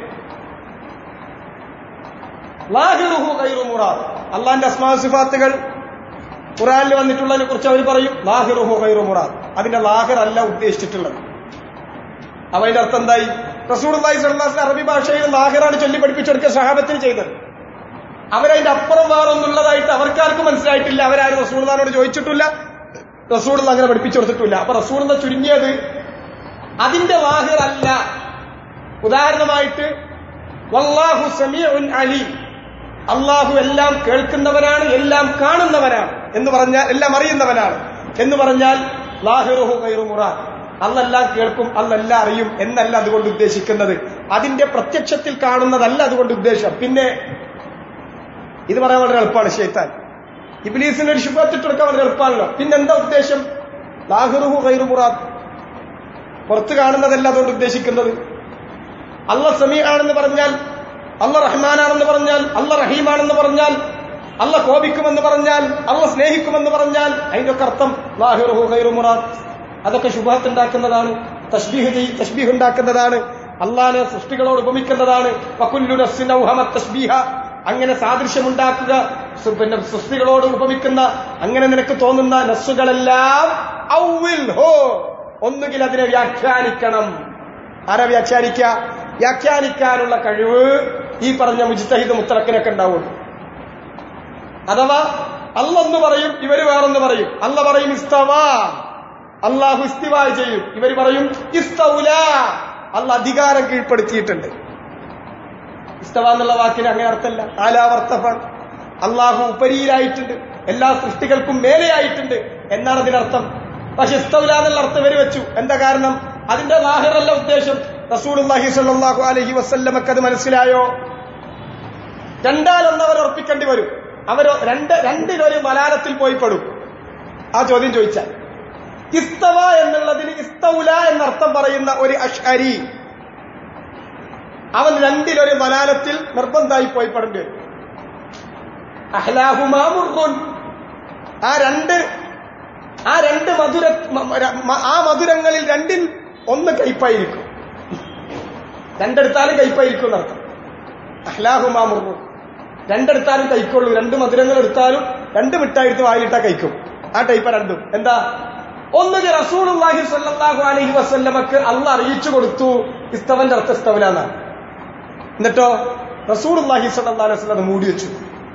ലാഹിറുഹു ഗൈറു മുറാദ് അള്ളാന്റെ അസ്മാ സിഫാത്തുകൾ ഖുറാനിൽ വന്നിട്ടുള്ളതിനെ കുറിച്ച് അവർ പറയും ലാഹിറുഹു ഗൈറു മുറാദ് അതിന്റെ ലാഹിർ അല്ല ഉദ്ദേശിച്ചിട്ടുള്ളത് അപ്പൊ അതിന്റെ അർത്ഥം എന്തായി റസൂൽ അള്ളാഹി സ്വല്ലാസ് അറബി ഭാഷയിൽ ലാഹിറാണ് ചൊല്ലി പഠിപ്പിച്ചെടുക്കുക സഹാബത്തിന് ചെയ്തത് അവരതിന്റെ അപ്പുറം വേറൊന്നുള്ളതായിട്ട് അവർക്കാർക്കും മനസ്സിലായിട്ടില്ല അവരാരും റസൂൽദാനോട് ചോദിച്ചിട്ടില്ല റസൂൾ അങ്ങനെ പഠിപ്പിച്ചു കൊടുത്തിട്ടില്ല അപ്പൊ റസൂൾ എന്ന ചുരുങ്ങിയത് അതിന്റെ ലാഹിർ അല്ല ഉദാഹരണമായിട്ട് വല്ലാഹു സമീഉൻ അലീം അള്ളാഹു എല്ലാം കേൾക്കുന്നവനാണ് എല്ലാം കാണുന്നവനാണ് എന്ന് പറഞ്ഞാൽ എല്ലാം അറിയുന്നവനാണ് എന്ന് പറഞ്ഞാൽ ലാഹിറുഹു ഗൈറു മുറാദ് അല്ലെല്ലാം കേൾക്കും അല്ലെല്ലാം അറിയും എന്നല്ല അതുകൊണ്ട് ഉദ്ദേശിക്കുന്നത് അതിന്റെ പ്രത്യക്ഷത്തിൽ കാണുന്നതല്ല അതുകൊണ്ട് ഉദ്ദേശം പിന്നെ ഇത് പറയാൻ വളരെ എളുപ്പമാണ് ഷെയ്ത്താൻ ഇബ്ലീസിന് ഒരു ശുഭത്തിട്ടെടുക്കാൻ വളരെ എളുപ്പമാണല്ലോ പിന്നെന്താ ഉദ്ദേശം ലാഹിറുഹു ഗൈറു മുറാദ് പുറത്ത് കാണുന്നതല്ല അതുകൊണ്ട് ഉദ്ദേശിക്കുന്നത് അല്ല സമീ ആണെന്ന് പറഞ്ഞാൽ അല്ല റഹ്മാനാണെന്ന് പറഞ്ഞാൽ അല്ല റഹീമാണെന്ന് പറഞ്ഞാൽ അല്ല കോപിക്കുമെന്ന് പറഞ്ഞാൽ അല്ല സ്നേഹിക്കുമെന്ന് പറഞ്ഞാൽ അതിന്റെ ഒക്കെ അർത്ഥം ലാഹിറുഹു ഗൈറു മുറാദ് അതൊക്കെ ശുഭത്ത് ഉണ്ടാക്കുന്നതാണ് തസ്ബീഹ് ചെയ്- തസ്ബീഹ് ഉണ്ടാക്കുന്നതാണ് അള്ളാനെ സൃഷ്ടികളോട് ഉപമിക്കുന്നതാണ് വകുല്ലു നഫ്സിൻ ഔഹമത് തസ്ബീഹ അങ്ങനെ സാദൃശ്യമുണ്ടാക്കുക സു- പിന്നെ സൃഷ്ടികളോട് ഉപമിക്കുന്ന അങ്ങനെ നിനക്ക് തോന്നുന്ന നസ്സുകളെല്ലാം ഔവിൽ ഹോ ഒന്നുകിൽ അതിനെ വ്യാഖ്യാനിക്കണം ആരാ വ്യാഖ്യാനിക്ക വ്യാഖ്യാനിക്കാനുള്ള കഴിവ് ഈ പറഞ്ഞ മുജിത്തഹിദ് മുത്തലക്കിനൊക്കെ ഉണ്ടാവുള്ളൂ അഥവാ അല്ലെന്ന് പറയും ഇവര് വേറൊന്ന് പറയും അല്ല പറയും ഇസ്തവാ അള്ളാഹു ഇസ്തിവാ ചെയ്യും ഇവര് പറയും ഇസ്തൗല അല്ല അധികാരം കീഴ്പ്പെടുത്തിയിട്ടുണ്ട് ഇസ്തവ എന്നുള്ള വാക്കിന് അങ്ങനെ അർത്ഥമല്ല ആലാവർത്തഫാൻ അള്ളാഹു ഉപരിയിലായിട്ടുണ്ട് എല്ലാ സൃഷ്ടികൾക്കും മേലെയായിട്ടുണ്ട് എന്നാണ് അതിനർത്ഥം പക്ഷെ ഇസ്തൗല എന്നുള്ള അർത്ഥം ഇവര് വെച്ചു എന്താ കാരണം അതിന്റെ ലാഹിറല്ല ഉദ്ദേശം റസൂലുള്ളാഹി സ്വല്ലല്ലാഹു അലൈഹി വസല്ലമക്ക് അത് മനസ്സിലായോ രണ്ടാലൊന്ന് അവർ ഉറപ്പിക്കേണ്ടി വരും അവർ രണ്ട് രണ്ടിലൊരു മലാലത്തിൽ പോയി പെടും ആ ചോദ്യം ചോദിച്ചാൽ ഇസ്തവ എന്നുള്ളതിന് ഇസ്തൗല എന്നർത്ഥം പറയുന്ന ഒരു അഷ്അരി അവൻ രണ്ടിലൊരു മലാലത്തിൽ നിർബന്ധമായി പോയി പെടേണ്ടി വരും അഹ്ലാഹുമാ മുർറുൻ. ആ രണ്ട് ആ രണ്ട് മധുര മ- മ- ആ മധുരങ്ങളിൽ രണ്ടിൽ ഒന്ന് കയ്പായിരിക്കും രണ്ടെടുത്താലും കയ്പായിരിക്കും എന്നർത്ഥം അഹ്ലാഹുമാ മുർറുൻ രണ്ടെടുത്താലും കൈക്കൊള്ളൂ രണ്ട് മധുരങ്ങൾ എടുത്താലും രണ്ട് മിഠായി വായിട്ടാ കഴിക്കും ആ ടൈപ്പ് രണ്ടും എന്താ ഒന്നുകിൽ റസൂലുള്ളാഹി സ്വല്ലല്ലാഹു അലൈഹി വസല്ലമക്ക് അള്ള അറിയിച്ചു കൊടുത്തു ഇസ്തവന്റെ അർത്ഥം ഇസ്തവനാന്നാണ് എന്നിട്ടോ റസൂലുള്ളാഹി സ്വല്ലല്ലാഹു അലൈഹി വസല്ലം അത് മൂടി വെച്ചു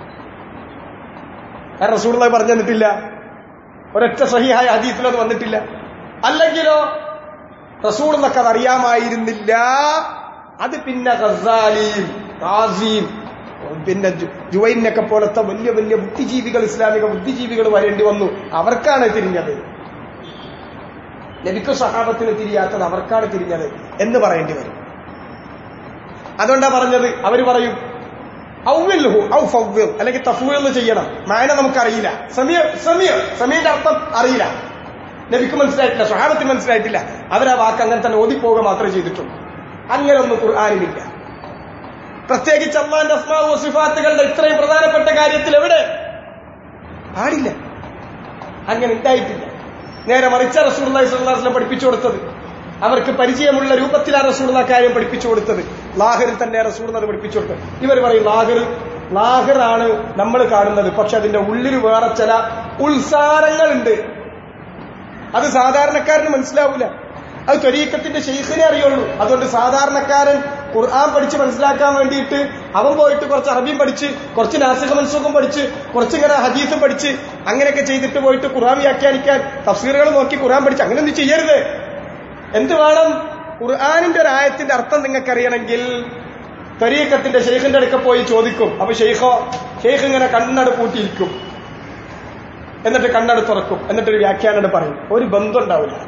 കാരണം റസൂലുള്ളാഹി പറഞ്ഞു തന്നിട്ടില്ല ഒരൊറ്റ സഹിഹായ ഹദീസിൽ അത് വന്നിട്ടില്ല അല്ലെങ്കിലോ റസൂളിനൊക്കെ അത് അറിയാമായിരുന്നില്ല അത് പിന്നെ ഗസാലിയും റാസിയും പിന്നെ ജു- ജുവൈനൊക്കെ പോലത്തെ വലിയ വലിയ ബുദ്ധിജീവികൾ ഇസ്ലാമിക ബുദ്ധിജീവികൾ വരേണ്ടി വന്നു അവർക്കാണ് തിരിഞ്ഞത് നബിക്ക് സഹാബത്തിന് തിരിയാത്തത് അവർക്കാണ് തിരിഞ്ഞത് എന്ന് പറയേണ്ടി വരും അതുകൊണ്ടാ പറഞ്ഞത് അവർ പറയും ഔവിൽഹു ഔ ഫൗവിൽ അല്ലെങ്കിൽ തഫ്വീൽ ചെയ്യണം മായന നമുക്കറിയില്ല സമീർ സമീർ സമീറിന്റെ അർത്ഥം അറിയില്ല നബിക്ക് മനസ്സിലായിട്ടില്ല സ്വഹാബത്തിന് മനസ്സിലായിട്ടില്ല അവരാ വാക്ക് അങ്ങനെ തന്നെ ഓതിപ്പോവുക മാത്രമേ ചെയ്തിട്ടുള്ളൂ അങ്ങനൊന്നും ഖുർആാനിലില്ല പ്രത്യേകിച്ച് അള്ളാന്റെ അസ്മാവു സിഫാത്തുകളുടെ ഇത്രയും പ്രധാനപ്പെട്ട കാര്യത്തിൽ എവിടെ പാടില്ല അങ്ങനെ ഉണ്ടായിട്ടില്ല നേരെ മറിച്ച റസൂർലായി സ്വല്ലാസ്ലം പഠിപ്പിച്ചു കൊടുത്തത് അവർക്ക് പരിചയമുള്ള രൂപത്തിലാണ് റസൂൾ കാര്യം പഠിപ്പിച്ചു കൊടുത്തത് ലാഹിറിൽ തന്നെ റസൂൾ അത് പഠിപ്പിച്ചു കൊടുത്തത് ഇവർ പറയും ലാഹിർ ലാഹിറാണ് നമ്മൾ കാണുന്നത് പക്ഷെ അതിന്റെ ഉള്ളിൽ വേറെ ചില ഉത്സാരങ്ങളുണ്ട് അത് സാധാരണക്കാരന് മനസ്സിലാവില്ല അത് ത്വരീക്കത്തിന്റെ ഷെയ്ഖിനെ അറിയുള്ളൂ അതുകൊണ്ട് സാധാരണക്കാരൻ ഖുർആൻ പഠിച്ച് മനസ്സിലാക്കാൻ വേണ്ടിയിട്ട് അവൻ പോയിട്ട് കുറച്ച് അറബിയും പഠിച്ച് കുറച്ച് നാസിക മൻസൂഖും പഠിച്ച് കുറച്ചിങ്ങനെ ഹദീസും പഠിച്ച് അങ്ങനെയൊക്കെ ചെയ്തിട്ട് പോയിട്ട് ഖുർആൻ വ്യാഖ്യാനിക്കാൻ തഫ്സീറുകൾ നോക്കി ഖുർആൻ പഠിച്ച് അങ്ങനെയൊന്നും ചെയ്യരുത് എന്ത് വേണം ഖുർആാനിന്റെ ഒരു ആയത്തിന്റെ അർത്ഥം നിങ്ങൾക്ക് അറിയണമെങ്കിൽ ത്വരീക്കത്തിന്റെ ഷെയ്ഖിന്റെ അടുക്ക പോയി ചോദിക്കും അപ്പൊ ഷെയ്ഖോ ഷെയ്ഖ് ഇങ്ങനെ കണ്ണട് പൂട്ടിയിരിക്കും എന്നിട്ട് കണ്ണട് തുറക്കും എന്നിട്ടൊരു വ്യാഖ്യാനം പറയും ഒരു ബന്ധം ഉണ്ടാവില്ല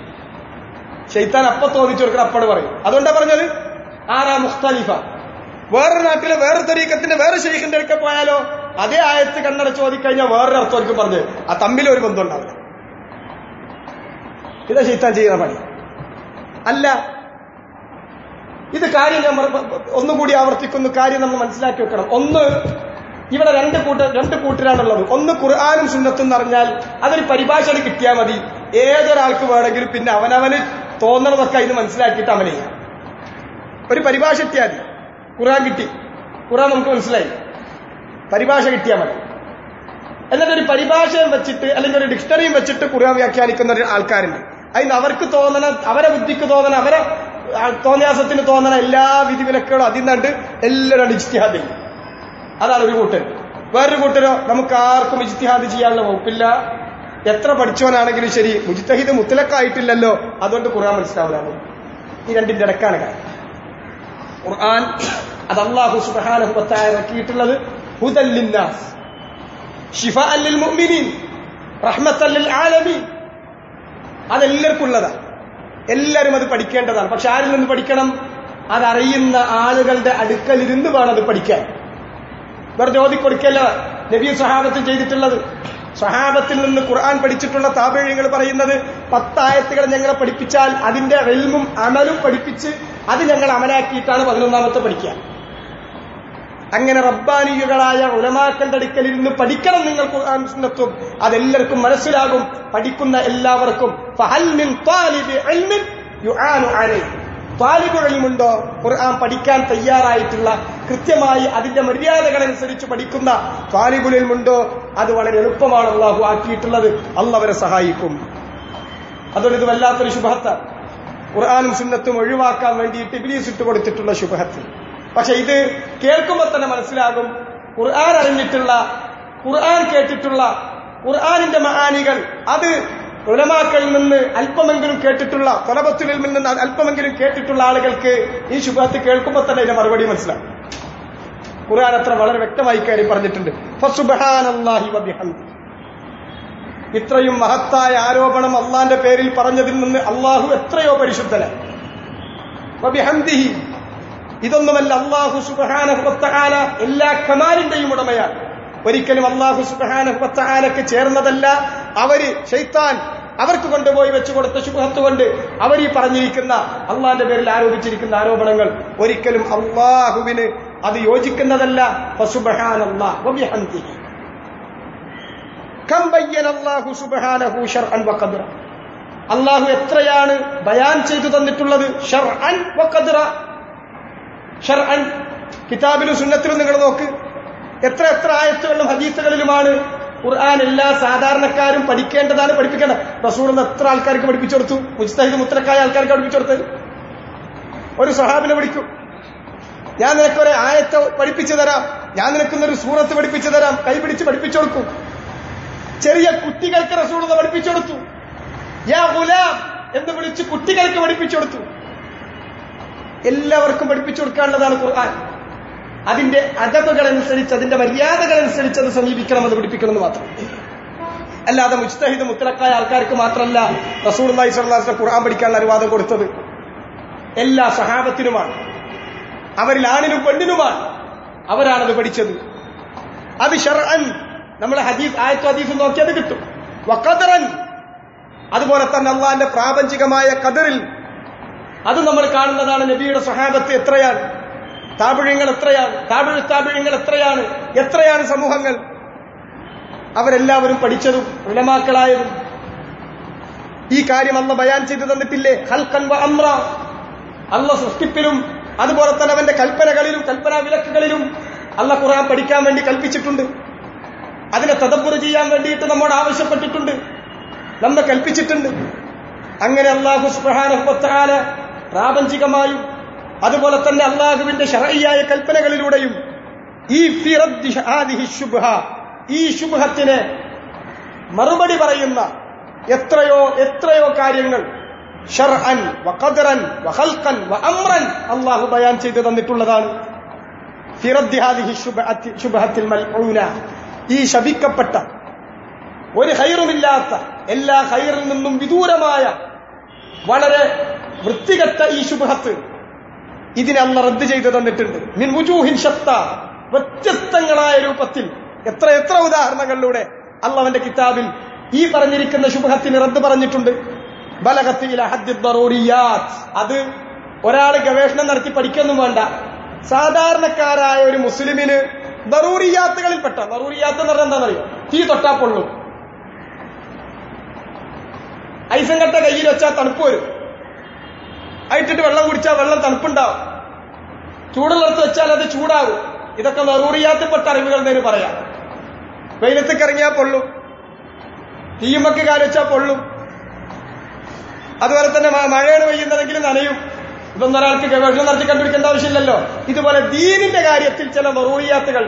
ഷെയ്ത്താൻ അപ്പ തോന്നിച്ചു കൊടുക്കണം അപ്പട് പറയും അതുകൊണ്ടാ പറഞ്ഞത് ആരാ മുഖ്തലിഫ വേറൊരു നാട്ടിലെ വേറെ തരീക്കത്തിന്റെ വേറെ ഷെയ്ഖിന്റെ അടുക്ക പോയാലോ അതേ ആയത്ത് കണ്ണട ചോദിക്കഴിഞ്ഞാൽ വേറൊരു അർത്ഥമായിരിക്കും പറഞ്ഞ് ആ തമ്മിൽ ഒരു ബന്ധം ഉണ്ടാവില്ല ഇതാ ഷെയ്ത്താൻ ചെയ്യുന്ന പണി അല്ല ഇത് കാര്യം ഞാൻ പറ- ഒന്നുകൂടി ആവർത്തിക്കുന്നു കാര്യം നമ്മൾ മനസ്സിലാക്കി വെക്കണം ഒന്ന് ഇവിടെ രണ്ട് കൂട്ട രണ്ട് കൂട്ടരാണുള്ളത് ഒന്ന് ഖുർആാനും സുന്നത്തും എന്ന് പറഞ്ഞാൽ അതൊരു പരിഭാഷ കിട്ടിയാൽ മതി ഏതൊരാൾക്ക് വേണമെങ്കിലും പിന്നെ അവനവന് തോന്നണതൊക്കെ ഇത് മനസ്സിലാക്കിയിട്ട് അവനെ ചെയ്യാം ഒരു പരിഭാഷ കിട്ടിയാൽ മതി ഖുർആൻ കിട്ടി ഖുർആൻ നമുക്ക് മനസ്സിലായി പരിഭാഷ കിട്ടിയാൽ മതി എന്നിട്ട് ഒരു പരിഭാഷയും വെച്ചിട്ട് അല്ലെങ്കിൽ ഒരു ഡിക്ഷണറിയും വെച്ചിട്ട് ഖുർആൻ വ്യാഖ്യാനിക്കുന്ന ഒരു ആൾക്കാരുണ്ട് അതിന് അവർക്ക് തോന്നണ അവരെ ബുദ്ധിക്ക് തോന്നണ അവരെ ആ, തോന്നിയാസത്തിന് തോന്നണ എല്ലാ വിധിവിലക്കുകളും അതിൽ നിന്നുണ്ട് എല്ലാവരും ഇജ്തിഹാദ് ചെയ്യും അതാണ് ഒരു കൂട്ടർ വേറൊരു കൂട്ടരോ നമുക്ക് ആർക്കും ഇജ്തിഹാദ് ചെയ്യാനുള്ള വകുപ്പില്ല എത്ര പഠിച്ചവനാണെങ്കിലും ശരി മുജ്തഹിദ് മുത്തലക്കായിട്ടില്ലല്ലോ അതുകൊണ്ട് ഖുർആൻ മനസ്സിലാവില്ല ഈ രണ്ടിന്റെ ഇടക്കാണ് കാര്യം ഖുർആൻ അത് അള്ളാഹു സുബ്ഹാനഹു വതആല ഇറക്കിയിട്ടുള്ളത് ഹുദൽ ലിന്നാസ് ഷിഫാഅൻ ലിൽ മുഅ്മിനീൻ റഹ്മത്തൻ ലിൽ ആലമീൻ അതെല്ലാവർക്കും ഉള്ളതാണ് എല്ലാവരും അത് പഠിക്കേണ്ടതാണ് പക്ഷെ ആരിൽ നിന്ന് പഠിക്കണം അതറിയുന്ന ആളുകളുടെ അടുക്കലിരുന്ന് വേണം അത് പഠിക്കാൻ വെറുതെ ഓതിക്കൊടുക്കല്ല നബി സ്വഹാബത്തിൽ ചെയ്തിട്ടുള്ളത് സ്വഹാബത്തിൽ നിന്ന് ഖുർആൻ പഠിച്ചിട്ടുള്ള താപേഴികൾ പറയുന്നത് പത്തായത്തുകൾ ഞങ്ങളെ പഠിപ്പിച്ചാൽ അതിന്റെ വെൽമും അമലും പഠിപ്പിച്ച് അത് ഞങ്ങൾ അമലാക്കിയിട്ടാണ് പതിനൊന്നാമത്തെ പഠിക്കുക അങ്ങനെ റബ്ബാനികളായ ഉലമാക്കളുടെ അടുക്കലിരുന്ന് പഠിക്കണം നിങ്ങൾ ഖുർആൻ സുന്നത്തും അതെല്ലാവർക്കും മനസ്സിലാകും പഠിക്കുന്ന എല്ലാവർക്കും ഫഹൽ മിൻ ത്വാലിബി ഇൽമിൻ യുആനു അലൈഹി ത്വാലിബ് ഇൽമുണ്ടോ ഖുർആൻ പഠിക്കാൻ തയ്യാറായിട്ടുള്ള കൃത്യമായി അതിന്റെ മര്യാദകളനുസരിച്ച് പഠിക്കുന്ന ത്വാലിബുൽ ഇൽമുണ്ടോ അത് വളരെ എളുപ്പമാണ് അള്ളാഹു ആക്കിയിട്ടുള്ളത് അള്ളവരെ സഹായിക്കും അതുകൊണ്ട് ഇത് വല്ലാത്തൊരു ശുഭത്താണ് ഖുർആാനും സുന്നത്തും ഒഴിവാക്കാൻ വേണ്ടിയിട്ട് ഇബ്ലീസ് ഇട്ട് കൊടുത്തിട്ടുള്ള ശുഭഹത്ത് പക്ഷെ ഇത് കേൾക്കുമ്പോൾ തന്നെ മനസ്സിലാകും ഖുർആൻ അറിഞ്ഞിട്ടുള്ള ഖുർആൻ കേട്ടിട്ടുള്ള ഖുർആനിന്റെ മഹാനികൾ അത് ഉലമാക്കളിൽ നിന്ന് അല്പമെങ്കിലും കേട്ടിട്ടുള്ള തൊലബത്തുലിൽ നിന്ന് അല്പമെങ്കിലും കേട്ടിട്ടുള്ള ആളുകൾക്ക് ഈ ശുഭത്ത് കേൾക്കുമ്പോൾ തന്നെ ഇതിന്റെ മറുപടി മനസ്സിലാവും ഖുർആൻ അത്ര വളരെ വ്യക്തമായി കാര്യം പറഞ്ഞിട്ടുണ്ട് ഫസുബ്ഹാനല്ലാഹി വബിഹംദിഹി ഇത്രയും മഹത്തായ ആരോപണം അള്ളാന്റെ പേരിൽ പറഞ്ഞതിൽ നിന്ന് അള്ളാഹു എത്രയോ പരിശുദ്ധനാണ് വബിഹംദിഹി ഇതൊന്നുമല്ല അള്ളാഹു സുബഹാനഹുവത്താല എല്ലാ കമാലിന്റെയും ഉടമയാണ് ഒരിക്കലും അള്ളാഹു സുബഹാനഹുവത്താലക്ക് ചേർന്നതല്ല അവര് ഷെയ്ത്താൻ അവർക്ക് കൊണ്ടുപോയി വെച്ചു കൊടുത്ത ശുഭത്ത് കൊണ്ട് അവർ ഈ പറഞ്ഞിരിക്കുന്ന അള്ളാന്റെ പേരിൽ ആരോപിച്ചിരിക്കുന്ന ആരോപണങ്ങൾ ഒരിക്കലും അള്ളാഹുവിന് അത് യോജിക്കുന്നതല്ല ഫസുബഹാനല്ലാഹ് വബിഹംദിഹി കം ബയ്യന അല്ലാഹു സുബ്ഹാനഹു ശർഅൻ വഖദ്റ അല്ലാഹു എത്രയാണ് ബയാൻ ചെയ്തു തന്നിട്ടുള്ളത് ഷർഅൻ വഖദ്റ ഷർഅൻ കിതാബിലും സുന്നത്തിലും നിങ്ങൾ നോക്ക് എത്ര എത്ര ആയത്തുകളിലും ഹദീസുകളിലുമാണ് ഖുർആൻ എല്ലാ സാധാരണക്കാരും പഠിക്കേണ്ടതാണ് പഠിപ്പിക്കേണ്ടത് റസൂൾ എത്ര ആൾക്കാർക്ക് പഠിപ്പിച്ചു കൊടുത്തു മുസ്തഹിദ് മുത്തലക്കായ ആൾക്കാർക്ക് പഠിപ്പിച്ചു കൊടുത്തത് ഒരു സഹാബിനെ പഠിക്കും ഞാൻ നിനക്കൊരു ആയത്ത് പഠിപ്പിച്ചു തരാം ഞാൻ നിനക്കുന്നൊരു സൂറത്ത് പഠിപ്പിച്ചു തരാം കൈപിടിച്ച് പഠിപ്പിച്ചു കൊടുക്കും ചെറിയ കുട്ടികൾക്ക് റസൂൾ പഠിപ്പിച്ചു കൊടുത്തു യാ ഗുലാം എന്ന് വിളിച്ച് കുട്ടികൾക്ക് പഠിപ്പിച്ചു കൊടുത്തു എല്ലാവർക്കും പഠിപ്പിച്ചു കൊടുക്കാനുള്ളതാണ് ഖുർആൻ അതിന്റെ അകതകളനുസരിച്ച് അതിന്റെ മര്യാദകളനുസരിച്ച് അത് സമീപിക്കണം അത് പഠിപ്പിക്കണമെന്ന് മാത്രം അല്ലാതെ മുസ്തഹിദ് മുത്തലക്കായ ആൾക്കാർക്ക് മാത്രമല്ല റസൂൽ അള്ളാഹി സ്വലാസ് ഖുർആൻ പഠിക്കാനുള്ള അനുവാദം കൊടുത്തത് എല്ലാ സഹാബത്തിനുമാണ് അവരിൽ ആണിനും പെണ്ണിനുമാണ് അവരാണത് പഠിച്ചത് അത് ഷർഅൻ നമ്മൾ ഹദീസ് ആയത്തു ഹദീസ് നോക്കി അത് കിട്ടും വഖദറൻ അതുപോലെ തന്നെ അള്ളാന്റെ പ്രാപഞ്ചികമായ കതിറിൽ അത് നമ്മൾ കാണുന്നതാണ് നബിയുടെ സഹാബത്ത് എത്രയാണ് താപിഴങ്ങൾ എത്രയാണ് താപിഴ് താപിഴങ്ങൾ എത്രയാണ് എത്രയാണ് സമൂഹങ്ങൾ അവരെല്ലാവരും പഠിച്ചതും ഉലമാക്കളായതും ഈ കാര്യം അല്ല ബയാൻ ചെയ്തു തന്നിട്ടില്ലേ ഹൽക്കൻ വ അമ്ര അല്ല സൃഷ്ടിപ്പിലും അതുപോലെ തന്നെ അവന്റെ കൽപ്പനകളിലും കൽപ്പനാ വിലക്കുകളിലും അല്ല ഖുർആൻ പഠിക്കാൻ വേണ്ടി കൽപ്പിച്ചിട്ടുണ്ട് അതിനെ തദബ്ബുർ ചെയ്യാൻ വേണ്ടിയിട്ട് നമ്മോട് ആവശ്യപ്പെട്ടിട്ടുണ്ട് നമ്മെ കൽപ്പിച്ചിട്ടുണ്ട് അങ്ങനെ അള്ളാഹു സുബ്ഹാനഹുവതആല പ്രാപഞ്ചികമായും അതുപോലെ തന്നെ അള്ളാഹുവിന്റെ ശറയ്യായ കൽപ്പനകളിലൂടെയും ഈ ഫി റദ്ദി ഹാദിഹി ശുബ്ഹ ഈ ശുബ്ഹത്തിനെ മറുപടി പറയുന്ന എത്രയോ എത്രയോ കാര്യങ്ങൾ ഷർഅൻ വഖദറൻ വഖൽഖൻ വഅംറൻ അള്ളാഹു ബയാൻ ചെയ്തു തന്നിട്ടുള്ളതാണ് ഫി റദ്ദി ഹാദിഹി ശുബ്ഹത്തി ശുബ്ഹത്തിൽ മൽഊന ഈ ശപിക്കപ്പെട്ട ഒരു ഹൈറുമില്ലാത്ത എല്ലാ ഹൈറിൽ നിന്നും വിദൂരമായ വളരെ വൃത്തികെട്ട ഈ ശുഭഹത്ത് ഇതിനെ അല്ല റദ്ദ് ചെയ്തു തന്നിട്ടുണ്ട് മിൻ വുജൂഹിൻ ഷത്ത വ്യത്യസ്തങ്ങളായ രൂപത്തിൽ എത്ര എത്ര ഉദാഹരണങ്ങളിലൂടെ അള്ളവന്റെ കിതാബിൽ ഈ പറഞ്ഞിരിക്കുന്ന ശുഭഹത്തിന് റദ്ദ് പറഞ്ഞിട്ടുണ്ട് ബലഗത്തിലെ അത് ഒരാൾ ഗവേഷണം നടത്തി പഠിക്കൊന്നും വേണ്ട സാധാരണക്കാരായ ഒരു മുസ്ലിമിന് ദറൂറിയാത്തുകളിൽപ്പെട്ട ദറൂറിയാത്ത് എന്ന് പറഞ്ഞാൽ എന്താണെന്നറിയോ തീ തൊട്ടാ പൊള്ളും ഐസം കട്ട കയ്യിൽ വെച്ചാൽ തണുപ്പ് വരും ആയിട്ടിട്ട് വെള്ളം കുടിച്ചാൽ വെള്ളം തണുപ്പുണ്ടാവും ചൂടുള്ളിടത്ത് വെച്ചാൽ അത് ചൂടാകും ഇതൊക്കെ ദറൂറിയാത്തിൽപ്പെട്ട അറിവുകൾ എന്നതിന് പറയാം വെയിലത്തേക്ക് ഇറങ്ങിയാൽ പൊള്ളും തീയുമക്ക് കാലുവെച്ചാൽ പൊള്ളും അതുപോലെ തന്നെ മഴയാണ് പെയ്യുന്നതെങ്കിൽ നനയും ഇതൊന്നും ഒരാൾക്ക് ഗവേഷണം നടത്തി കണ്ടുപിടിക്കേണ്ട ആവശ്യമില്ലല്ലോ ഇതുപോലെ ദീനിന്റെ കാര്യത്തിൽ ചില മറൂറിയാത്തുകൾ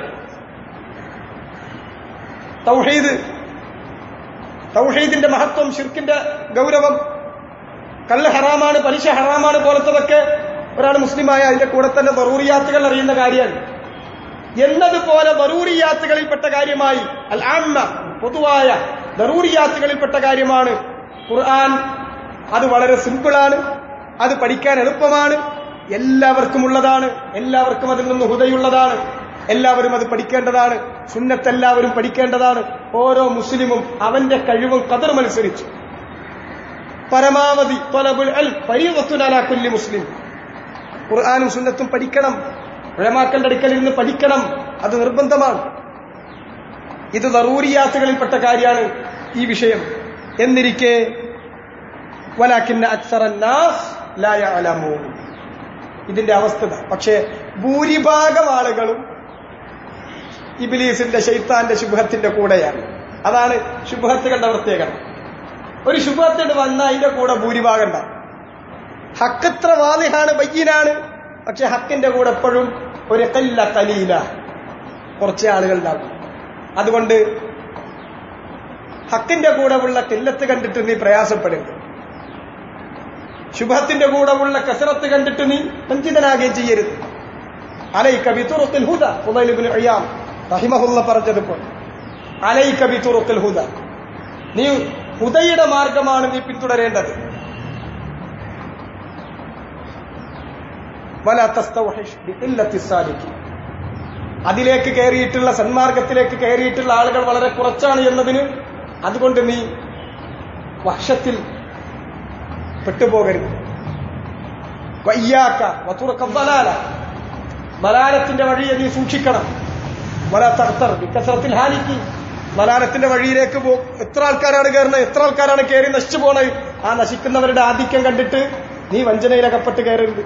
തൗഹീദ് തൗഹീദിന്റെ മഹത്വം ഷിർക്കിന്റെ ഗൗരവം കല്ല് ഹറാമാണ് പലിശ ഹറാമാണ് പോലത്തതൊക്കെ ഒരാൾ മുസ്ലിമായ അതിന്റെ കൂടെ തന്നെ ബറൂറിയാത്തുകൾ അറിയുന്ന കാര്യമാണ് എന്നതുപോലെ ബറൂറിയാത്തുകളിൽപ്പെട്ട കാര്യമായി അൽ ആമ്മ പൊതുവായ ദറൂറിയാത്തുകളിൽപ്പെട്ട കാര്യമാണ് ഖുർആൻ അത് വളരെ സിമ്പിളാണ് അത് പഠിക്കാൻ എളുപ്പമാണ് എല്ലാവർക്കും ഉള്ളതാണ് എല്ലാവർക്കും അതിൽ നിന്ന് ഹുദയുള്ളതാണ് എല്ലാവരും അത് പഠിക്കേണ്ടതാണ് സുന്നത്ത് എല്ലാവരും പഠിക്കേണ്ടതാണ് ഓരോ മുസ്ലിമും അവന്റെ കഴിവും കതറുമനുസരിച്ച് പരമാവധി തൊലബുൽ അൽ പരീവത്തുനാലാക്കുല്ലി മുസ്ലിം ഖുർആാനും സുന്നത്തും പഠിക്കണം ഉഴമാക്കളുടെ അടുക്കൽ ഇരുന്ന് പഠിക്കണം അത് നിർബന്ധമാണ് ഇത് ദറൂരിയാത്തുകളിൽപ്പെട്ട കാര്യമാണ് ഈ വിഷയം എന്നിരിക്കെ വലാക്കിന്ന അക്സറന്നാസ് ലായമൂ ഇതിന്റെ അവസ്ഥ പക്ഷേ ഭൂരിഭാഗം ആളുകളും ഇബിലീസിന്റെ ശൈത്താന്റെ ശുഭത്തിന്റെ കൂടെയാണ് അതാണ് ശുഭത്തുകളുടെ പ്രത്യേകത ഒരു ശുഭത്തിന് വന്ന അതിന്റെ കൂടെ ഭൂരിഭാഗം ഉണ്ടാവും ഹക്കത്ര വാദിഹാണ് ബയ്യനാണ് പക്ഷെ ഹക്കിന്റെ കൂടെ എപ്പോഴും ഒരു കല്ല കലീല കുറച്ച് ആളുകൾ ഉണ്ടാകും അതുകൊണ്ട് ഹക്കിന്റെ കൂടെ ഉള്ള കില്ലത്ത് കണ്ടിട്ട് നീ പ്രയാസപ്പെടരുത് ശുഭത്തിന്റെ കൂടെ ഉള്ള കസറത്ത് കണ്ടിട്ട് നീ വഞ്ചിതനാകുകയും ചെയ്യരുത് അലൈ കബി തുറത്തിൽ ഹുദ ഹുദൈലിബിൻ അയ്യാം റഹിമഹുല്ല പറഞ്ഞതുപോലെ അലൈ കബി തുറത്തിൽ ഹുദ നീ ഹുദയുടെ മാർഗമാണ് നീ പിന്തുടരേണ്ടത് അതിലേക്ക് കയറിയിട്ടുള്ള സന്മാർഗത്തിലേക്ക് കയറിയിട്ടുള്ള ആളുകൾ വളരെ കുറച്ചാണ് എന്നതിന് അതുകൊണ്ട് നീ വർഷത്തിൽ പെട്ടുപോകരുത് വയ്യാക്ക വത്തുറക്കലാല മലാലത്തിന്റെ വഴിയെ നീ സൂക്ഷിക്കണം വല തർത്തർ വിക്കസറത്തിൽ ഹാനിക്ക് മലാലത്തിന്റെ വഴിയിലേക്ക് പോ എത്ര ആൾക്കാരാണ് കയറുന്നത് എത്ര ആൾക്കാരാണ് കയറി നശിച്ചു പോണത് ആ നശിക്കുന്നവരുടെ ആധിക്യം കണ്ടിട്ട് നീ വഞ്ചനയിലകപ്പെട്ട് കയറരുത്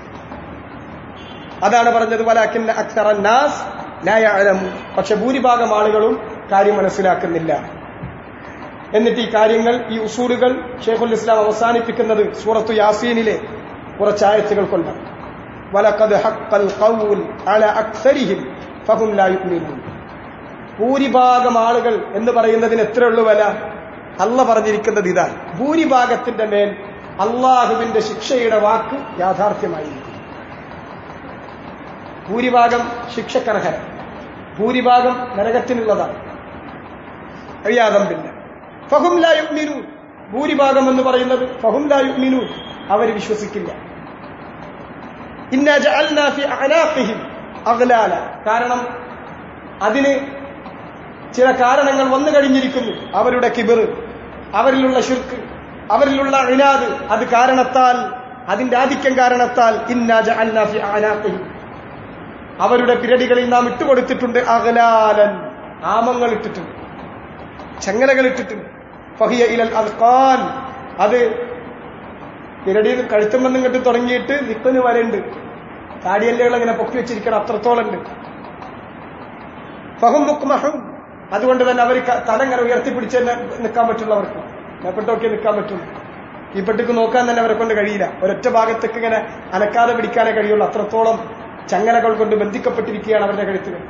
അതാണ് പറഞ്ഞത് വലാക്കിന്റെ അക്തറന്നാസ് ലായാലമു പക്ഷെ ഭൂരിഭാഗം ആളുകളും കാര്യം മനസ്സിലാക്കുന്നില്ല എന്നിട്ട് ഈ കാര്യങ്ങൾ ഈ ഉസൂലുകൾ ഷെയ്ഖുൽ ഇസ്ലാം അവസാനിപ്പിക്കുന്നത് സൂറത്തു യാസീനിലെ കുറച്ചായത്തുകൾ കൊണ്ടാണ് വലക്കത് ഹക്കൽ ഖൗൽ അല അക്സരിഹിം ഫഹും ലാ യുഅ്മിനൂൻ ഭൂരിഭാഗം ആളുകൾ എന്ന് പറയുന്നതിന് എത്രയുള്ളൂ വില അല്ല പറഞ്ഞിരിക്കുന്നത് ഇതാണ് ഭൂരിഭാഗത്തിന്റെ മേൽ അള്ളാഹുവിന്റെ ശിക്ഷയുടെ വാക്ക് യാഥാർത്ഥ്യമായിരിക്കും ഭൂരിഭാഗം ശിക്ഷക്കർഹര ഭൂരിഭാഗം നരകത്തിനുള്ളതാണ് അറിയാതമ്പില്ല ഫഹും ലാ യുഅ്മിനൂൻ ഭൂരിഭാഗം എന്ന് പറയുന്നത് ഫഹും ലാ യുഅ്മിനൂൻ അവർ വിശ്വസിക്കില്ല ഇന്നാ ജഅൽനാ ഫി അനാഖിഹിം അഗ്ലാല കാരണം അതിന് ചില കാരണങ്ങൾ വന്നു കഴിഞ്ഞിരിക്കുന്നു അവരുടെ കിബിർ അവരിലുള്ള ഷിർക്ക് അവരിലുള്ള ഇനാദ് അത് കാരണത്താൽ അതിന്റെ ആധിക്യം കാരണത്താൽ ഇന്നാ ജഅൽനാ ഫി അനാഖിഹിം അവരുടെ പിരടികളിൽ നാം ഇട്ടുകൊടുത്തിട്ടുണ്ട് അകലാലൻ ആമങ്ങൾ ഇട്ടിട്ടുണ്ട് ചങ്ങലകൾ ഇട്ടിട്ടുണ്ട് ഫഹിയ ഇലൽ അൽഖാൻ അത് പിരടിയിൽ കഴുത്തുമെന്നും കെട്ടി തുടങ്ങിയിട്ട് നിപ്പന് വരണ്ട് താടിയല്ലുകൾ ഇങ്ങനെ പൊക്കി വെച്ചിരിക്കണം അത്രത്തോളം ഉണ്ട് ഫഹും മുക്മഹും അതുകൊണ്ട് തന്നെ അവർ തല ഇങ്ങനെ ഉയർത്തിപ്പിടിച്ച് തന്നെ നിൽക്കാൻ പറ്റുള്ളൂ അവർക്ക് മേപ്പെട്ടൊക്കെ നിൽക്കാൻ പറ്റും ഈ പെട്ടിക്ക് നോക്കാൻ തന്നെ അവരെ കൊണ്ട് കഴിയില്ല ഒരൊറ്റ ഭാഗത്തേക്ക് ഇങ്ങനെ അനക്കാതെ പിടിക്കാനേ കഴിയുള്ളൂ അത്രത്തോളം ചങ്ങലകൾ കൊണ്ട് ബന്ധിക്കപ്പെട്ടിരിക്കുകയാണ് അവരുടെ കഴുത്തുകൾ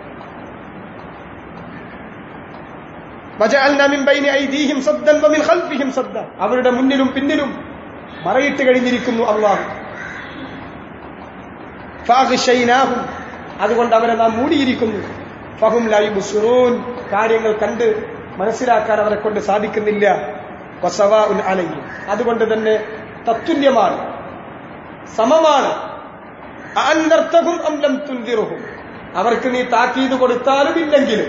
അവരുടെ മുന്നിലും പിന്നിലും മറയിട്ട് കഴിഞ്ഞിരിക്കുന്നു അള്ളാഹു അതുകൊണ്ട് അവരെ നാം മൂടിയിരിക്കുന്നു ഫഹും ലൈബുസുറൂൻ കാര്യങ്ങൾ കണ്ട് മനസ്സിലാക്കാൻ അവരെ കൊണ്ട് സാധിക്കുന്നില്ല വസവാഉൻ അലൈഹി അതുകൊണ്ട് തന്നെ തത്തുല്യമാണ് സമമാണ് അന്നർത്ഥകും അംലം തുന്തിറുഹും അവർക്ക് നീ താക്കീത് കൊടുത്താലും ഇല്ലെങ്കിലും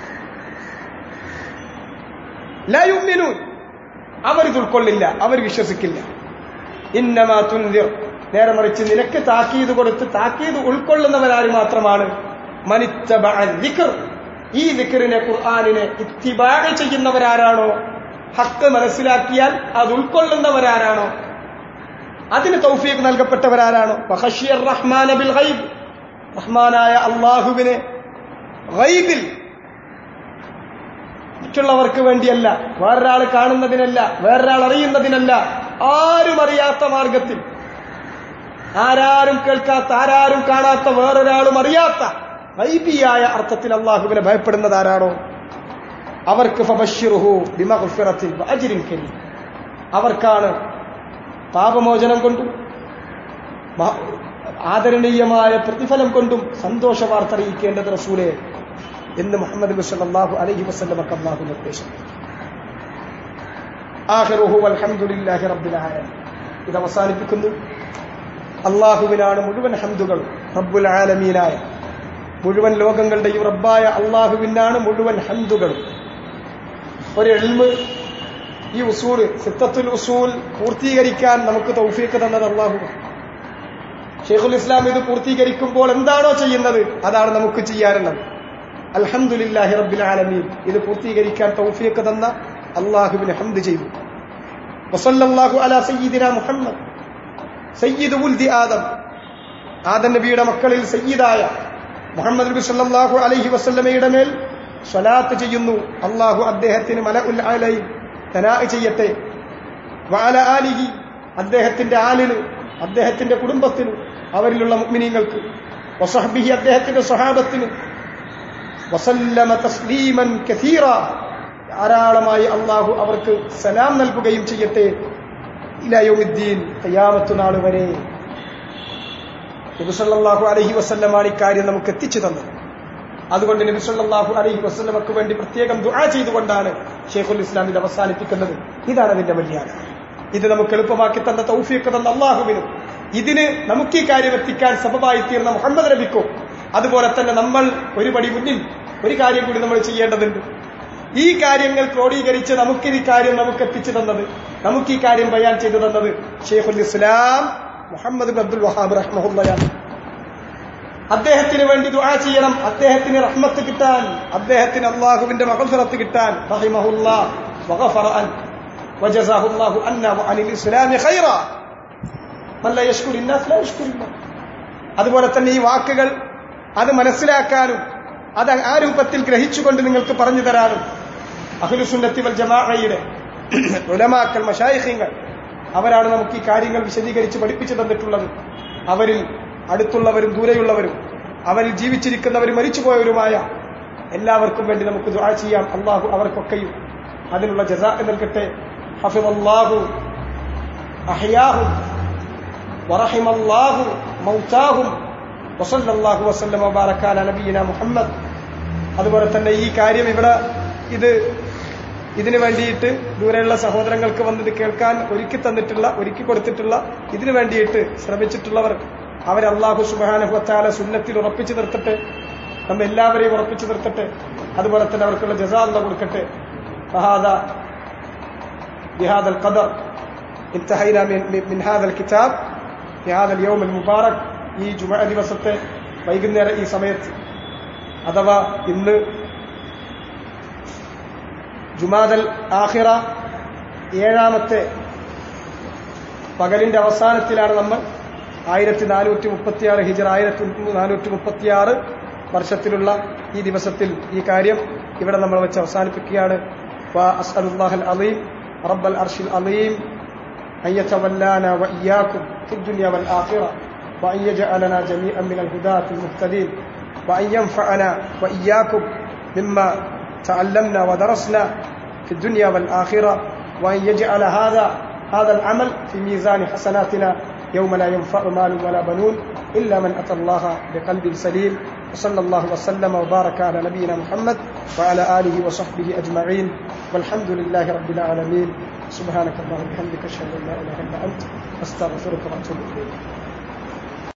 ലയുമിനു അവരിത് ഉൾക്കൊള്ളില്ല അവർ വിശ്വസിക്കില്ല ഇന്നമാ തുന്തിർ നേരെ മറിച്ച് നിനക്ക് താക്കീത് കൊടുത്ത് താക്കീത് ഉൾക്കൊള്ളുന്നവരാര് മാത്രമാണ് മനിത്തബ ദിക്കർ ഈ ദിക്കറിനെ ഖുർആാനിനെ ഇത്തിബാഴ ചെയ്യുന്നവരാരാണോ ഹക്ക് മനസ്സിലാക്കിയാൽ അത് ഉൾക്കൊള്ളുന്നവരാരാണോ അതിന് തൗഫീഖ് നൽകപ്പെട്ടവരാരാണോ വഹഷിയർ റഹ്മാൻ ബിൽ ഗൈബ് റഹ്മാനായ അള്ളാഹുവിനെ ഗൈബിൽ മറ്റുള്ളവർക്ക് വേണ്ടിയല്ല വേറൊരാൾ കാണുന്നതിനല്ല വേറൊരാൾ അറിയുന്നതിനല്ല ആരും അറിയാത്ത മാർഗത്തിൽ ആരാരും കേൾക്കാത്ത ആരാരും കാണാത്ത വേറൊരാളും അറിയാത്ത വൈബിയായ അർത്ഥത്തിൽ അള്ളാഹുവിനെ ഭയപ്പെടുന്നത് ആരാണോ അവർക്ക് ഫബശ്ശിറുഹു ബിമഗ്ഫിറത്തിൻ വഅജ്രിൻ കരീം അവർക്കാണ് പാപമോചനം കൊണ്ടും മഹ- ആദരണീയമായ പ്രതിഫലം കൊണ്ടും സന്തോഷ വാർത്ത അറിയിക്കേണ്ടത് റസൂലെ എന്ന് മുഹമ്മദ് നബി സല്ലല്ലാഹു അലൈഹി വസല്ലമക്ക് അല്ലാഹു നിർദ്ദേശം ആഖിറുഹു വൽഹംദുലില്ലാഹി റബ്ബിൽ ആലമീൻ ഇത് അവസാനിപ്പിക്കുന്നു അള്ളാഹുവിനാണ് മുഴുവൻ ഹംദുകൾ റബ്ബുൽ ആലമീനായ മുഴുവൻ ലോകങ്ങളുടെയും റബ്ബായ അള്ളാഹുവിനാണ് മുഴുവൻ ഹംദുകളും ഒരു എൽമ് ഈ ഉസൂൽ സിത്തത്തുൽ ഉസൂൽ പൂർത്തീകരിക്കാൻ നമുക്ക് തൗഫീഖ് തന്നത് അള്ളാഹു ഷെയ്ഖുൽ ഇസ്ലാം ഇത് പൂർത്തീകരിക്കുമ്പോൾ എന്താണോ ചെയ്യുന്നത് അതാണ് നമുക്ക് ചെയ്യാനുള്ളത് അൽഹംദുലില്ലാഹി റബ്ബിൽ ആലമീൻ ഇത് പൂർത്തീകരിക്കാൻ തൗഫീഖ് തന്ന അള്ളാഹുവിന് ഹംദ് ചെയ്തു വസല്ലല്ലാഹു അലാ സയ്യിദിന മുഹമ്മദ് സയ്യിദ് ഉൽദി ആദം ആദം നബിയുടെ മക്കളിൽ സയ്യിദായ മുഹമ്മദ് നബി സല്ലല്ലാഹു അലൈഹി വസല്ലമയുടെ മേൽ സ്വലാത്ത് ചെയ്യുന്നു അള്ളാഹു അദ്ദേഹത്തിന് മല ഉൽ ആലയിൽ തനാ ചെയ്യട്ടെ വാല ആലിഹി അദ്ദേഹത്തിന്റെ ആലിന് അദ്ദേഹത്തിന്റെ കുടുംബത്തിന് അവരിലുള്ള മുഅ്മിനീങ്ങൾക്ക് വസഹബിഹി അദ്ദേഹത്തിന്റെ സ്വഹാബത്തിന് വസല്ലമ തസ്ലീമൻ കസീറ ധാരാളമായി അള്ളാഹു അവർക്ക് സലാം നൽകുകയും ചെയ്യട്ടെ ഇലയോമിദ്ദീൻ തയ്യാമത്തു നാൾ വരെ നബിസല്ലാഹു അലഹി വസല്ലമാണ് ഇക്കാര്യം നമുക്ക് എത്തിച്ചു തന്നത് അതുകൊണ്ട് നബിസല്ലാഹു അലഹി വസല്ലമക്ക് വേണ്ടി പ്രത്യേകം ദുആ ചെയ്തുകൊണ്ടാണ് ഷെയ്ഖുൽ ഇസ്ലാം ഇത് അവസാനിപ്പിക്കുന്നത് ഇതാണ് അതിന്റെ മര്യാദ ഇത് നമുക്ക് എളുപ്പമാക്കി തന്ന തൗഫീഖ് തന്ന അള്ളാഹുവിനും ഇതിന് നമുക്ക് ഈ കാര്യം എത്തിക്കാൻ സബബായി തീർന്ന മുഹമ്മദ് നബിക്കോ അതുപോലെ തന്നെ നമ്മൾ ഒരു പടി മുന്നിൽ ഒരു കാര്യം കൂടി നമ്മൾ ചെയ്യേണ്ടതുണ്ട് ഈ കാര്യങ്ങൾ ക്രോഡീകരിച്ച് നമുക്ക് ഈ കാര്യം നമുക്ക് എത്തിച്ചു തന്നത് നമുക്ക് ഈ കാര്യം ബയാൻ ചെയ്തു തന്നത് ഷെയ്ഖുൽ ഇസ്ലാം മുഹമ്മദ് ബിൻ അബ്ദുൽ വഹാബ് റഹ്മഹുല്ലയാണ് അദ്ദേഹത്തിന് വേണ്ടി ദുആ ചെയ്യണം അദ്ദേഹത്തിന് റഹ്മത്ത് കിട്ടാൻ അദ്ദേഹത്തിന് അള്ളാഹുവിന്റെ മഹഫറത്ത് കിട്ടാൻ റഹിമഹുല്ലാ വഗഫറ അൻ വജസാഹു അല്ലാഹു അന്ന വഅനിൽ ഇസ്ലാമി ഖൈറ മല്ല യഷ്കുരി الناس لا يشكر الله അതുപോലെ തന്നെ ഈ വാക്കുകൾ അത് മനസ്സിലാക്കാനും അത് ആ രൂപത്തിൽ ഗ്രഹിച്ചുകൊണ്ട് നിങ്ങൾക്ക് പറഞ്ഞു തരാനും അഖിലുസുന്നത്തി വൽ ജമാഅയുടെ ഉലമാക്കൾ മഷായിഖ്യങ്ങൾ അവരാണ് നമുക്ക് ഈ കാര്യങ്ങൾ വിശദീകരിച്ച് പഠിപ്പിച്ചു തന്നിട്ടുള്ളത് അവരിൽ അടുത്തുള്ളവരും ദൂരെയുള്ളവരും അവരിൽ ജീവിച്ചിരിക്കുന്നവരും മരിച്ചുപോയവരുമായ എല്ലാവർക്കും വേണ്ടി നമുക്ക് ദുആ ചെയ്യാം അള്ളാഹു അവർക്കൊക്കെയും അതിനുള്ള ജസാ നൽകട്ടെ ഹഫിദല്ലാഹു അഹ്യാഹും ورحم الله موتاهم وصلى الله وسلم وبارك على نبينا മുഹമ്മദ് അതുപോലെ തന്നെ ഈ കാര്യം ഇവിടെ ഇത് ഇതിനു വേണ്ടിയിട്ട് ദൂരെയുള്ള സഹോദരങ്ങൾക്ക് വന്നത് കേൾക്കാൻ ഒരുക്കി തന്നിട്ടുള്ള ഒരുക്കി കൊടുത്തിട്ടുള്ള ഇതിനു വേണ്ടിയിട്ട് ശ്രമിച്ചിട്ടുള്ളവർ അവരെ അള്ളാഹു സുബാനുഭത്താല സുന്നത്തിൽ ഉറപ്പിച്ചു നിർത്തട്ടെ നമ്മ എല്ലാവരെയും ഉറപ്പിച്ചു നിർത്തട്ടെ അതുപോലെ തന്നെ അവർക്കുള്ള ജസാദ കൊടുക്കട്ടെ ഫഹാദ بهذا القدر انتهينا من, من هذا الكتاب في هذا اليوم المبارك ഈ ജുമ ദിവസത്തെ വൈകുന്നേരം ഈ സമയത്ത് അഥവാ ഇന്ന് ജുമാദൽ ആഹിറ ഏഴാമത്തെ പകലിന്റെ അവസാനത്തിലാണ് നമ്മൾ ആയിരത്തി നാനൂറ്റി മുപ്പത്തിയാറ് ഹിജർ ആയിരത്തി നാനൂറ്റി മുപ്പത്തിയാറ് വർഷത്തിലുള്ള ഈ ദിവസത്തിൽ ഈ കാര്യം ഇവിടെ നമ്മൾ വെച്ച് അവസാനിപ്പിക്കുകയാണ് അസ്അലുല്ലാഹൽ അലീം റബ്ബൽ അർഷിൽ അലീം أن يتولانا وإياكم في الدنيا والآخرة وأن يجعلنا جميعا من الهداة المهتدين وأن ينفعنا وإياكم مما تعلمنا ودرسنا في الدنيا والآخرة وأن يجعل هذا هذا العمل في ميزان حسناتنا يوم لا ينفع مال ولا بنون إلا من أتى الله بقلب سليم وصلى الله وسلم وبارك على نبينا محمد وعلى آله وصحبه أجمعين والحمد لله رب العالمين سبحانك اللهم وبحمدك اشهد ان لا اله الا انت استغفرك واتوب اليك